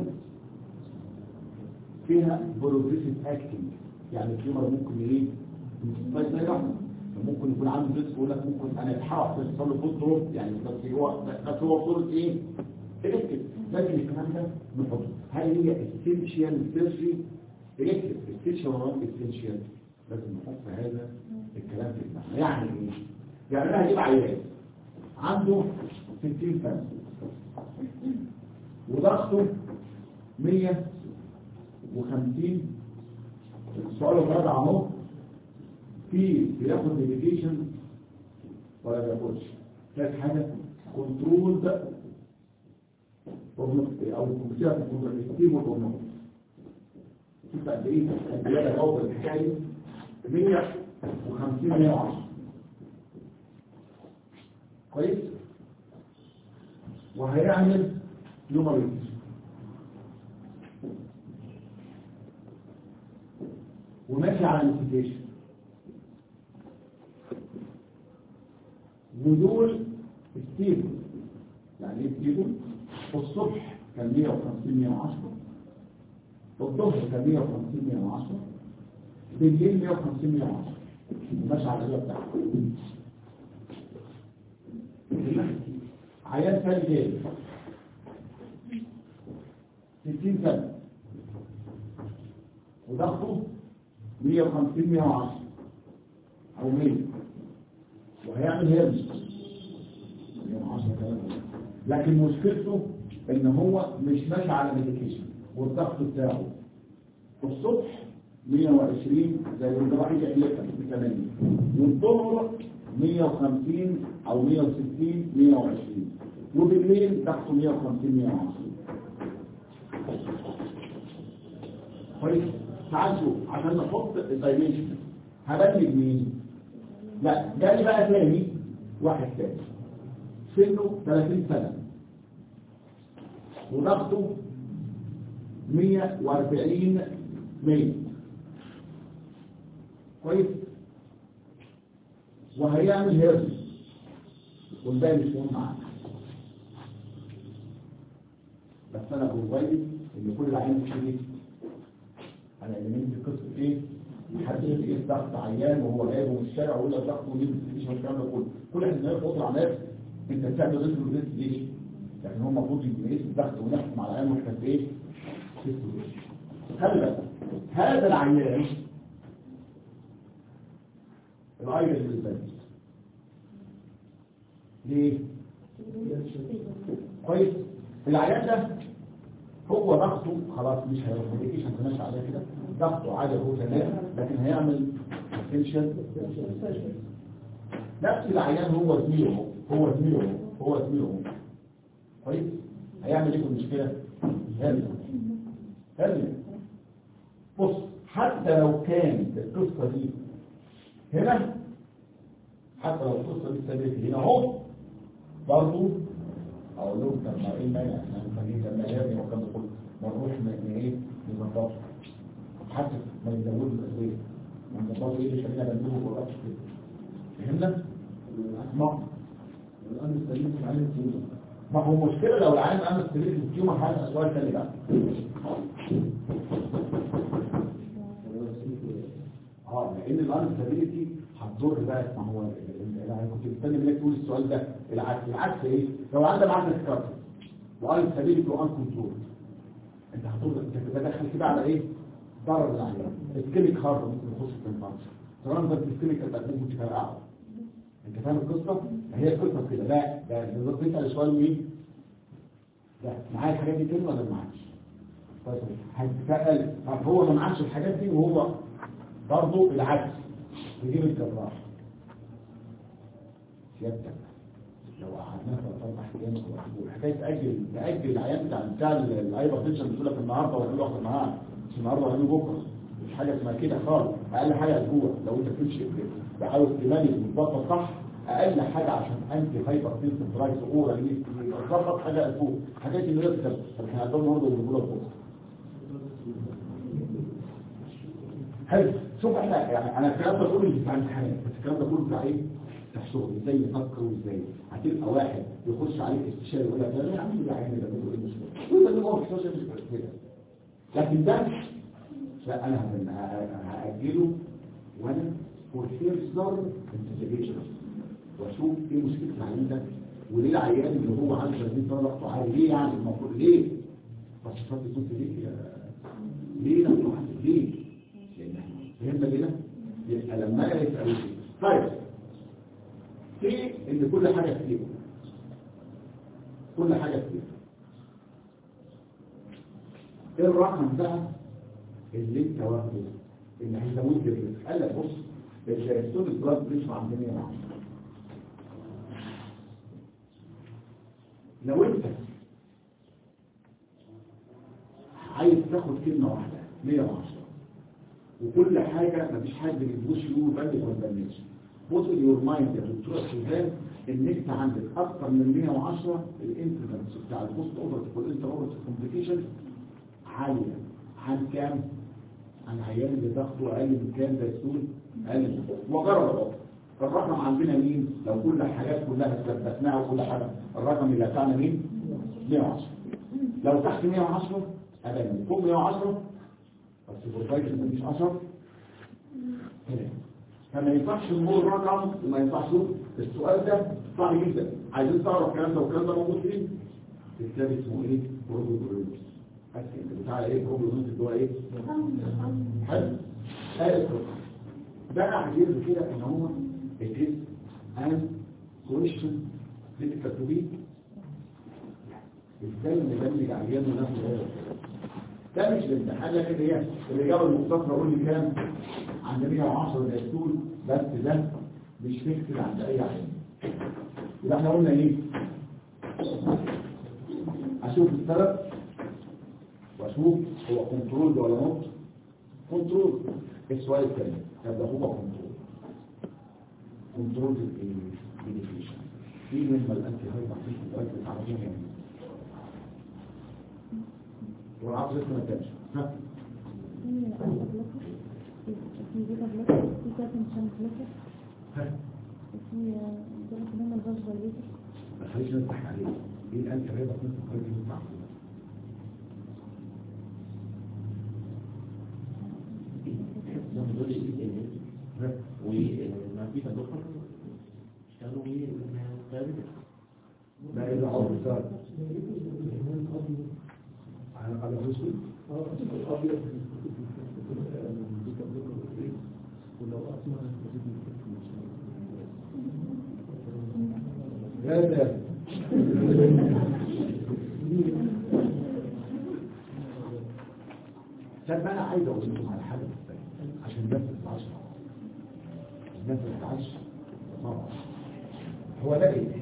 فيها بروجريسيف اكتنج يعني التيومر ممكن ايه طيب زي رحمه ممكن يكون عنده ريسك يقول لك ممكن انا اتحرق يحصل له فوت دروب يعني بس هو بس هو صوره ايه الكتريك لكن الكلام ده نحطه هل هي اسينشال سيرجري الكتريك اسينشال ولا نون اسينشال لازم نحط هذا الكلام في دماغنا يعني ايه يعني انا هجيب عيان عنده 60 سنه وضغطه 150 السؤال الرابع اهو في بياخد ميديكيشن ولا بياخدش ثالث حاجه كنترول او كمبيوتر كنترول ستيم والهرمون شوف قد ايه قد ايه الاول الحكايه 150 110 كويس وهيعمل يومريز وماشي على الانفيتيشن ودول ستيبل يعني ايه ستيبل الصبح كان 150 110 الظهر كان 150 110 بالليل 150 110 وماشي على الرياضه بتاعته عيان ثاني جاي 60 سنة وضغطه 150 110 او 100 وهيعمل هيرمز 110 كمان لكن مشكلته ان هو مش ماشي على ميديكيشن والضغط بتاعه الصبح 120 زي الجراح يحلفها ب 80 والظهر 150 او 160 120 وبالليل ضغطه 150 110 كويس تعال شوف عشان نحط الدايمنشن هبلج مين لا جالي بقى تاني واحد تاني سنه 30 سنة وضغطه 140 100 كويس وهيعمل هيرز والباقي مش مهم معاك بس انا بروفايد ان كل العيان تشتري انا اليمين في قصه ايه محدش يقيس ضغط عيان وهو جايبه من الشارع ويقول لك ضغطه مين مفيش الكلام ده كله كل احنا بنعمل خطوه عمليات انت بتعمل ريسك وريسك ليش يعني هو المفروض يقيس الضغط ونحكم على العيان واحنا في ايه خلي بالك هذا العيان الايدل بالذات ليه كويس العيان ده هو ضغطه خلاص مش هيروح ميديكيشن ماشي عليه كده ضغطه عالي هو تمام لكن هيعمل تنشن نفس العيان هو زميله هو زميله هو زميله كويس هيعمل ايه في المشكله هرمي هرمي بص حتى لو كان القصه دي هنا حتى لو القصه دي ثابته هنا اهو برضه اقول لهم طب ما ايه المانع احنا محتاجين لما يرمي والكلام ده كله ما نروح ن- ايه نظبطه حتى ما يزودوا الادويه ما نظبطه ايه اللي خلينا بندوه وقت كده فهمنا؟ ما الآن السليم في عين التيمة ما هو مشكله لو العالم عمل ستريس التيومر هيبقى سؤال تاني بقى اه لان الانستابيليتي هتضر بقى ما هو ال- ال- انا كنت مستني منك تقول السؤال ده العكس العكس ايه لو عندك معاك كارت وقال سبيل تو ان كنترول انت هتقول انت تتدخل كده على ايه ضرر العيان الكيميك هارد ممكن يخش في الانفانس ترانزر الكيميك البدن ممكن تفرقعه انت فاهم القصه هي القصه كده ده ده بالظبط انت السؤال مين ده معايا الحاجات دي كده ولا معاكش طيب هتسال طب هو ما معاش الحاجات دي وهو برضه العكس يجيب الجراح سيادتك لو قعدنا ثلاث اربع ايام او اسبوع حكايه تاجل تاجل العيان بتاع بتاع الايبر تنشن بتقول لك النهارده ولا اخر النهار مش النهارده ولا بكره مش حاجه اسمها كده خالص اقل حاجه اسبوع لو انت بتمشي بحاول تمانج وتظبط صح اقل حاجه عشان انت هايبر تنشن درايس اورا تظبط حاجه اسبوع حاجات اللي هي طب احنا هنقول النهارده ونقول لك بكره حلو شوف احنا يعني انا الكلام ده كله مش بتاع امتحانات بس الكلام ده كله بتاع ايه؟ بتاع شغل ازاي يفكر وازاي هتبقى واحد يخش عليك استشاري يقول لك لا يا عم ده عيني ده بيقول ايه المشكله ويبقى اللي هو مش مش مشكله لكن ده لا انا هن- ه- هاجله وانا فور فيرزر انفستيجيشن واشوف ايه مشكله العيان ده وليه العيان اللي هو عنده 30 سنه ضغطه عالي ليه يعني المفروض ليه؟ بس شرط يكون ليه يا ليه لا ليه؟ لان فهمنا كده؟ يبقى لما انا يسال طيب في ان كل حاجه كتير كل حاجه كتير ايه الرقم ده اللي انت واخده اللي هيزود لك قال لك بص الجايستون البلاد بريشر عند 110 لو انت عايز تاخد كلمه واحده 110 وكل حاجه مفيش حد بيدوش يقول بلد ولا بلدش بص يور مايند يا دكتور سوزان ان انت عندك اكتر من 110 الانسيدنس بتاع البوست اوفر والانتر اوفر كومبليكيشن عاليه عن كام؟ عن عيان اللي ضغطه اقل من كام زي السول اقل وجرب اهو الرقم عندنا مين؟ لو كل الحاجات كلها ثبتناها وكل حاجه الرقم اللي بتاعنا مين؟ 110 لو تحت 110 ابدا فوق 110 بس البروفايل مفيش 10 هنا فما ينفعش نقول رقم وما ينفعش نقول السؤال ده صعب جدا عايزين تعرف الكلام ده والكلام ده موجود فين في كتاب اسمه ايه بروبوبولوجي بس انت بتاع ايه بروبوبولوجي اللي هو ايه حلو قال ده عايز كده ان هو it is an question difficult to be ازاي ندمج عيان وناخد هذا ده مش الامتحان لكن هي الإجابة المختصرة قول لي كام عند 110 زي السول بس ده مش فيكسد عند أي عين يبقى احنا قلنا ايه أشوف السبب وأشوف هو كنترول ولا نوت كنترول السؤال الثاني طب ده هو كنترول كنترول الإيديفيشن في مما الأنتي هايبر فيكم الأنتي تعرفين يعني والعصر لسه ما كانش ها في بيتا بلوكر في كاتم شان بلوكر ها في دول كلهم الباش بالبيتر ما تخليش نفتح عليه ايه الأنتي هايبر فيكم الأنتي ينفع وما في تدخل اشتغلوا بيه ثابتة لا إذا عرض الثالث على على الرسول هذا طب انا عايز اقول لكم على حاجه بس عشان الناس ما تزعلش الناس ما تزعلش طبعا هو ده ايه؟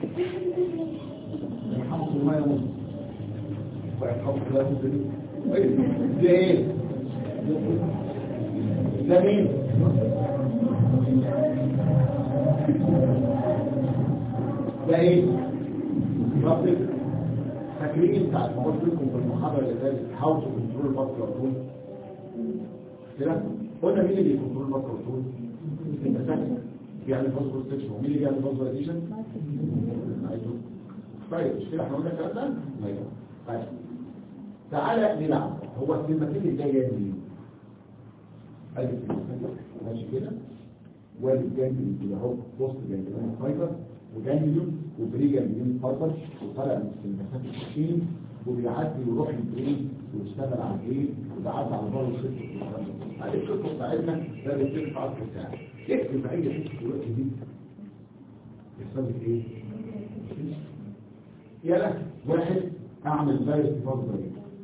يرحمكم الله يا مصر ويرحمكم الله يا مصر ايه؟ ده ايه؟ ده مين؟ ده ايه؟ رابط فاكرين بتاع المواد لكم في المحاضرة اللي فاتت هاو تو كنترول البطل والطول كده قلنا مين اللي يكنترول البطل والطول؟ انت فاكر يعني فوسفور ستيشن ومين اللي بيعمل فوسفور ستيشن؟ طيب مش كده احنا قلنا الكلام ده؟ ايوه طيب تعالى نلعب هو الكلمتين الجايه دي مين؟ ألف ماشي كده وادي جانجليون كده اهو وسط جانجليون فايبر وجانجليون وبري جانجليون فايبر وطالع من المسافه التخين وبيعدي ويروح البرين ويشتغل على ايه وبيعدي على بره الخط هذه الخطه بتاعتنا ده بيتم في عصر بتاعنا اكتب اي حته دلوقتي دي يحصل لك ايه؟ يلا واحد اعمل فيروس فاضل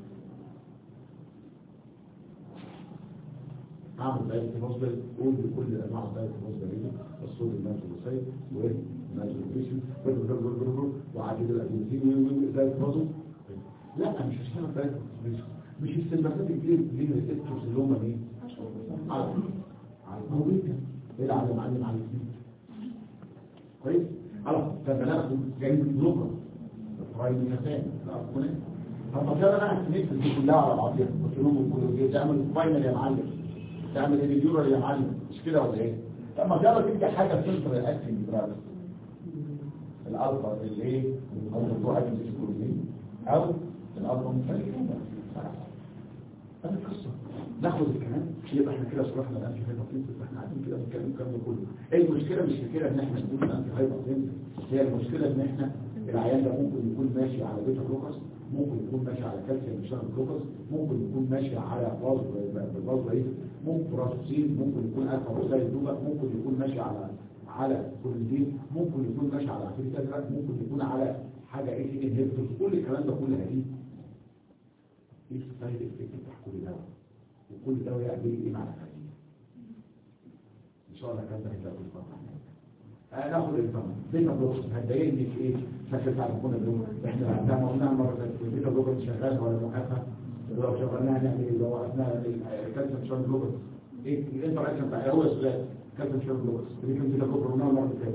اعمل فيروس فاضل قول بكل انواع الفيروس فاضل دي الصوت المنزل والمنزل وعدد الادويتين فيروس فاضل لا مش هشتغل فيروس مش مش السلبسات الكبير اللي هي الريسبتورز اللي هم ايه؟ على على الموجودة ايه اللي على معلم على الاثنين كويس؟ خلاص فبناخد جاي من لغه الفرايد كمان الارقام طب كده انا هنكتب دي كلها على بعضيها قلت لهم كله تعمل فاينل يا معلم تعمل الفيديو يا معلم مش كده ولا ايه طب ما جرب انت حاجه تفلتر الاكل دراج الالفا اللي ايه او بتوع اكل الكلوزين او الالفا مختلفه هذه القصه ناخد الكلام يبقى احنا كده شرحنا الانتي هايبرتنسيف احنا قاعدين كده بنتكلم الكلام ده كله ايه المشكله مش في كده ان احنا نقول الانتي هايبرتنسيف هي المشكله ان احنا العيان ده ممكن يكون ماشي على بيتا جلوكوز ممكن يكون ماشي على كالسيوم بيشتغل جلوكوز ممكن يكون ماشي على باز باز رئيس ممكن راسوسين ممكن يكون الفا روزايد دوبا ممكن يكون ماشي على على كوليدين ممكن يكون ماشي على عفريت ممكن يكون على حاجه ايه تي انهبيتورز كل الكلام ده كلها دي ايه السايد افكت بتاع كل دواء وكل دواء يعمل ايه مع الخليج ان شاء الله الكلام ده هيبقى في الفتره هناخد الفم بيتا بلوكس هتضايقني في ايه فاكر بتاع الكونه دول احنا عندنا ما قلنا مره ثانيه البيتا بلوكس شغال ولا موقفه ولو شغلناها نعمل ايه لو وقفناها الكالسيوم شون بلوكس ايه الانتراكشن بتاع هو السؤال كالسيوم شون بلوكس دي كان بيتا بلوكس قلناها المره اللي فاتت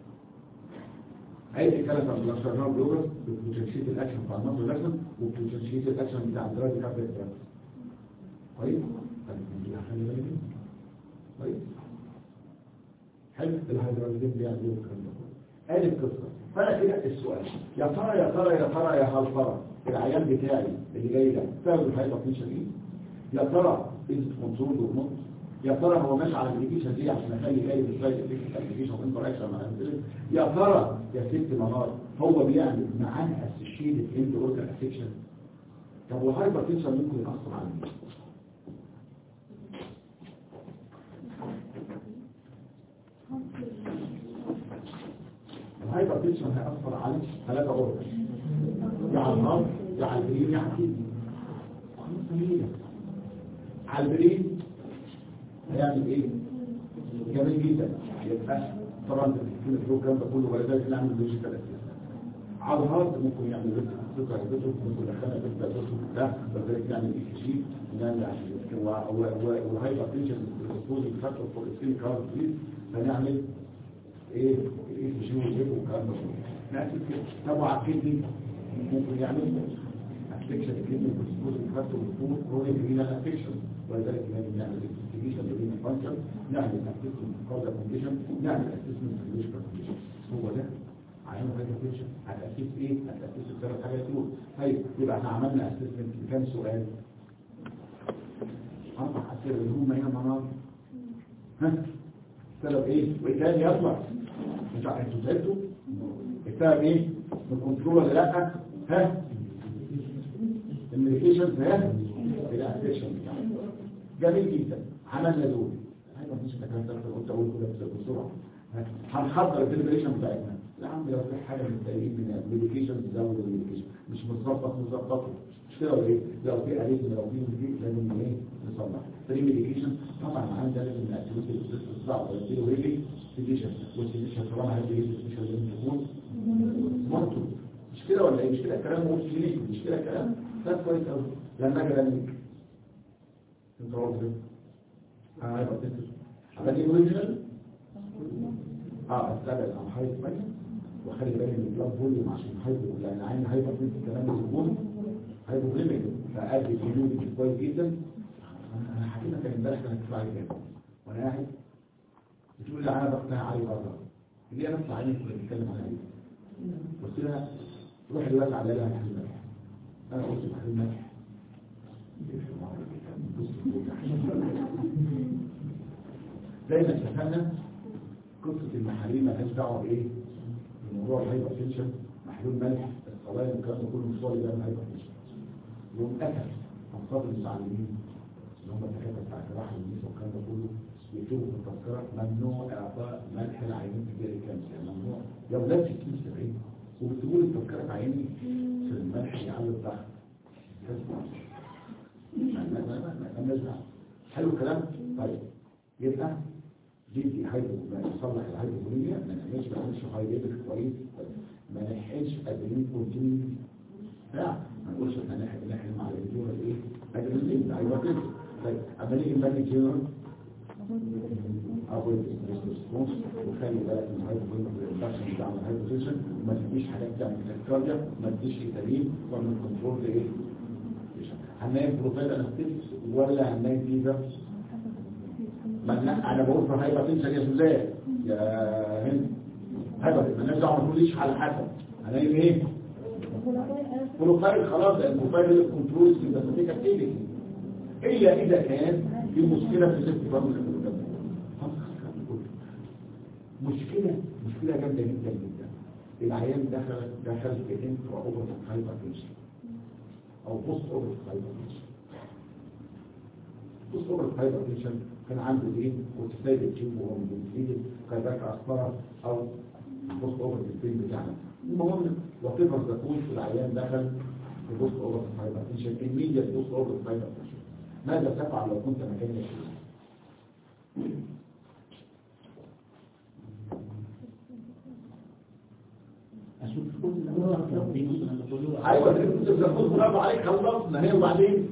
اي كلام عن الشرنال بلوكس بتنشيط الاكشن بتاع المصل الاكشن وبتنشيط الاكشن بتاع الدراج كابل كويس كويس حلو الهيدروجين بيعمل ايه الكلام ده كله ادي القصه فانا كده السؤال يا ترى يا ترى يا ترى يا هل ترى العيان بتاعي اللي جاي ده فاهم الهايبرتنشن ايه يا ترى از كنترول ونوت يا ترى هو ماشي على الابلكيشن دي عشان اخلي جاي بالسايد افكت الابلكيشن وانتر اكشن مع الانسولين يا ترى يا ست منار هو بيعمل معاه اسوشيتد انت اورجان افكشن طب والهايبرتنشن ممكن ياثر على مين الهايبرتنشن هيأثر على ثلاثة أورجان يا على النار يا على البرين يا على الكيدني على البرين هيعمل ايه؟ جميل جدا يبقى طبعا في البروجرام ده كله ولذلك نعمل لوجيكال اسيس على الهارد ممكن يعمل ريسك ثقه يدته ممكن يدخلها في الدكتور ده ولذلك نعمل اي سي جي نعمل عشان وهايبر تنشن ريسبوزنج فاكتور فور سكين كارد بليز فنعمل ايه الاي سي جي وجيب والكلام ده كله نعمل كده طبعا الكدني ممكن يعمل افكشن الكدني ريسبوزنج فاكتور فور كرونيك رينال افكشن ولذلك لازم نعمل انفستيجيشن لبين الفانكشن نعمل اسسمنت كوزا كونديشن نعمل اسسمنت فيزيولوجيكال كونديشن هو ده عشان فيزيولوجيكال هتاسس ايه هتاسس الثلاث حاجات دول طيب يبقى احنا عملنا اسسمنت بكام سؤال اربع اسئله اللي هم هنا مناطق ها السبب ايه وايه تاني يطلع مش عارف انتوا زعلتوا السبب ايه الكنترول ولا لا ها الميديكيشن ها الافكشن بتاعه جميل جدا عملنا دول ايوه مش الكلام ده قلت اقول كده بسرعه هنحضر الديليبريشن بتاعتنا لا عم لو في حاجه متضايقين من الميديكيشن نزود الميديكيشن مش متظبط نظبطه مش كده ولا ايه لو في اريزم لو في ميديكيشن لازم ايه نصلح فري ميديكيشن طبعا عندنا لازم ناكتيفيتي السيستم بتاعه ونديله ريلي سيديشن والسيديشن طالما هدي سيديشن لازم تكون مرتب مش كده ولا ايه مش كده الكلام مش ليه مش كده الكلام ده كويس قوي لما اجي انك انت راضي اه يبقى تنسى عملي اوريجينال اه استبعد عن حيث ميت وخلي بالي من البلاد فوليوم عشان حيث لان عين هايبر تنسى كمان الهرمون هايبوغليميك فادي الجنود كويس جدا انا حكيت لك امبارح كان هتطلع لي كام وانا قاعد بتقول لي انا بقتنع علي بره اللي انا اطلع عيني كنت بتكلم على ايه قلت لها روح دلوقتي على لها تحليل ملح انا قلت تحليل ملح زي ما اتفقنا تحاليل مالهاش دعوه بايه بموضوع الهايبر تنشن محلول ملح الصلايه والكلام ده كله مش صالح ده الهايبر تنشن يوم قتل انقاذ المتعلمين اللي هم الدكاتره بتاع الجراحه والنساء والكلام ده كله يكتبوا في التذكره ممنوع اعطاء ملح العينين في جاري كامل يعني ممنوع يا ولاد 60 70 وبتقول التذكره عيني في الملح يعلي الضغط مالناش دعوه حلو الكلام طيب يبقى دي دي هايدرو ما نصلح الهيدروبوليميا ما نعملش ما نعملش هايدريك كويس ما نحقنش ادرينالين كونتينيوس لا ما نقولش احنا نحقن نحقن مع الدكتور ايه ادرينالين ايوه كده طيب اما نيجي نبني جنرال اول ريسبونس وخلي بالك من الهايدروبوليميا الانفكشن بتاع الهايدروجين وما تديش حاجات تعمل كارديا ما تديش ايتالين ومن كنترول ايه هننام بروفايل انستيكس ولا هننام فيزا ما انا انا بقول في هايبر تنشن يا سوزان يا هند هايبر ما دعوه ما تقوليش على حسب هننام ايه بروفايل خلاص البروفايل كنترول سيمباثيك اكتيفيتي الا اذا كان في مشكله في الست برضه مشكله مشكله جامده جدا جدا العيان دخل دخل في انترا اوفر هايبر تنشن او بوست اوفر هايبر تنشن بوست اوفر هايبر تنشن كان عنده ايه كورتيسايد تيوب وهو مدينسيد كان ذاك اسطره او بوست اوفر الفيلم بتاعنا المهم وطفل زكون في العيان دخل في بوست اوفر هايبر تنشن الميديا بوست اوفر هايبر تنشن ماذا تفعل لو كنت مكان الشيء اشوف كل الامراض دي مثلا كله ايوه كنت بتقول برافو عليك خلصنا هي وبعدين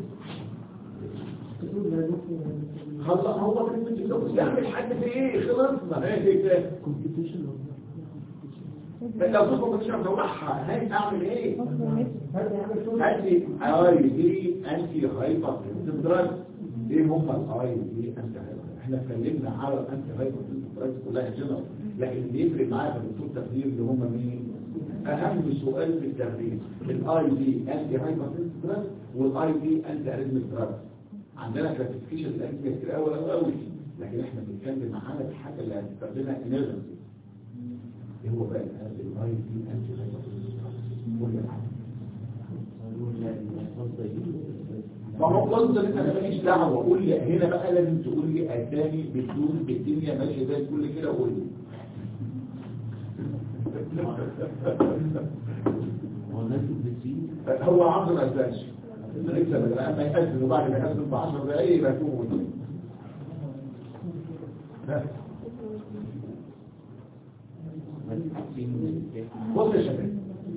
خلص هو كلمه الزوج يعمل حد في ايه خلصنا هي كده كومبيتيشن لو كنت كنت شايف توضحها هاي اعمل ايه هاتي اي دي انتي هايبر دراج ايه هم الاي دي انتي هايبر احنا اتكلمنا على الانتي هايبر دراج كلها جنرال لكن اللي يفرق معايا في الدكتور تقدير اللي هم مين اهم سؤال في التغذيه الاي دي انتي هايبر دراج والاي دي انتي اريزميك دراج عندنا كلاسيفيكيشن الاريزميك كتير قوي قوي قوي لكن احنا بنتكلم على الحاجه اللي هنستخدمها انرجنسي ايه هو بقى الاي دي انتي هايبر دراج ما هو قلت انت ماليش دعوه قول لي هنا بقى لازم تقول لي اتاني بدون بالدنيا ماشيه زي الكل كده قول لي هو الناس بتسيب هو عبد ما يزالش لسه بدل اما يأذن وبعد ما يأذن ب 10 دقايق يبقى يكون مدين بص يا شباب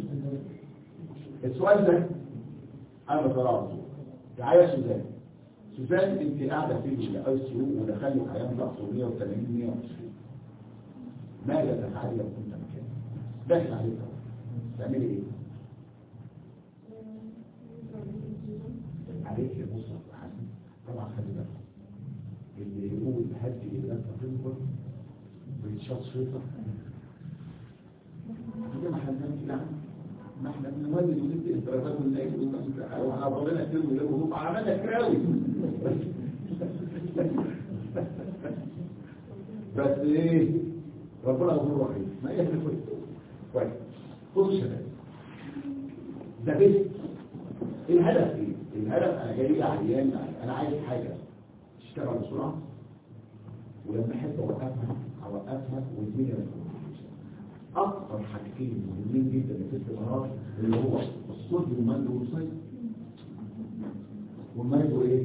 السؤال ده انا بطلعه تعالى يا سوزان سوزان انت قاعده في الاي سي يو ودخلت عيان ضغط 180 120 ماذا تفعلي لو كنت مكاني داخل عليك أهو. تعملي ايه عليك يا مصطفى حسن طبعا خلي بالك اللي يقول هدي الى انت تنظر بيتشاط شيطه كده ما احنا بنعمل كده ما احنا بنولد وندي الدرجات ونلاقي واحنا ربنا كتير ويقولوا عملنا كراوي بس ايه ربنا غفور رحيم ما هي كده كويس كويس خدوا الشباب ده بس الهدف ايه الهدف انا جاي عيان انا عايز حاجه تشتغل بسرعه ولما احب اوقفها اوقفها والدنيا ما تكونش اكثر حاجتين مهمين جدا في الاستمرار اللي هو الصوديوم مايكروسايت والمايكرو ايه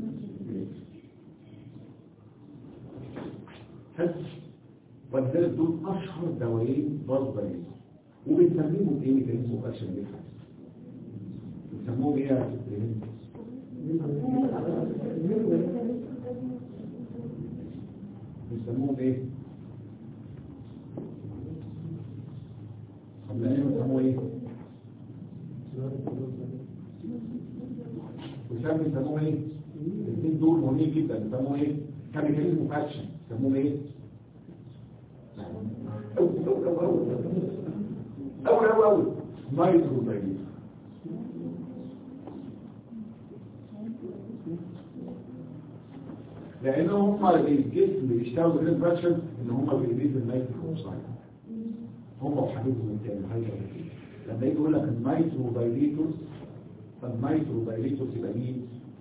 حلو ولذلك دول اشهر دوايين بازبرين وبنسميهم ايه ميكانيزم اوف اكشن ديفرنس بنسموهم ايه يا ست بنسموهم ايه قبل ان بنسموه ايه وسام بنسموه ايه الاثنين دول مهمين جدا بنسموه ايه كميكانيزم اوف اكشن بنسموهم ايه أو أو أو أو أو أو أو مايكرو بايليز لان هم الجسم بيشتغلوا بالريد فاكشن ان هم بيريدوا النيتروك اوكسايد هم وحبيبهم التاني الهيدروجين لما يجي يقول لك النيترو دايليتورز فالنيترو دايليتورز يبقى مين؟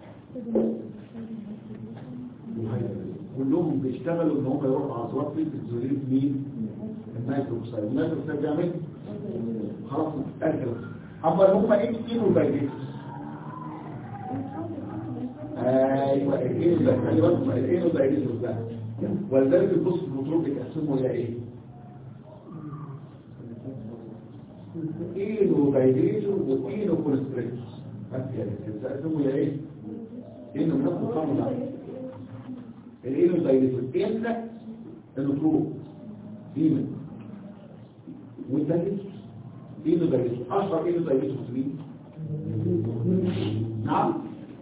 الهيدروجين كلهم بيشتغلوا ان هم يروحوا على صواب في الزوليت مين؟ النيترو اوكسايد النيترو اوكسايد بيعمل خلاص اكل اما هم ايه كيلو دايليتورز ايوه الايه ده خلي بالكم الايه ده ايه ده ولذلك البص البطرول بيتقسموا الى ايه اينو دايليتور واينو كونستريكتور بس يعني بيتقسموا الى ايه اينو بنفس الطعم ده الاينو دايليتور ان البطرول اينو والدايليتور اينو دايليتور اشهر اينو دايليتور مين نعم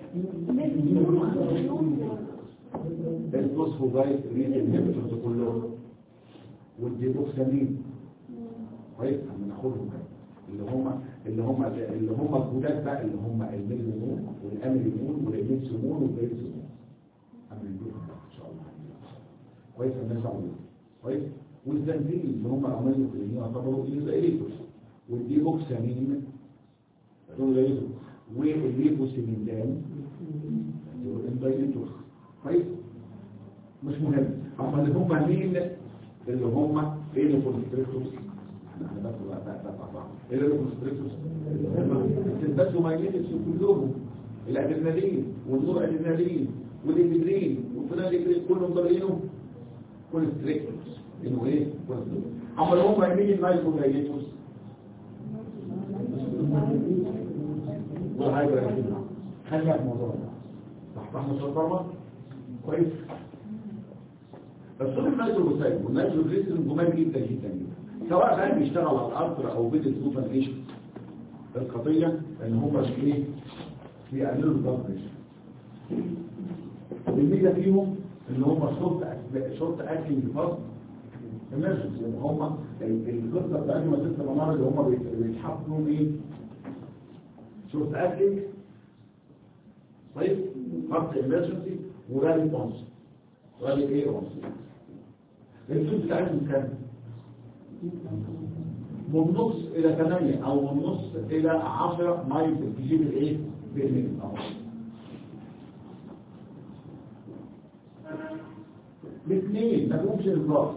الفوسفوجايت ريد الهيبتوز كلهم والديبوكسامين كويس احنا ناخدهم بقى. اللي هم اللي هم اللي هم الجداد بقى اللي هم الميليمون والاميليمون والاميلسيمون والبيرسيمون اما نجيبهم بقى ان شاء الله كويس الناس عملوا كويس والزنزين اللي هم الاميلو اللي يعتبروا ايزايليتوس والديبوكسامين دول ايزو والليبوسيميندان دول اندايليتوس كويس مش مهم اما اللي هم مين اللي هم ايه الكونستريكتورز احنا بس بقى بقى بقى بقى ايه الكونستريكتورز بس ما يلبس كلهم الادرينالين والنور ادرينالين والابرين والفنادقين كلهم ضاربينه كونستريكتورز انه ايه كونستريكتورز اما اللي هم مين النايكولايتوس والهايبر خلينا في الموضوع ده تحت احنا شطرنا كويس الصوت النيتروجليسيد والنيتروجليسيد جمال جدا جدا جدا سواء بقى بيشتغل على الارتر او بيد السوبر ايش القضيه ان هم ايه بيقللوا الضغط الميزه فيهم ان هم شرط شرط اكل فصل الناس هم القصه بتاعتهم الست منار اللي هم بيتحطوا لهم ايه شرط اكل طيب خط emergency ورالي بونس رالي ايه بونس الفلوس بتاعتهم كام من نص الى 8 او من نص الى 10 مايل تجيب الايه بالميل الاثنين ما لهمش الراس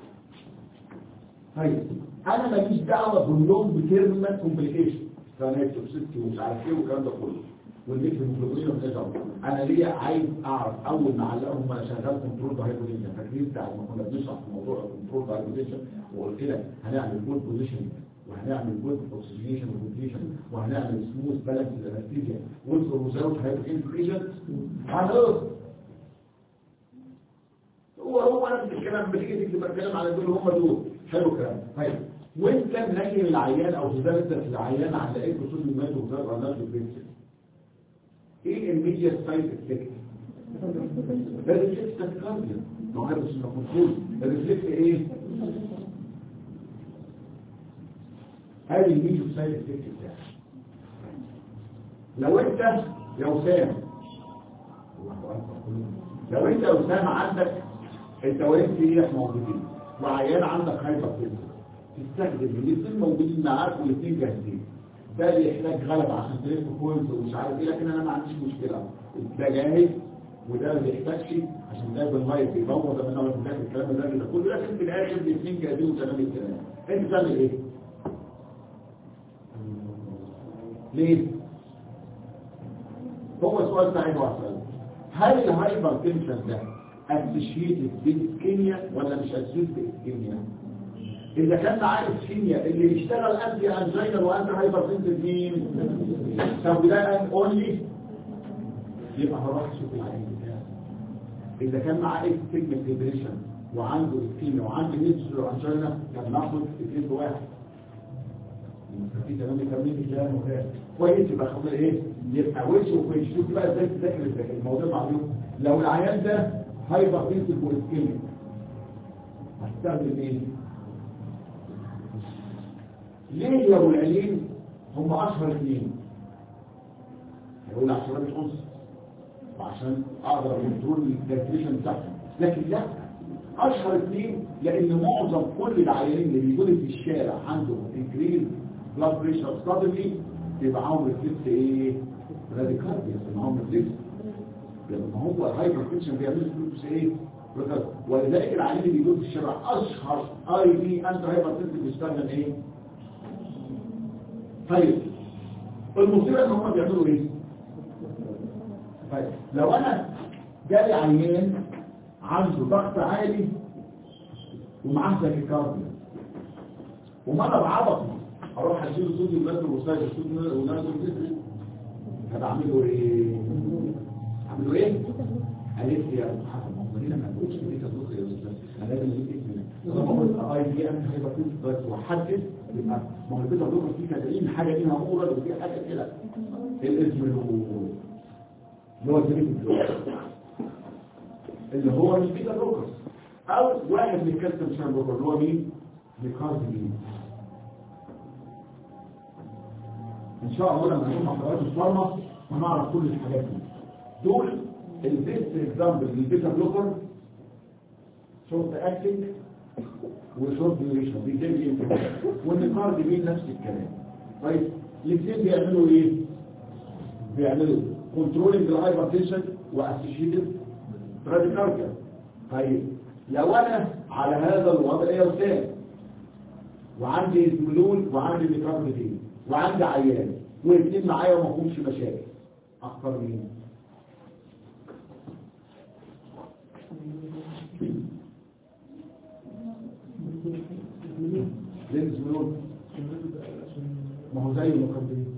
طيب انا ماليش دعوه كلهم بتيرمال كومبليكيشن كانت توكسيتي ومش عارف ايه والكلام ده كله والميكس هيموجلوبين وكذا انا ليه عايز اعرف اول ما علقهم انا شغال كنترول هايبوتنشن فاكرين بتاع ما كنا بنشرح في موضوع الكنترول هايبوتنشن وقلت لك هنعمل جود بوزيشن وهنعمل جود اوكسجينيشن وفنتيشن وهنعمل سموث بالانس انستيزيا والفروزاوت هايبوتنشن هنقص هو هو نفس الكلام بتيجي تكتب الكلام على دول هم دول حلو الكلام طيب وانت منيم العيان او تدرس العيان على ايه كسور المات وتقرا نفس البنسل ايه الميديا سايد افكت الريفلكس تاكارديا ما هو مش المفروض الريفلكس ايه هذه الميديا سايد افكت بتاعها لو انت يا وسام لو انت يا وسام عندك التواريخ دي موجودين وعيان عندك هايبر تستخدم الاثنين موجودين معاك والاثنين جاهزين ده بيحتاج غلب عشان تلف كويس ومش عارف ايه لكن انا ما عنديش مشكله ده جاهز وده ما بيحتاجش عشان ده بالميه بيبوظ ده من اول بتاعت الكلام ده ده كله لكن في الاخر الاثنين جاهزين وتمام الكلام انت تعمل ايه؟ ليه؟ هو السؤال بتاعي هو هل الهايبر تنشن ده اسوشيتد بالكيمياء ولا مش اسوشيتد بالكيمياء؟ إذا كان عارف كيمياء اللي يشتغل أنتي أنجينال وأنت هايبرتنسيف مين؟ طب ده أونلي يبقى هروح أشوف العين بتاعه إذا كان معاه إيه كلمة ديبريشن وعنده الكيمياء وعنده نيتسر أنجينا كان ناخد اثنين بواحد في تمام يكمل كلام وكده كويس يبقى خد ايه يبقى وش وكويس شوف بقى ازاي تذاكر الموضوع معلوم لو العيان ده هايبرتنسيف والكيمياء هستخدم ايه ليه يا ابو العليم هم اشهر اثنين هيقول عشرات عنصر عشان اقدر كنترول الكالكوليشن بتاعتهم لكن لا اشهر اثنين لان معظم كل العيانين اللي بيجوا في الشارع عندهم انكريز بلاد بريشر سادنلي بيبقى معاهم ريفلكس ايه راديكارديا معاهم ريفلكس لما هو الهايبر تنشن بيعمل فلوس ايه راديكارديا. ولذلك العيانين اللي بيجوا في الشارع اشهر اي بي انت هايبر تنشن بيستخدم ايه طيب المصيبه ان هم بيعملوا ايه طيب لو انا جالي عيان عنده ضغط عالي ومعاه تاكيكارديا ومرض عضلي اروح اشيل صوت الناس والوسائل الصوت والناس هذا اعمله ايه اعمله ايه قالت لي يا ابو حسن ما هو هنا ما تقولش دي تدوخ يا استاذ انا لازم اجيب اسمي طالما قلت اي دي انا هيبقى كنت بس وحدد يبقى ما هو البيتا دوخ في 30 حاجه ليها مورد وفي حاجه كده الاسم اللي هو اللي هو الزريب اللي هو البيتا دوخ او واحد من الكالسيوم شامبر اللي هو مين ميكاردي ان شاء الله لما نشوف محاضرات الفارما هنعرف كل الحاجات دي دول البيست اكزامبل للبيتا بلوكر شورت اكتنج وشورت ديوريشن بيجي يمكن والنقار دي نفس الكلام طيب الاثنين بيعملوا ايه بيعملوا كنترولنج الهايبرتنشن واسوشيتد براديكارديا طيب لو انا على هذا الوضع يا استاذ وعندي بلول وعندي ميكروبيتين وعندي عيان والاثنين معايا وما فيهمش مشاكل اختار مين لينز بلول ما هو زي الميكروبيتين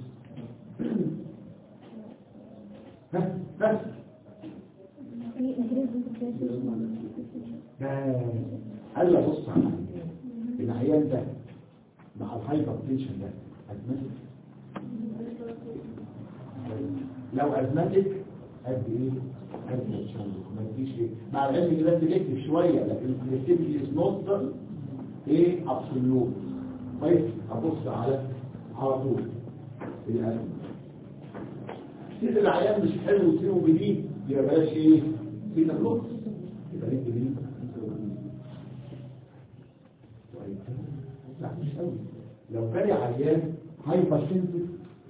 ها بس قال له بص على العيان ده مع الهايبر تنشن ده ازمتك لو ازمتك قد ايه قد ايه ما تجيش ايه مع العلم ان لازم نكتب شويه لكن الكتابه از نوت ايه ابسولوت كويس ابص على على طول القلب سيد العيان مش حلو وسيبه جديد يبقى بلاش ايه سيد اللوكس يبقى ليه جديد لا مش قوي لو كان عيان هايبر سنسيف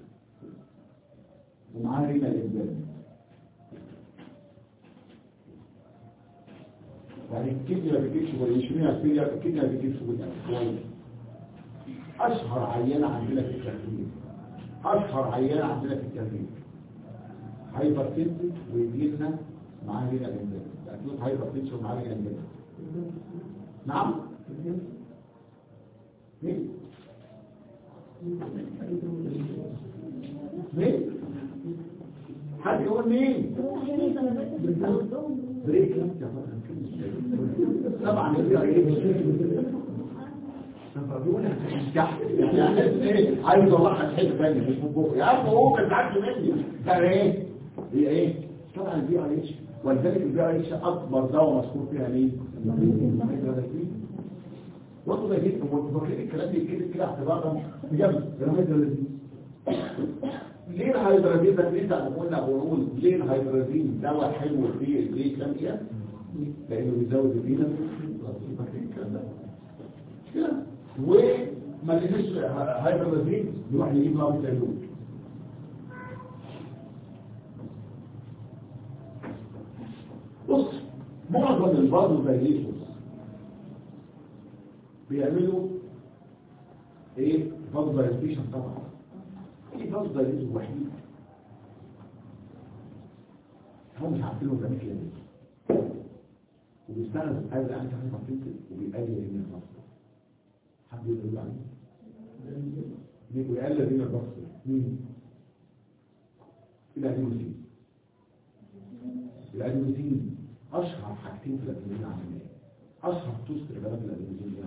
ومعاه رينا الإنزال يعني الكدني ما بيجيبش واليشمية الفيليا الكدني ما بيجيبش كويس أشهر عيان عندنا في التكليف أشهر عيان عندنا في التكليف هايبر سنسيف ويجي لنا معاه رينا الإنزال أكيد هايبر سنسيف ومعاه رينا الإنزال نعم مين مين حد يقول مين بريك طبعا يعني عايز اطلعها حته ثانيه مش من بكره يا عم هو ما تزعلش مني ده ايه هي ايه طبعا البي ار اتش ولذلك البي ار اتش اكبر دواء مذكور فيها مين وانتوا ده جيتوا وانتوا فاكرين الكلام ده كده كده اعتبارا بجد الهيدرازين ليه الهيدرازين ده ليه ده قلنا بنقول ليه الهيدرازين دواء حلو في ليه كلام كده لانه بيزود الفينا فاكرين الكلام ده كده وما لقيناش هيدرازين نروح نجيب نوع بتاعته بص معظم البازو دايليشنز بيعملوا ايه فاز دايليشن طبعا في فاز دايليشن وحيد هم مش عارفينه ده مش ليه وبيستخدم هذا انت في تفصيل وبيقلل من البصر حد يقول له عليه مين بيقلل من البصر مين الادينوسين الادينوسين اشهر حاجتين في الادينوسين عمليه اشهر توست لبنات الادينوسين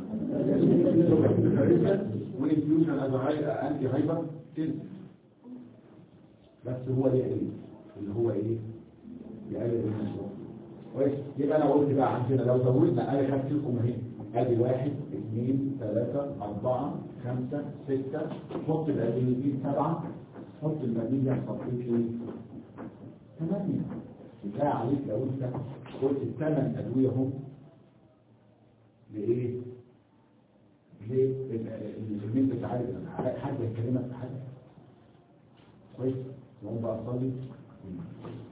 وانفيوجن از انتي هايبر تنس بس هو ليه ايه اللي هو ايه يقلل من البصر كويس يبقى انا قلت بقى عندنا لو زودنا انا خدت لكم اهي ادي واحد اثنين ثلاثة اربعة خمسة ستة حط الادرينالين سبعة حط المدين يحصل فيه ايه ثمانية يبقى عليك لو انت قلت الثمان ادويه هم لايه؟ ليه؟ ان انت تعالج حد يكلمك في حاجه كويس؟ وهم بقى صلي